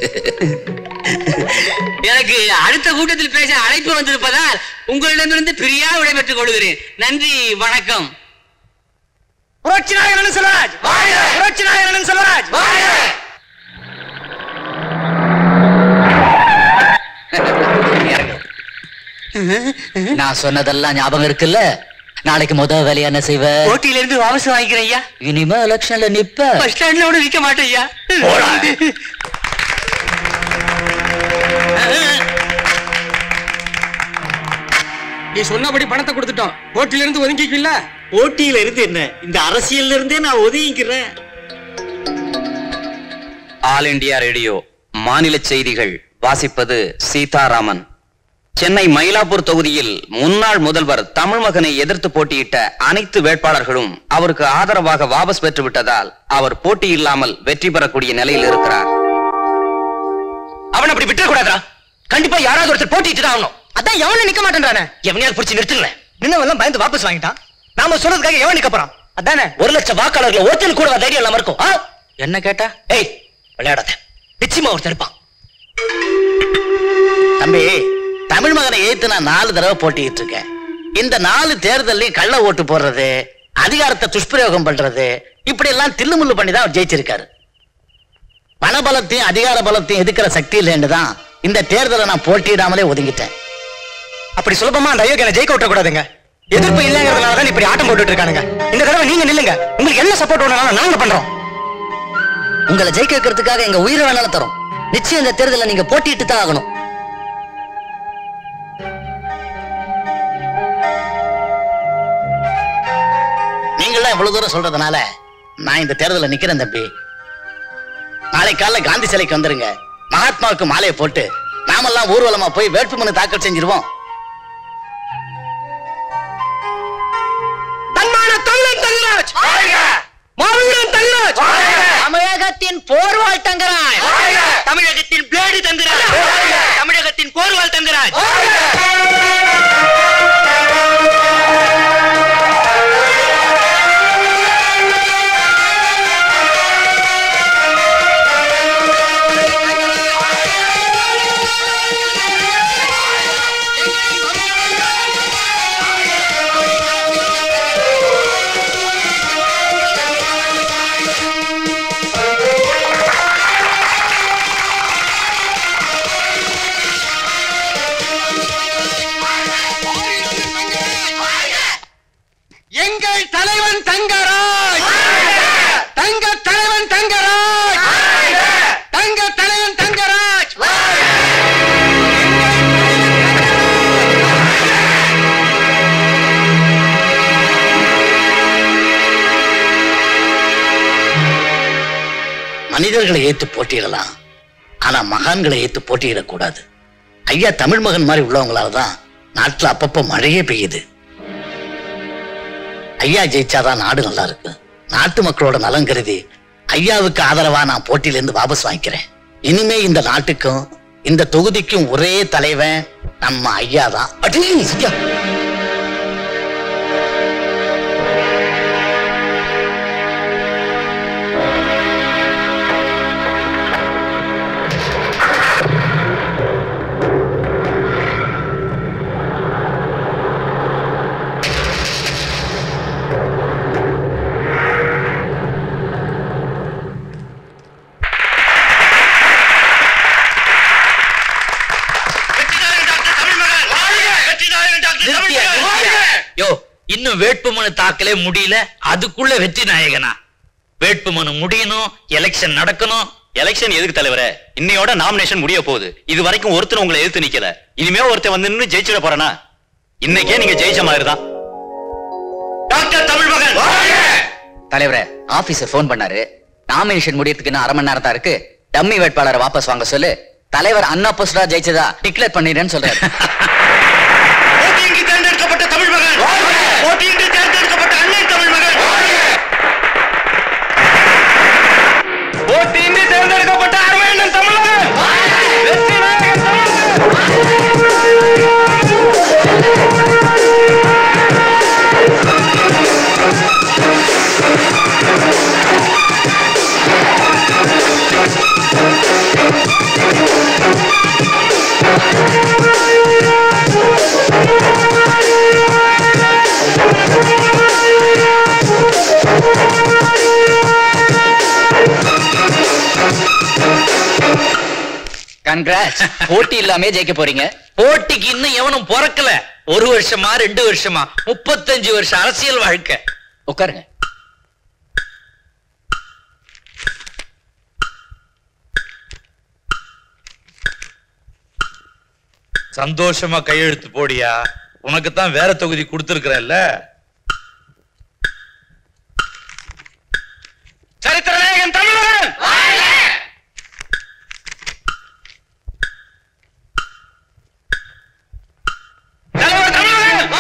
எனக்கு அடுத்த கூட்டத்தில் பேச அழைப்பு வந்திருப்பதால் உங்களிடமிருந்து பிரியா விடைபெற்றுக் கொள்கிறேன் நன்றி வணக்கம் புரட்சி நாயகன் செல்வராஜ் புரட்சி நாயகன் செல்வராஜ் நான் சொன்னதெல்லாம் ஞாபகம் இருக்குல்ல நாளைக்கு முத வேலையா என்ன செய்வ போட்டியில இருந்து வாபஸ் வாங்கிக்கிறேன் ஐயா இனிமே எலெக்ஷன்ல நிப்ப பஸ் ஸ்டாண்ட்ல கூட நிக்க மாட்டேன் ஐயா நீ சொன்னபடி பணத்தை கொடுத்துட்டோம் போட்டியில இருந்து ஒதுங்கிக்கல போட்டியில இருந்து என்ன இந்த அரசியல்ல இருந்தே நான் ஒதுங்கிக்கிறேன் ஆல் இண்டியா ரேடியோ மாநில செய்திகள் வாசிப்பது சீதாராமன் சென்னை மயிலாப்பூர் தொகுதியில் முன்னாள் முதல்வர் தமிழ் மகனை எதிர்த்து போட்டியிட்ட அனைத்து வேட்பாளர்களும் அவருக்கு ஆதரவாக வாபஸ் பெற்று விட்டதால் அவர் போட்டியில்லாமல் வெற்றி பெறக்கூடிய நிலையில் இருக்கிறார் அவன் அப்படி விட்டுறக்கூடாதா கண்டிப்பா யாராவது ஒருத்தர் போட்டிட்டு தான் ஆகணும் அதான் எவனும் நிக்க மாட்டேன்றானே எவனையாவது பிடிச்சி நிறுத்துங்களேன் நின்னவெல்லாம் பயந்து வாபஸ் வாங்கிட்டான் நாம சொல்றதுக்காக எவன் நிக்க போறான் அதானே ஒரு லட்சம் வாக்காளர்களை ஒருத்தன் கூட தைரியம் இல்லாம இருக்கும் ஆ? என்ன கேட்டா ஏய் விளையாடாத நிச்சயமா ஒருத்தர் இருப்பான் தம்பி தமிழ் மகனை ஏத்து நான் நாலு தடவை போட்டிட்டு இருக்கேன் இந்த நாலு தேர்தலையும் கள்ள ஓட்டு போடுறது அதிகாரத்தை துஷ்பிரயோகம் பண்றது இப்படி எல்லாம் தில்லுமுள்ளு பண்ணி தான் அவர் ஜெயிச்சிருக்காரு பணபலத்தையும் அதிகார பலத்தையும் எதுக்கிற சக்தி இல்லைன்னு தான் இந்த தேர்தலை நான் போட்டியிடாமலே ஒதுங்கிட்டேன் அப்படி சுலபமா அந்த அயோக்கியனை ஜெயிக்க விட்டக்கூடாதுங்க எதிர்ப்பு இல்லைங்கிறதுனால தான் இப்படி ஆட்டம் போட்டுட்டு இருக்கானுங்க இந்த தடவை நீங்க நில்லுங்க உங்களுக்கு என்ன சப்போர்ட் வேணாலும் நாங்க பண்றோம் உங்களை ஜெயிக்க வைக்கிறதுக்காக எங்க உயிரை வேணாலும் தரோம் நிச்சயம் இந்த தேர்தலில் நீங்க போட்டியிட்டு தான் ஆகணும் நீங்களாம் இவ்வளவு தூரம் சொல்றதுனால நான் இந்த தேர்தலில் நிக்கிறேன் தம்பி நாளை காலைல காந்தி சிலைக்கு வந்துருங்க மகாத்மாவுக்கு மாலையை போட்டு நாமெல்லாம் ஊர்வலமா போய் வேட்புமனு தாக்கல் செஞ்சிருவோம் தன்மான தமிழன் தங்கராஜ் மாவீரன் தங்கராஜ் தமிழகத்தின் போர்வாள் தங்கராஜ் தமிழகத்தின் பிளேடு தங்குராஜ் தமிழகத்தின் போர்வால் தங்குராஜ் எங்கள் தலைவன் தங்கராஜ் தங்க தலைவன் தங்கராஜ் தங்க தலைவன் தங்கராஜ் மனிதர்களை ஏத்து போட்டியிடலாம் ஆனா மகான்களை ஏத்து போட்டியிடக்கூடாது ஐயா தமிழ் மகன் மாதிரி உள்ளவங்களால தான் நாட்டுல அப்பப்போ மழையே பெய்யுது ஐயா ஜெயிச்சாதான் நாடு நல்லா இருக்கு நாட்டு மக்களோட நலன் கருதி ஐயாவுக்கு ஆதரவா நான் போட்டியிலிருந்து வாபஸ் வாங்கிக்கிறேன் இனிமே இந்த நாட்டுக்கும் இந்த தொகுதிக்கும் ஒரே தலைவன் நம்ம ஐயா தான் நிறுத்தியா, நிறுத்தியா. யோ இன்னும் வேட்புமனு தாக்கலே முடியல அதுக்குள்ள வெற்றி நாயகனா வேட்புமனு முடியணும் எலெக்ஷன் நடக்கணும் எலெக்ஷன் எதுக்கு தலைவரே இன்னையோட நாமினேஷன் முடிய போகுது இது வரைக்கும் ஒருத்தர் உங்களை எதிர்த்து நிக்கல இனிமே ஒருத்தன் வந்து நின்னு ஜெயிச்சிட போறானா இன்னைக்கே நீங்க ஜெயிச்ச மாதிரி தான் டாக்டர் தமிழ் மகன் தலைவரே ஆபீசர் ஃபோன் பண்ணாரு நாமினேஷன் முடியறதுக்கு இன்னும் அரை மணி நேரம் தான் இருக்கு டம்மி வேட்பாளரை வாபஸ் வாங்க சொல்லு தலைவர் அன்அப்போஸ்டா ஜெயிச்சதா டிக்ளேர் பண்ணிடுறேன்னு சொல்றாரு போட்டியின்றி தேர்ந்தெடுக்கப்பட்ட தமிழ் மகன் போட்டியின்றி தேர்ந்தெடுக்கப்பட்ட அன்னை தமிழ் மகன் போட்டியின்றி தேர்ந்தெடுக்கப்பட்ட அரவேணன் தமிழகம் வெற்றி நாயகன் கங்க்ராட்ஸ் போட்டி இல்லாமே ஜெயிக்க போறீங்க போட்டிக்கு இன்னும் எவனும் பிறக்கல ஒரு வருஷமா ரெண்டு வருஷமா முப்பத்தஞ்சு வருஷம் அரசியல் வாழ்க்கை உட்காருங்க சந்தோஷமா கையெழுத்து போடியா உனக்கு தான் வேற தொகுதி கொடுத்திருக்கிறல்ல சரித்திர நாயகன் தமிழன் தலைவர் தமிழன்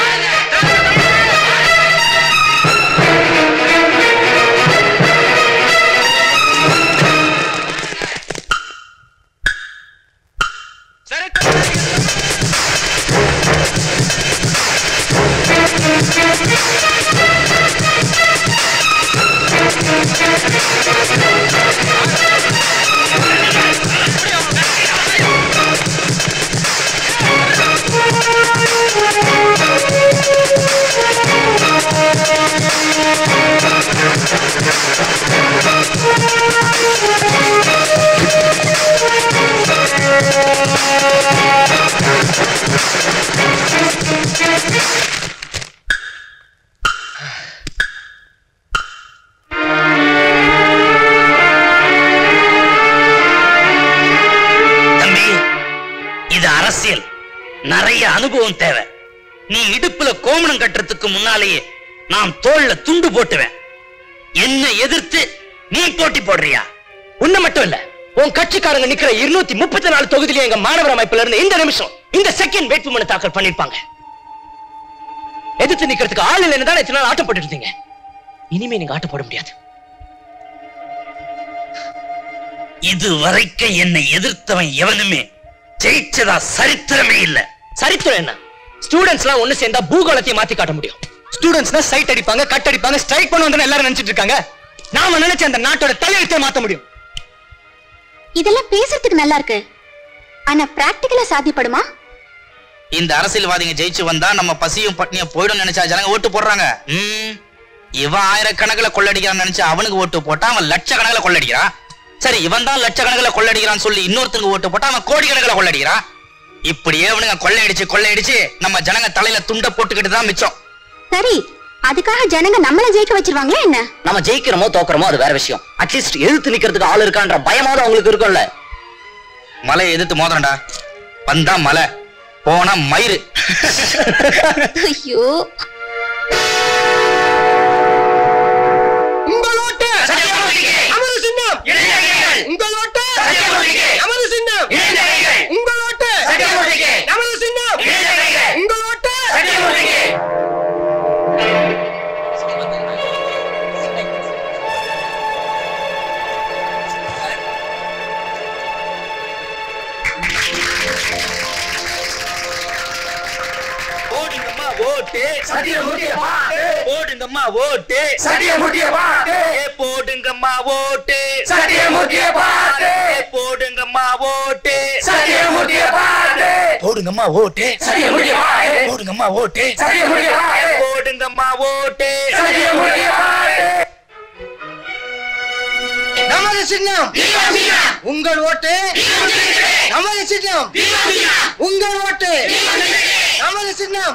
தம்பி இது அரசியல் நிறைய அனுபவம் தேவை நீ இடுப்புல கோமணம் கட்டுறதுக்கு முன்னாலேயே நான் தோல்ல துண்டு போட்டுவேன் என்ன எதிர்த்து நீ போட்டி போடுறியா உன்னை மட்டும் இல்ல உன் கட்சிக்காரங்க நிக்கிற இருநூத்தி முப்பத்தி நாலு தொகுதியில எங்க மாணவர் அமைப்புல இருந்து இந்த நிமிஷம் இந்த செகண்ட் வேட்புமனு தாக்கல் பண்ணிருப்பாங்க எதிர்த்து நிக்கிறதுக்கு ஆள் இல்லைன்னு தான் இத்தனை நாள் ஆட்டம் போட்டுட்டு இருந்தீங்க இனிமே நீங்க ஆட்டம் போட முடியாது இது வரைக்கும் என்னை எதிர்த்தவன் எவனுமே ஜெயிச்சதா சரித்திரமே இல்ல சரித்திரம் என்ன ஸ்டூடெண்ட்ஸ் எல்லாம் ஒண்ணு சேர்ந்தா பூகோளத்தை மாத்தி காட்ட முடியும் ஸ்டூடெண்ட்ஸ்னா சைட் அடிப்பாங்க கட் அடிப்பாங்க ஸ்ட்ரைக் பண்ணுவாங்கன்னு எல்லாரும் நினைச்சிட்டு இருக்காங்க நாம நினைச்ச அந்த நாட்டோட தலையெழுத்தை மாத்த முடியும் இதெல்லாம் பேசுறதுக்கு நல்லா இருக்கு ஆனா பிராக்டிகலா சாத்தியப்படுமா இந்த அரசியல்வாதிங்க ஜெயிச்சு வந்தா நம்ம பசியும் பட்னியும் போயிடும் நினைச்சா ஜனங்க ஓட்டு போடுறாங்க ம், இவன் ஆயிரக்கணக்கில் கொள்ளடிக்கிறான்னு நினைச்சு அவனுக்கு ஓட்டு போட்டா அவன் லட்சக்கணக்கில் கொள்ளடிக்கிறான் சரி இவன் தான் லட்சக்கணக்கில் கொள்ளடிக்கிறான்னு சொல்லி இன்னொருத்தனுக்கு ஓட்டு போட்டா அவன் கோடிக்கணக்கில் கொள்ளடிக்கிறான் இப்படியே அவனுங்க கொள்ளையடிச்சு கொள்ளையடிச்சு நம்ம ஜனங்க தலையில துண்டை போட்டுக்கிட்டு தான் மிச்சம் சரி அதுக்காக ஜனங்க நம்மள ஜெயிக்க வச்சிருவாங்களா என்ன நம்ம ஜெயிக்கிறோமோ தோக்குறோமோ அது வேற விஷயம் அட்லீஸ்ட் எழுத்து நிக்கிறதுக்கு ஆள் இருக்கான்ற பயமாவது அவங்களுக்கு இருக்கும்ல மலையை எதிர்த்து மோதுறேன்டா வந்தா மலை போனா மயிறு ஐயோ உங்கள் ஓட்டு நமது சின்னம் உங்கள் ஓட்டு நமது சின்னம் உங்கள் ஓட்டு நமது சின்னம் உங்கள் ஓட்டு போடுங்கம்மா ஓட்டு சத்தியமூர்த்தியை பாட்டு. போடுங்கம்மா ஓட்டு சத்தியமூர்த்தியை பாட்டு. ஏ, போடுங்கம்மா ஓட்டு சத்தியமூர்த்தியை பாட்டு. ஏ, போடுங்கம்மா ஓட்டு சத்தியமூர்த்தியை பாட்டு. போடுங்கம்மா ஓட்டு சத்தியமூர்த்தியை பாட்டு. போடுங்கம்மா ஓட்டு சத்தியமூர்த்தியை பாட்டு. போடுங்கம்மா ஓட்டு சத்தியமூர்த்தியை பாட்டு. நமது சின்னம் உங்கள் ஓட்டு நமது சின்னம் உங்கள் ஓட்டு நமது சின்னம்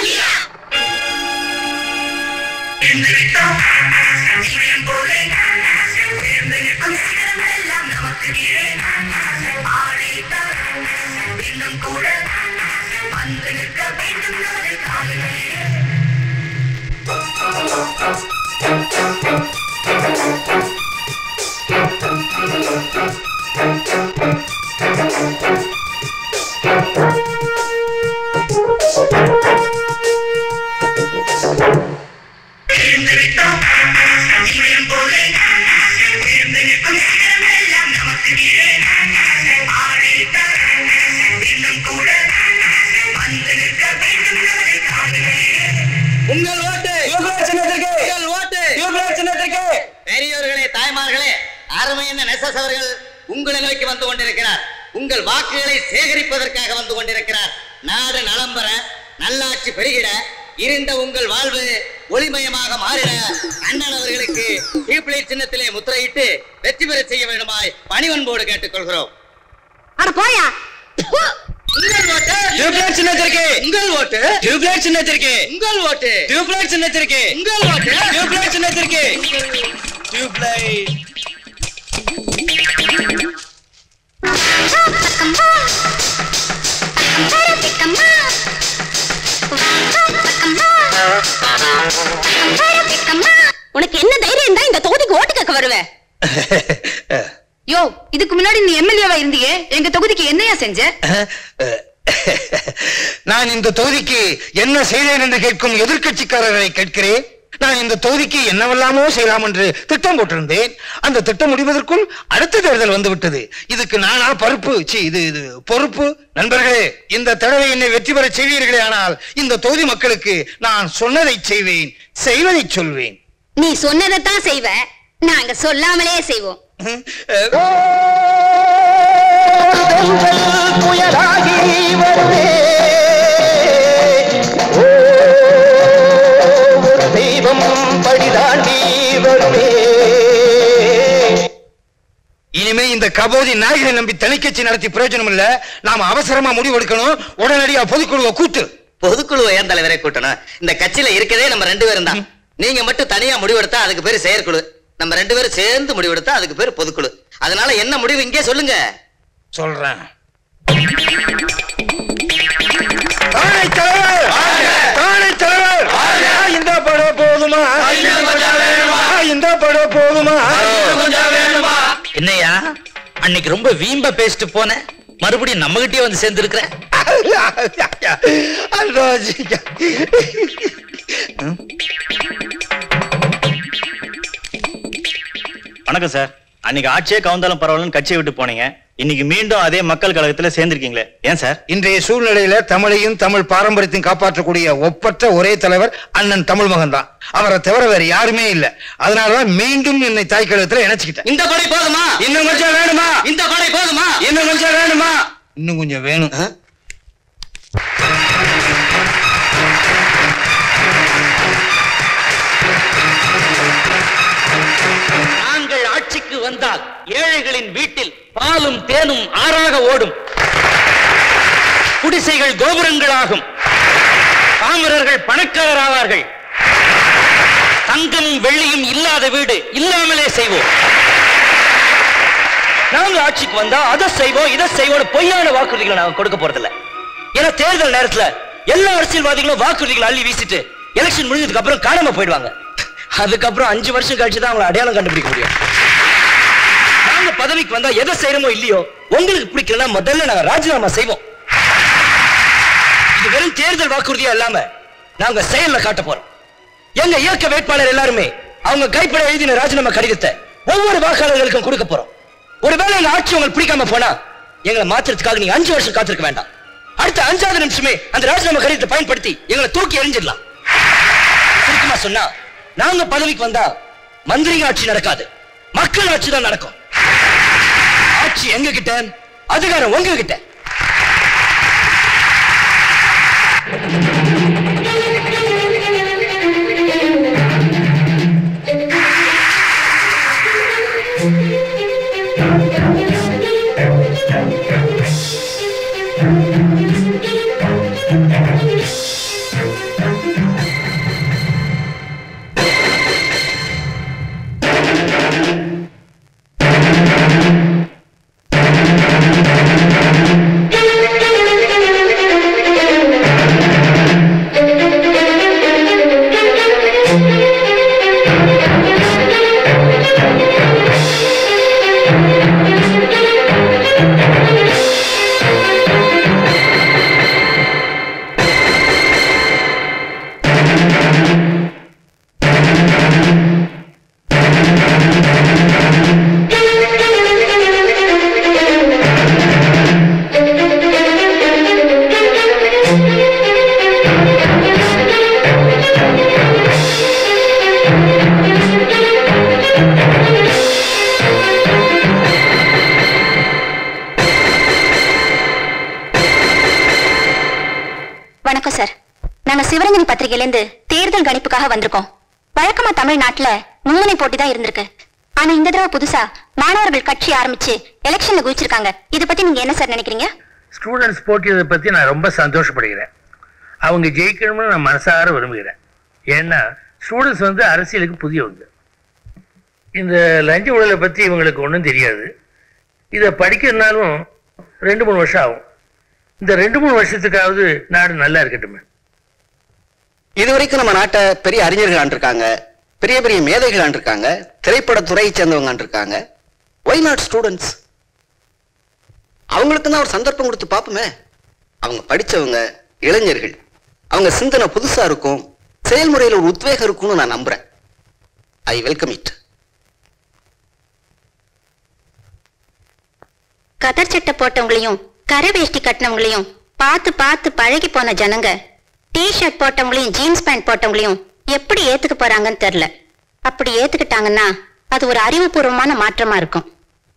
உங்கள் ஓட்டு சின்னத்திற்கு உங்கள் ஓட்டு சின்னத்திற்கு பெரியோர்களே தாய்மார்களே அருமை என்ன நெசஸ் அவர்கள் உங்களை நோக்கி வந்து கொண்டிருக்கிறார் உங்கள் வாக்குகளை சேகரிப்பதற்காக வந்து கொண்டிருக்கிறார் நாடு நலம் பெற நல்லாட்சி பெருகிட இருந்த உங்கள் வாழ்வு ஒளிமயமாக மாறிட அண்ணன் அவர்களுக்கு கீழ்பிளை சின்னத்திலே முத்திரையிட்டு வெற்றி பெற செய்ய வேண்டுமாய் பணிவன்போடு கேட்டுக்கொள்கிறோம் அட போயா உங்கள் ஓட்டு டியூப்லைட் சின்னத்திற்கு உங்கள் ஓட்டு டியூப்லைட் சின்னத்திற்கு உங்கள் ஓட்டு டியூப்லைட் சின்னத்திற்கு உங்கள் ஓட்டு டியூப்லைட் சின்னத்திற்கு டியூப்லைட் அக்கம்மா யோ இதுக்கு முன்னாடி நீ எம்எல்ஏவா இருந்தியே எங்க தொகுதிக்கு என்னையா செஞ்ச நான் இந்த தொகுதிக்கு என்ன செய்தேன் என்று கேட்கும் எதிர்க்கட்சிக்காரர்களை கேட்கிறேன் நான் இந்த தொகுதிக்கு என்னவெல்லாமோ செய்யலாம் என்று திட்டம் போட்டிருந்தேன் அந்த திட்டம் முடிவதற்குள் அடுத்த தேர்தல் வந்து விட்டது இதுக்கு நானா பருப்பு சி இது இது பொறுப்பு நண்பர்களே இந்த தடவை என்னை வெற்றி பெற செய்வீர்களே ஆனால் இந்த தொகுதி மக்களுக்கு நான் சொன்னதை செய்வேன் செய்வதை சொல்வேன் நீ சொன்னதைத்தான் செய்வ நாங்க சொல்லாமலே செய்வோம் புயலாகி வருவே ஓ, ஒரு தெய்வம் படிதாண்டி வருவே இனிமே இந்த கபோதி நாயகனை நம்பி தனிக்கட்சி நடத்தி பிரயோஜனம் இல்ல நாம அவசரமா முடிவெடுக்கணும் உடனடியா பொதுக்குழுவை கூட்டு பொதுக்குழு ஏன் தலைவரை கூட்டணும் இந்த கட்சியில இருக்கதே நம்ம ரெண்டு பேரும் தான் நீங்க மட்டும் தனியா முடிவெடுத்தா அதுக்கு பேரு செயற்குழு நம்ம ரெண்டு பேரும் சேர்ந்து முடிவெடுத்தா அதுக்கு பேரு பொதுக்குழு அதனால என்ன முடிவு இங்கே சொல்லுங்க சொல்றேன் தானை தலைவர் தானை தலைவர் ஆ, இந்த படம் போதுமா ஆ, இந்த படம் போதுமா என்னையா அன்னைக்கு ரொம்ப வீம்ப பேசிட்டு போன மறுபடியும் நம்ம கிட்டே வந்து சேர்ந்து வணக்கம் சார் அன்னைக்கு ஆட்சியே கவுந்தாலும் பரவாயில்லன்னு கட்சியை விட்டு போனீங்க இன்னைக்கு மீண்டும் அதே மக்கள் கழகத்துல சேர்ந்திருக்கீங்களே ஏன் சார் இன்றைய சூழ்நிலையில தமிழையும் தமிழ் பாரம்பரியத்தையும் காப்பாற்றக்கூடிய ஒப்பற்ற ஒரே தலைவர் அண்ணன் தமிழ் மகன் தான் அவரை தவிர வேற யாருமே இல்ல அதனாலதான் மீண்டும் என்னை தாய் கழகத்துல இணைச்சுக்கிட்டேன் இந்த கொடை போதுமா இன்னும் கொஞ்சம் வேணுமா இந்த கொடை போதுமா இன்னும் கொஞ்சம் வேணுமா இன்னும் கொஞ்சம் வேணும் நாங்கள் ஆட்சிக்கு வந்தால் ஏழைகளின் வீட்டில் பாலும் தேனும் ஆறாக ஓடும் குடிசைகள் கோபுரங்களாகும் பாமரர்கள் பணக்காரராவார்கள் தங்கமும் வெள்ளியும் இல்லாத வீடு இல்லாமலே செய்வோம் நாங்க ஆட்சிக்கு வந்தா அதை செய்வோம் இதை செய்வோம் பொய்யான வாக்குறுதிகளை நாங்க கொடுக்க போறதில்ல ஏன்னா தேர்தல் நேரத்துல எல்லா அரசியல்வாதிகளும் வாக்குறுதிகளை அள்ளி வீசிட்டு எலெக்ஷன் முடிஞ்சதுக்கு அப்புறம் காணாம போயிடுவாங்க அதுக்கப்புறம் அஞ்சு வருஷம் கழிச்சு தான் அவங்களை அடையாளம் கண்டுபிடிக்க முடியும் நாங்க பதவிக்கு வந்தா எதை செய்யறோமோ இல்லையோ உங்களுக்கு பிடிக்கலன்னா முதல்ல நாங்க ராஜினாமா செய்வோம் இது வெறும் தேர்தல் வாக்குறுதியா இல்லாம நாங்க செயல்ல காட்ட போறோம் எங்க இயக்க வேட்பாளர் எல்லாருமே அவங்க கைப்பட எழுதின ராஜினாமா கடிதத்தை ஒவ்வொரு வாக்காளர்களுக்கும் கொடுக்க போறோம் ஒருவேளை எங்க ஆட்சி உங்களுக்கு பிடிக்காம போனா எங்களை மாத்துறதுக்காக நீங்க அஞ்சு வருஷம் காத்திருக்க வேண்டாம் அடுத்த அஞ்சாவது நிமிஷமே அந்த ராஜினாமா கடிதத்தை பயன்படுத்தி எங்களை தூக்கி எறிஞ்சிடலாம் சுருக்கமா சொன்னா நாங்க பதவிக்கு வந்தா மந்திரிங்க ஆட்சி நடக்காது மக்கள் ஆட்சி தான் நடக்கும் ஆட்சி எங்க கிட்ட அதிகாரம் உங்க கிட்ட வணக்கம் சார் நாங்க சிவரஞ்சனி பத்திரிகையில இருந்து தேர்தல் கணிப்புக்காக வந்திருக்கோம் வழக்கமா தமிழ்நாட்டுல மும்முனை போட்டி தான் இருந்திருக்கு ஆனா இந்த தடவை புதுசா மாணவர்கள் கட்சி ஆரம்பிச்சு எலெக்ஷன்ல குதிச்சிருக்காங்க இத பத்தி நீங்க என்ன சார் நினைக்கிறீங்க ஸ்டூடெண்ட்ஸ் போட்டியதை பற்றி நான் ரொம்ப சந்தோஷப்படுகிறேன் அவங்க ஜெயிக்கணும்னு நான் மனசார விரும்புகிறேன் ஏன்னா ஸ்டூடெண்ட்ஸ் வந்து அரசியலுக்கு புதியவங்க இந்த லஞ்ச ஊழலை பற்றி இவங்களுக்கு ஒன்றும் தெரியாது இதை படிக்கிறதுனாலும் ரெண்டு மூணு வருஷம் ஆகும் இந்த ரெண்டு மூணு வருஷத்துக்காவது நாடு நல்லா இருக்கட்டுமே இதுவரைக்கும் நம்ம நாட்டை பெரிய அறிஞர்கள் ஆண்டிருக்காங்க பெரிய பெரிய மேதைகள் இருக்காங்க திரைப்பட துறையை சேர்ந்தவங்க இருக்காங்க ஒய் நாட் ஸ்டூடெண்ட்ஸ் அவங்களுக்கு தான் ஒரு சந்தர்ப்பம் கொடுத்து பார்ப்போமே அவங்க படிச்சவங்க இளைஞர்கள் அவங்க சிந்தனை புதுசா இருக்கும் செயல்முறையில் ஒரு உத்வேகம் இருக்கும்னு நான் நம்புறேன் ஐ வெல்கம் இட் கதர் சட்டை போட்டவங்களையும் கரை வேஷ்டி கட்டினவங்களையும் பார்த்து பார்த்து பழகி போன ஜனங்க டி ஷர்ட் போட்டவங்களையும் ஜீன்ஸ் பேண்ட் போட்டவங்களையும் எப்படி ஏத்துக்க போறாங்கன்னு தெரியல அப்படி ஏத்துக்கிட்டாங்கன்னா அது ஒரு அறிவுபூர்வமான மாற்றமா இருக்கும்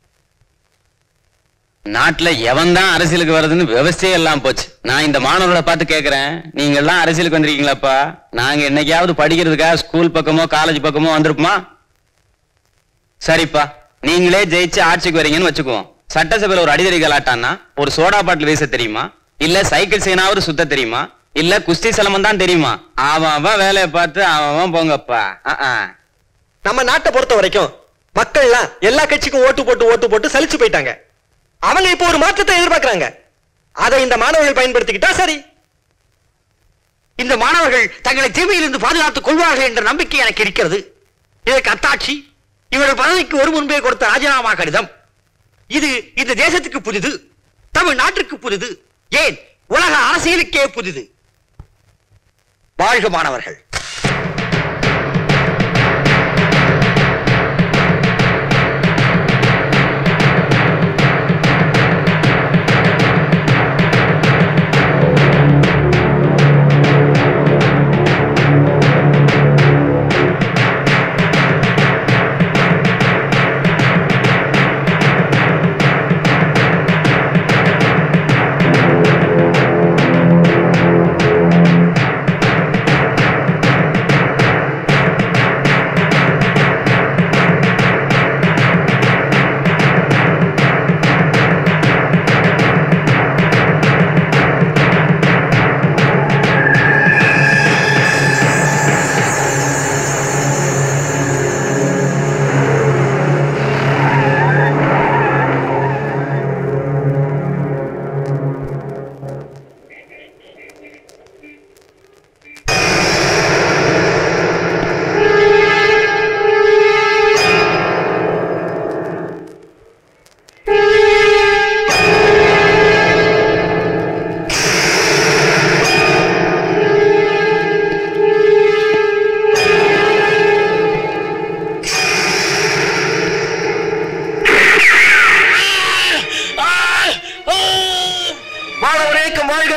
நாட்டுல எவன் தான் அரசியலுக்கு வர்றதுன்னு விவசாயம் எல்லாம் போச்சு நான் இந்த மாணவர்களை பார்த்து கேக்குறேன் நீங்க எல்லாம் அரசியலுக்கு வந்திருக்கீங்களாப்பா நாங்க என்னைக்காவது படிக்கிறதுக்காக ஸ்கூல் பக்கமோ காலேஜ் பக்கமோ வந்திருப்போமா சரிப்பா நீங்களே ஜெயிச்சு ஆட்சிக்கு வரீங்கன்னு வச்சுக்குவோம் சட்டசபையில ஒரு அடிதடி கலாட்டான்னா ஒரு சோடா பாட்டில் வீச தெரியுமா இல்ல சைக்கிள் செய்யனாவது சுத்த தெரியுமா இல்ல குஸ்தி சிலம்பம் தான் தெரியுமா அவன் அவன் வேலையை பார்த்து அவன் அவன் போங்கப்பா அஹ், அஹ். நம்ம நாட்டை பொறுத்த வரைக்கும் மக்கள்லாம் எல்லா கட்சிக்கும் ஓட்டு போட்டு ஓட்டு போட்டு சலிச்சு போயிட்டாங்க அவங்க இப்போ ஒரு மாற்றத்தை எதிர்பார்க்கறாங்க அதை இந்த மாணவர்கள் பயன்படுத்திக்கிட்டா சரி இந்த மாணவர்கள் தங்களை தீமையிலிருந்து பாதுகாத்துக் கொள்வார்கள் என்ற நம்பிக்கை எனக்கு இருக்கிறது இதற்கு அத்தாட்சி இவர்கள் பதவிக்கு ஒரு முன்பே கொடுத்த ராஜினாமா கடிதம் இது இந்த தேசத்துக்கு புதிது தமிழ்நாட்டிற்கு புதிது ஏன் உலக அரசியலுக்கே புதிது வாழ்க மாணவர்கள் மாணவர் இயக்கம் வாழ்க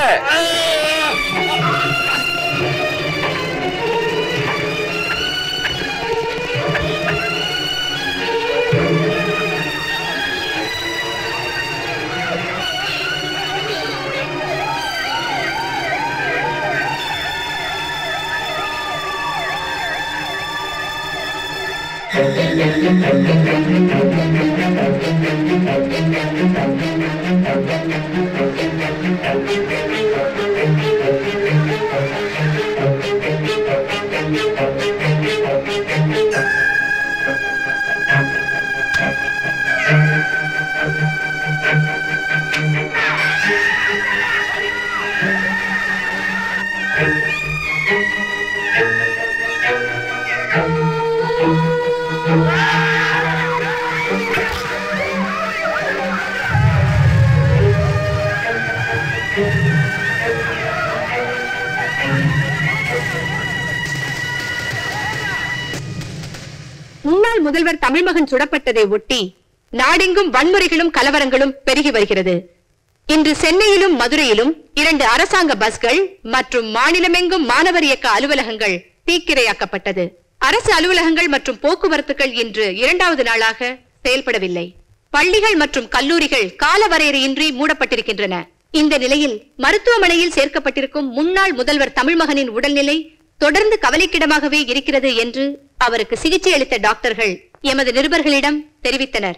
முன்னாள் முதல்வர் தமிழ்மகன் சுடப்பட்டதை ஒட்டி நாடெங்கும் வன்முறைகளும் கலவரங்களும் பெருகி வருகிறது இன்று சென்னையிலும் மதுரையிலும் இரண்டு அரசாங்க பஸ்கள் மற்றும் மாநிலமெங்கும் மாணவர் இயக்க அலுவலகங்கள் தீக்கிரையாக்கப்பட்டது அரசு அலுவலகங்கள் மற்றும் போக்குவரத்துகள் இன்று இரண்டாவது நாளாக செயல்படவில்லை பள்ளிகள் மற்றும் கல்லூரிகள் காலவரையறையின்றி மூடப்பட்டிருக்கின்றன இந்த நிலையில் மருத்துவமனையில் சேர்க்கப்பட்டிருக்கும் முன்னாள் முதல்வர் தமிழ்மகனின் உடல்நிலை தொடர்ந்து கவலைக்கிடமாகவே இருக்கிறது என்று அவருக்கு சிகிச்சை அளித்த டாக்டர்கள் எமது நிருபர்களிடம் தெரிவித்தனர்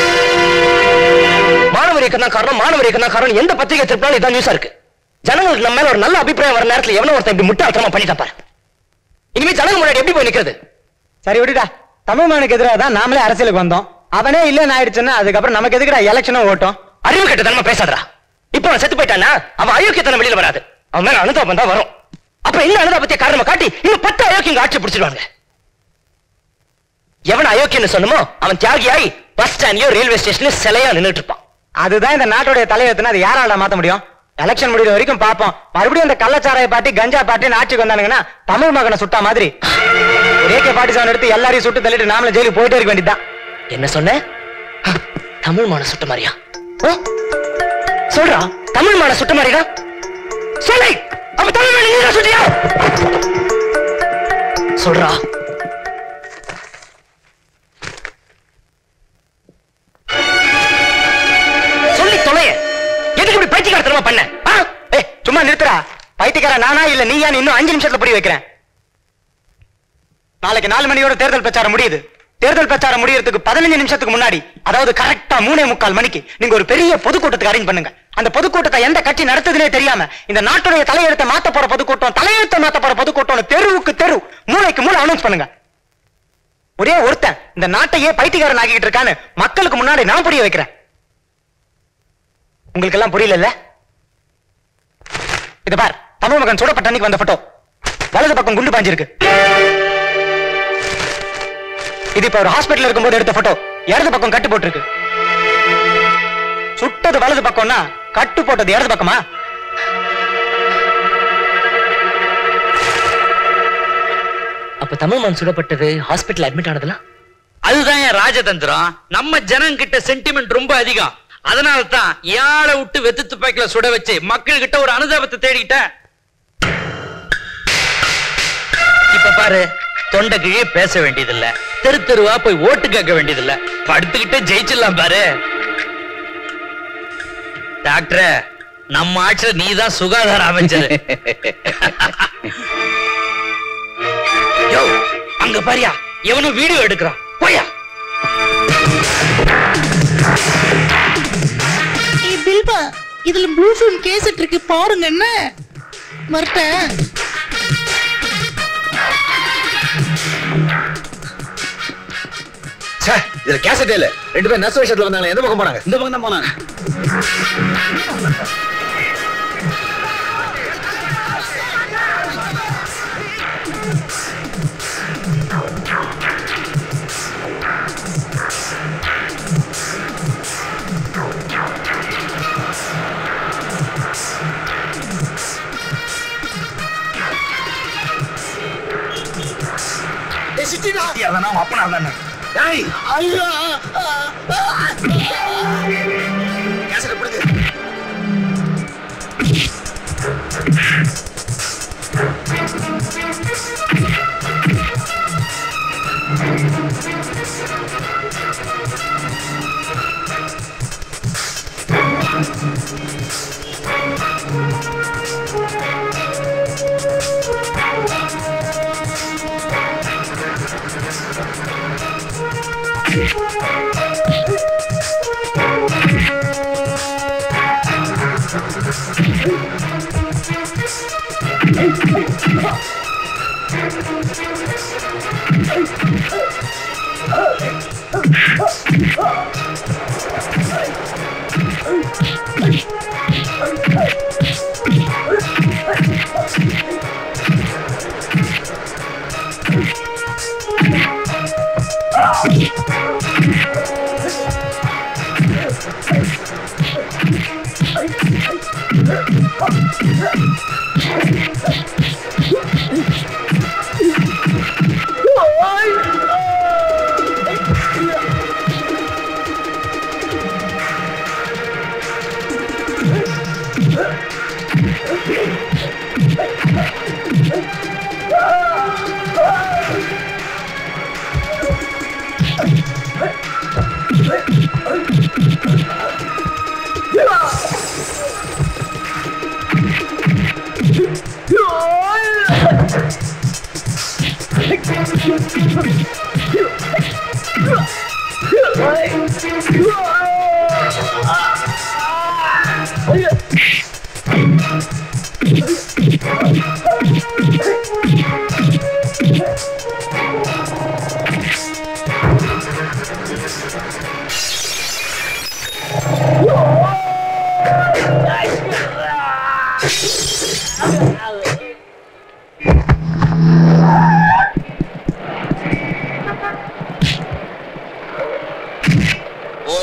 மாணவர் இயக்கம் தான் காரணம் மாணவர் இயக்கம் தான் காரணம் எந்த பத்திரிகை திருப்பினாலும் இதான் நியூஸா இருக்கு ஜனங்களுக்கு நம்ம மேல ஒரு நல்ல அபிப்பிராயம் வர நேரத்துல எவனோ ஒருத்தன் இப்படி முட்டாள்தனமா பண்ணிட்டா பாரு இனிமே ஜனங்க முன்னாடி எப்படி போய் நிக்கிறது சரி விடுடா தமிழ்மகனுக்கு எதிராக தான் நாமளே அரசியலுக்கு வந்தோம் அவனே இல்லைன்னு ஆயிடுச்சுன்னா அதுக்கப்புறம் நமக்கு எதுக்குடா எலெக்ஷனும் ஓட்டும் அறிவு கட்ட தனமா பேசாதடா இப்போ அவன் செத்து போயிட்டானா அவன் அயோக்கியத்தனம் வெளியில வராது அவன் மேல அனுதாபம் தான் வரும் அப்ப என்ன அனுதாபத்தை காரணமா காட்டி இன்னும் பத்து அயோக்கியங்க ஆட்சி பிடிச்சிருவாங்க எவன் அயோக்கியன்னு சொன்னமோ அவன் தியாகியாய் பஸ் ஸ்டாண்ட்லயோ ரயில்வே ஸ்டேஷன்லயோ சிலையா நின்னுட்டு இருப்பான் அதுதான் இந்த நாட்டுடைய தலையெழுத்துனா அது யாரால மாத்த முடியும் எலெக்ஷன் முடிகிற வரைக்கும் பார்ப்போம் மறுபடியும் இந்த கள்ளச்சாராய பார்ட்டி கஞ்சா பார்ட்டி ஆட்சிக்கு வந்தானுங்கன்னா தமிழ் மகனை சுட்டா மாதிரி ஒரு ஏகே பாட்டி செவன் எடுத்து எல்லாரையும் சுட்டு தள்ளிட்டு நாமளும் ஜெயிலுக்கு போயிட்டே இருக்க வேண்டியதுதான் என்ன சொன்ன ஹ, தமிழ் மான சுட்ட மாதிரியா ஆ? சொல்றா தமிழ் மான சுட்ட மாதிரிடா சொல்லு அப்ப தமிழ் மான நீங்க சுட்டியா சொல்றா சொல்லி தொலைய எதுக்கு இப்படி பைத்தியக்காரத்தனமா பண்ண ஆ? ஏய் சும்மா நிறுத்துறா பைத்தியக்கார நானா இல்ல நீயா இன்னும் அஞ்சு நிமிஷத்துல புரிய வைக்கிறேன் நாளைக்கு நாலு மணியோட தேர்தல் பிரச்சாரம் முடியுது தேர்தல் பிரச்சாரம் முடியறதுக்கு பதினஞ்சு நிமிஷத்துக்கு முன்னாடி அதாவது கரெக்டா மூணே முக்கால் மணிக்கு நீங்க ஒரு பெரிய பொதுக்கூட்டத்துக்கு அரேஞ்ச் பண்ணுங்க அந்த பொதுக்கூட்டத்தை எந்த கட்சி நடத்துதுனே தெரியாம இந்த நாட்டுடைய தலையெழுத்தை மாத்த போற பொதுக்கூட்டம் தலையெழுத்தை மாத்த போற பொதுக்கூட்டம் தெருவுக்கு தெரு மூளைக்கு மூளை அனௌன்ஸ் பண்ணுங்க ஒரே ஒருத்தன் இந்த நாட்டையே பைத்தியக்காரன் ஆகிட்டு இருக்கான்னு மக்களுக்கு முன்னாடி நான் புரிய வைக்கிறேன் உங்களுக்கு எல்லாம் புரியல இது பார் தமிழ் மகன் சுடப்பட்ட அன்னைக்கு வந்த போட்டோ வலது பக்கம் குண்டு பாஞ்சிருக்கு இது இப்ப ஒரு ஹாஸ்பிடல்ல இருக்கும்போது எடுத்த போட்டோ இடது பக்கம் கட்டு போட்டிருக்கு சுட்டது வலது பக்கம்னா கட்டு போட்டது இடது பக்கமா அப்ப தமிழ் மகன் சுடப்பட்டது ஹாஸ்பிடல் அட்மிட் ஆனதுலாம் அதுதான் என் ராஜதந்திரம் நம்ம ஜனங்கிட்ட சென்டிமெண்ட் ரொம்ப அதிகம் அதனால தான் யாழை விட்டு வெத்து துப்பாக்கில சுட வச்சு மக்கள் கிட்ட ஒரு அனுதாபத்தை தேடிக்கிட்டேன் இப்ப பாரு தொண்டை கிழிய பேச வேண்டியதில்ல தெரு தெருவா போய் ஓட்டு கேட்க வேண்டியதில்ல படுத்துக்கிட்டு ஜெயிச்சிடலாம் பாரு டாக்டர் நம்ம ஆட்சியில நீதான் சுகாதார அமைச்சர் யோ அங்க பாரியா எவனும் வீடியோ எடுக்கிறான் போயா ஏய் பில்பா இதுல ப்ளூ ஃபிலிம் கேசட் இருக்கு பாருங்க என்ன மறட்டேன் இதுல கேசட்டே இல்ல ரெண்டு பேரும் நர்ஸ் வேஷத்துல வந்தாங்க எந்த பக்கம் போனாங்க இந்த பக்கம் தான் போனாங்க அப்பனா தானே ஐயோ கேசட் பிடிங்க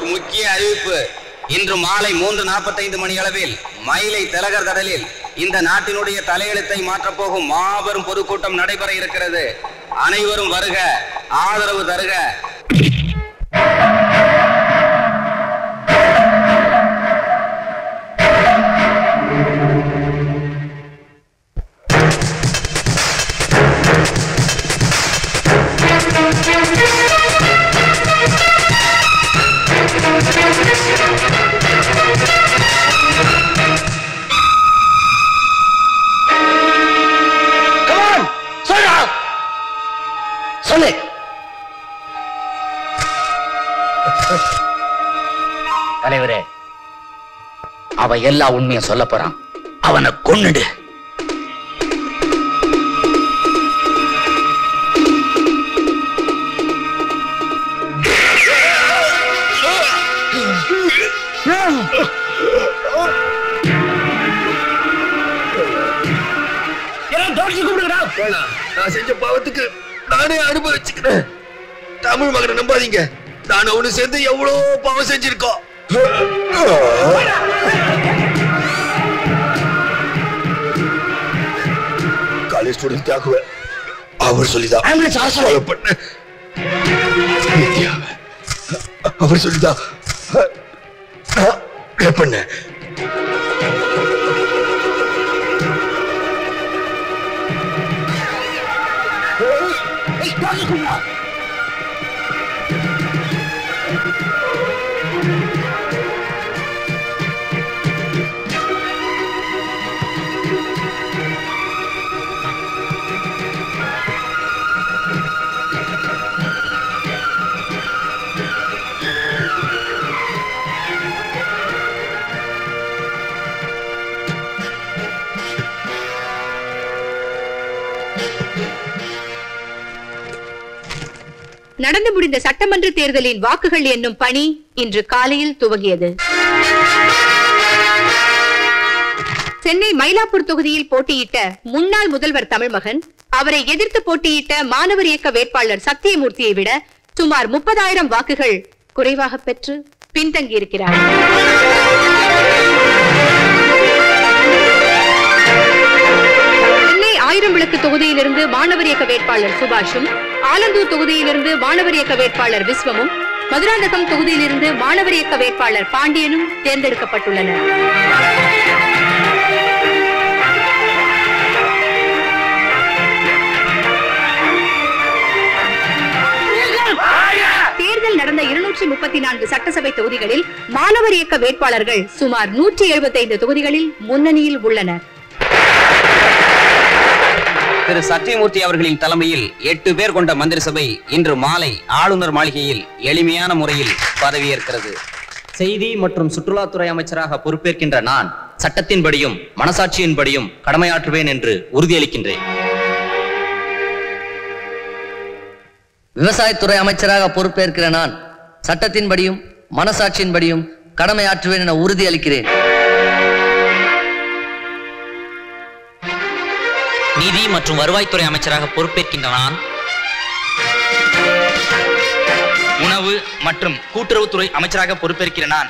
ஒரு முக்கிய அறிவிப்பு இன்று மாலை மூன்று நாற்பத்தைந்து மணி அளவில் மயிலை திலகர் கடலில் இந்த நாட்டினுடைய தலையெழுத்தை மாற்றப் போகும் மாபெரும் பொதுக்கூட்டம் நடைபெற இருக்கிறது அனைவரும் வருக ஆதரவு தருக சொல்றா சொல்லு தலைவரே அவ எல்லா உண்மையும் சொல்ல போறான் அவனை கொன்னுடு வேணாம். நான் செஞ்ச பாவத்துக்கு நானே அனுபவிச்சுக்கிறேன் தமிழ் மகனை நம்பாதீங்க நான் அவனு சேர்ந்து எவ்வளவு பாவம் செஞ்சிருக்கோம் காலேஜ் ஸ்டூடெண்ட் தியாகுவ அவர் சொல்லிதான் கொலை பண்ண வித்யாவை அவர் சொல்லிதான் நான் rape பண்ணேன் நடந்து முடிந்த சட்டமன்ற தேர்தலின் வாக்குகள் எண்ணும் பணி இன்று காலையில் துவங்கியது சென்னை மயிலாப்பூர் தொகுதியில் போட்டியிட்ட முன்னாள் முதல்வர் தமிழ்மகன் அவரை எதிர்த்து போட்டியிட்ட மாணவர் இயக்க வேட்பாளர் சத்தியமூர்த்தியை விட சுமார் முப்பதாயிரம் வாக்குகள் குறைவாக பெற்று பின்தங்கியிருக்கிறார் சென்னை ஆயிரம் விளக்கு தொகுதியிலிருந்து மாணவர் இயக்க வேட்பாளர் சுபாஷும் ஆலந்தூர் தொகுதியிலிருந்து மாணவர் இயக்க வேட்பாளர் விஸ்வமும் மதுராந்தகம் தொகுதியிலிருந்து மாணவர் இயக்க வேட்பாளர் பாண்டியனும் தேர்ந்தெடுக்கப்பட்டுள்ளனர் தேர்தல் நடந்த இருநூற்றி முப்பத்தி நான்கு சட்டசபை தொகுதிகளில் மாணவர் இயக்க வேட்பாளர்கள் சுமார் நூற்றி எழுபத்தைந்து தொகுதிகளில் முன்னணியில் உள்ளனர் திரு சத்தியமூர்த்தி அவர்களின் தலைமையில் எட்டு பேர் கொண்ட மந்திரி சபை இன்று மாலை ஆளுநர் மாளிகையில் எளிமையான முறையில் பதவியேற்கிறது செய்தி மற்றும் சுற்றுலாத்துறை அமைச்சராக பொறுப்பேற்கின்ற நான் சட்டத்தின்படியும் மனசாட்சியின்படியும் கடமையாற்றுவேன் என்று உறுதியளிக்கின்றேன் விவசாயத்துறை அமைச்சராக பொறுப்பேற்கிற நான் சட்டத்தின்படியும் மனசாட்சியின்படியும் கடமையாற்றுவேன் என உறுதியளிக்கிறேன் நீதி மற்றும் வருவாய்த்துறை அமைச்சராக பொறுப்பேற்கின்ற நான் உணவு மற்றும் கூட்டுறவுத்துறை அமைச்சராக பொறுப்பேற்கிற நான்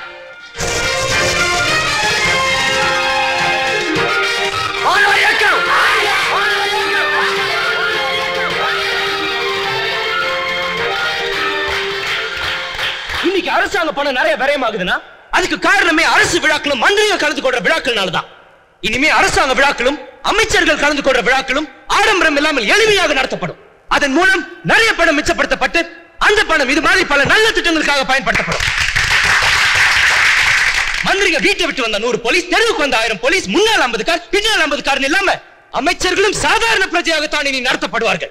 இன்னைக்கு அரசாங்க பணம் நிறைய விரயமாகுதுன்னா அதுக்கு காரணமே அரசு விழாக்களும் மந்திரிகள் கலந்து கொள்ற விழாக்கள்னால தான் இனிமே அரசாங்க விழாக்களும் அமைச்சர்கள் கலந்து கொள்ற விழாக்களும் ஆடம்பரம் இல்லாமல் எளிமையாக நடத்தப்படும் அதன் மூலம் நிறைய பணம் மிச்சப்படுத்தப்பட்டு அந்த பணம் இது மாதிரி பல நல்ல திட்டங்களுக்காக பயன்படுத்தப்படும் மந்திரிங்க வீட்டை விட்டு வந்த நூறு போலீஸ் தெருவுக்கு வந்த ஆயிரம் போலீஸ் முன்னால் ஐம்பது கார் பின்னால் ஐம்பது கார் இல்லாம அமைச்சர்களும் சாதாரண பிரஜையாகத்தான் இனி நடத்தப்படுவார்கள்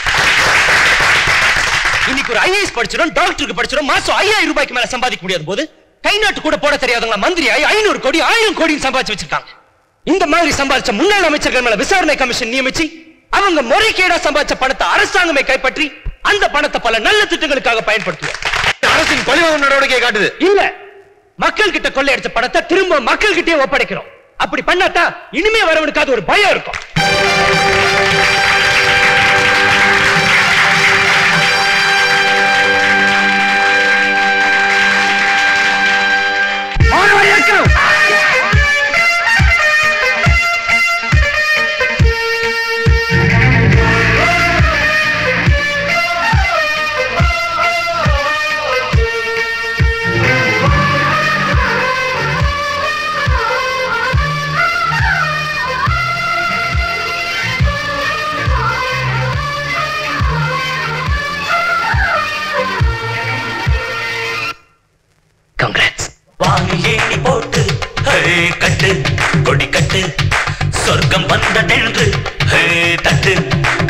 இன்னைக்கு ஒரு ஐஏஎஸ் படிச்சிடும் டாக்டருக்கு படிச்சிடும் மாசம் ஐயாயிரம் ரூபாய்க்கு மேல சம்பாதிக்க முடியாத போது கை நாட்டு கூட போட தெரியாதவங்க மந்திரி ஆகி ஐநூறு கோடி ஆயிரம் கோடி சம்பாதிச்சு வச்சிருக்காங்க இந்த மாதிரி சம்பாதிச்ச முன்னாள் அமைச்சர்கள் மேல விசாரணை கமிஷன் நியமிச்சு அவங்க முறைகேடா சம்பாதிச்ச பணத்தை அரசாங்கமே கைப்பற்றி அந்த பணத்தை பல நல்ல திட்டங்களுக்காக பயன்படுத்துவோம் அரசின் கொலைவாங்க நடவடிக்கை காட்டுது இல்ல மக்கள் கிட்ட கொள்ளையடிச்ச பணத்தை திரும்ப மக்கள் கிட்டே ஒப்படைக்கிறோம் அப்படி பண்ணாட்டா இனிமே வரவனுக்காவது ஒரு பயம் இருக்கும்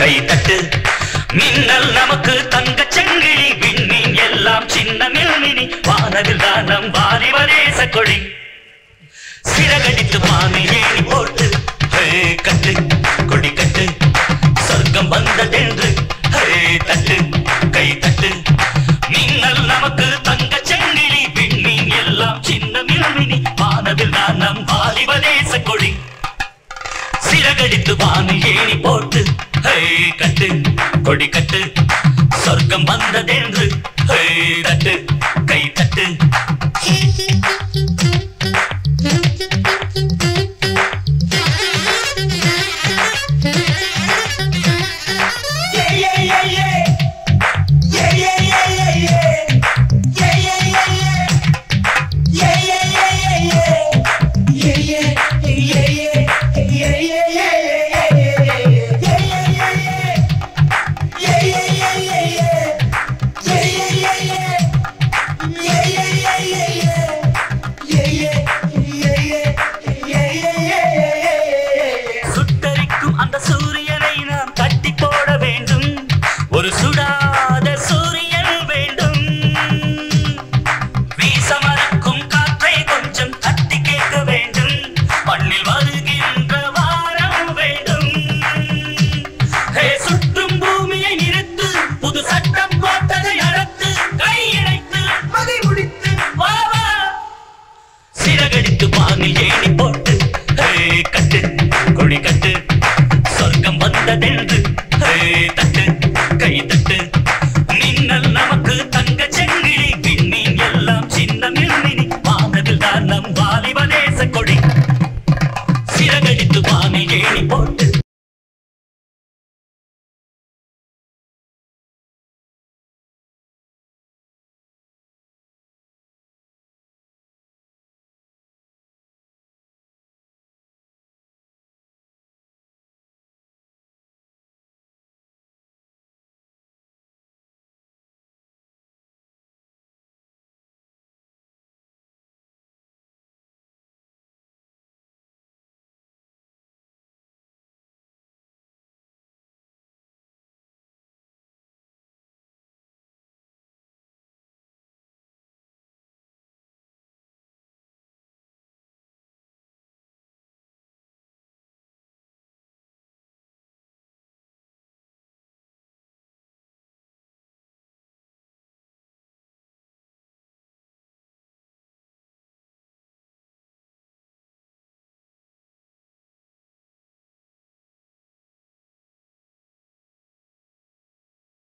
கை தட்டு மின்னல் நமக்கு தங்க சங்கிலி விண்மீன் எல்லாம் சின்ன மில்மினி வானவில் தானம் வாலிபதேச கொடி சிறகடித்து மானை ஏறி போட்டு ஹே, கட்டு கொடி கட்டு சொர்க்கம் வந்ததென்று ஹே, தட்டு கை தட்டு மின்னல் நமக்கு தங்க சங்கிலி விண்மீன் எல்லாம் சின்ன மில்மினி வானவில் தானம் வாலிபதேச கொடி சிறகடித்து வானு ஏணி போட்டு ஹே கட்டு கொடி கட்டு சொர்க்கம் வந்ததென்று ஹே தட்டு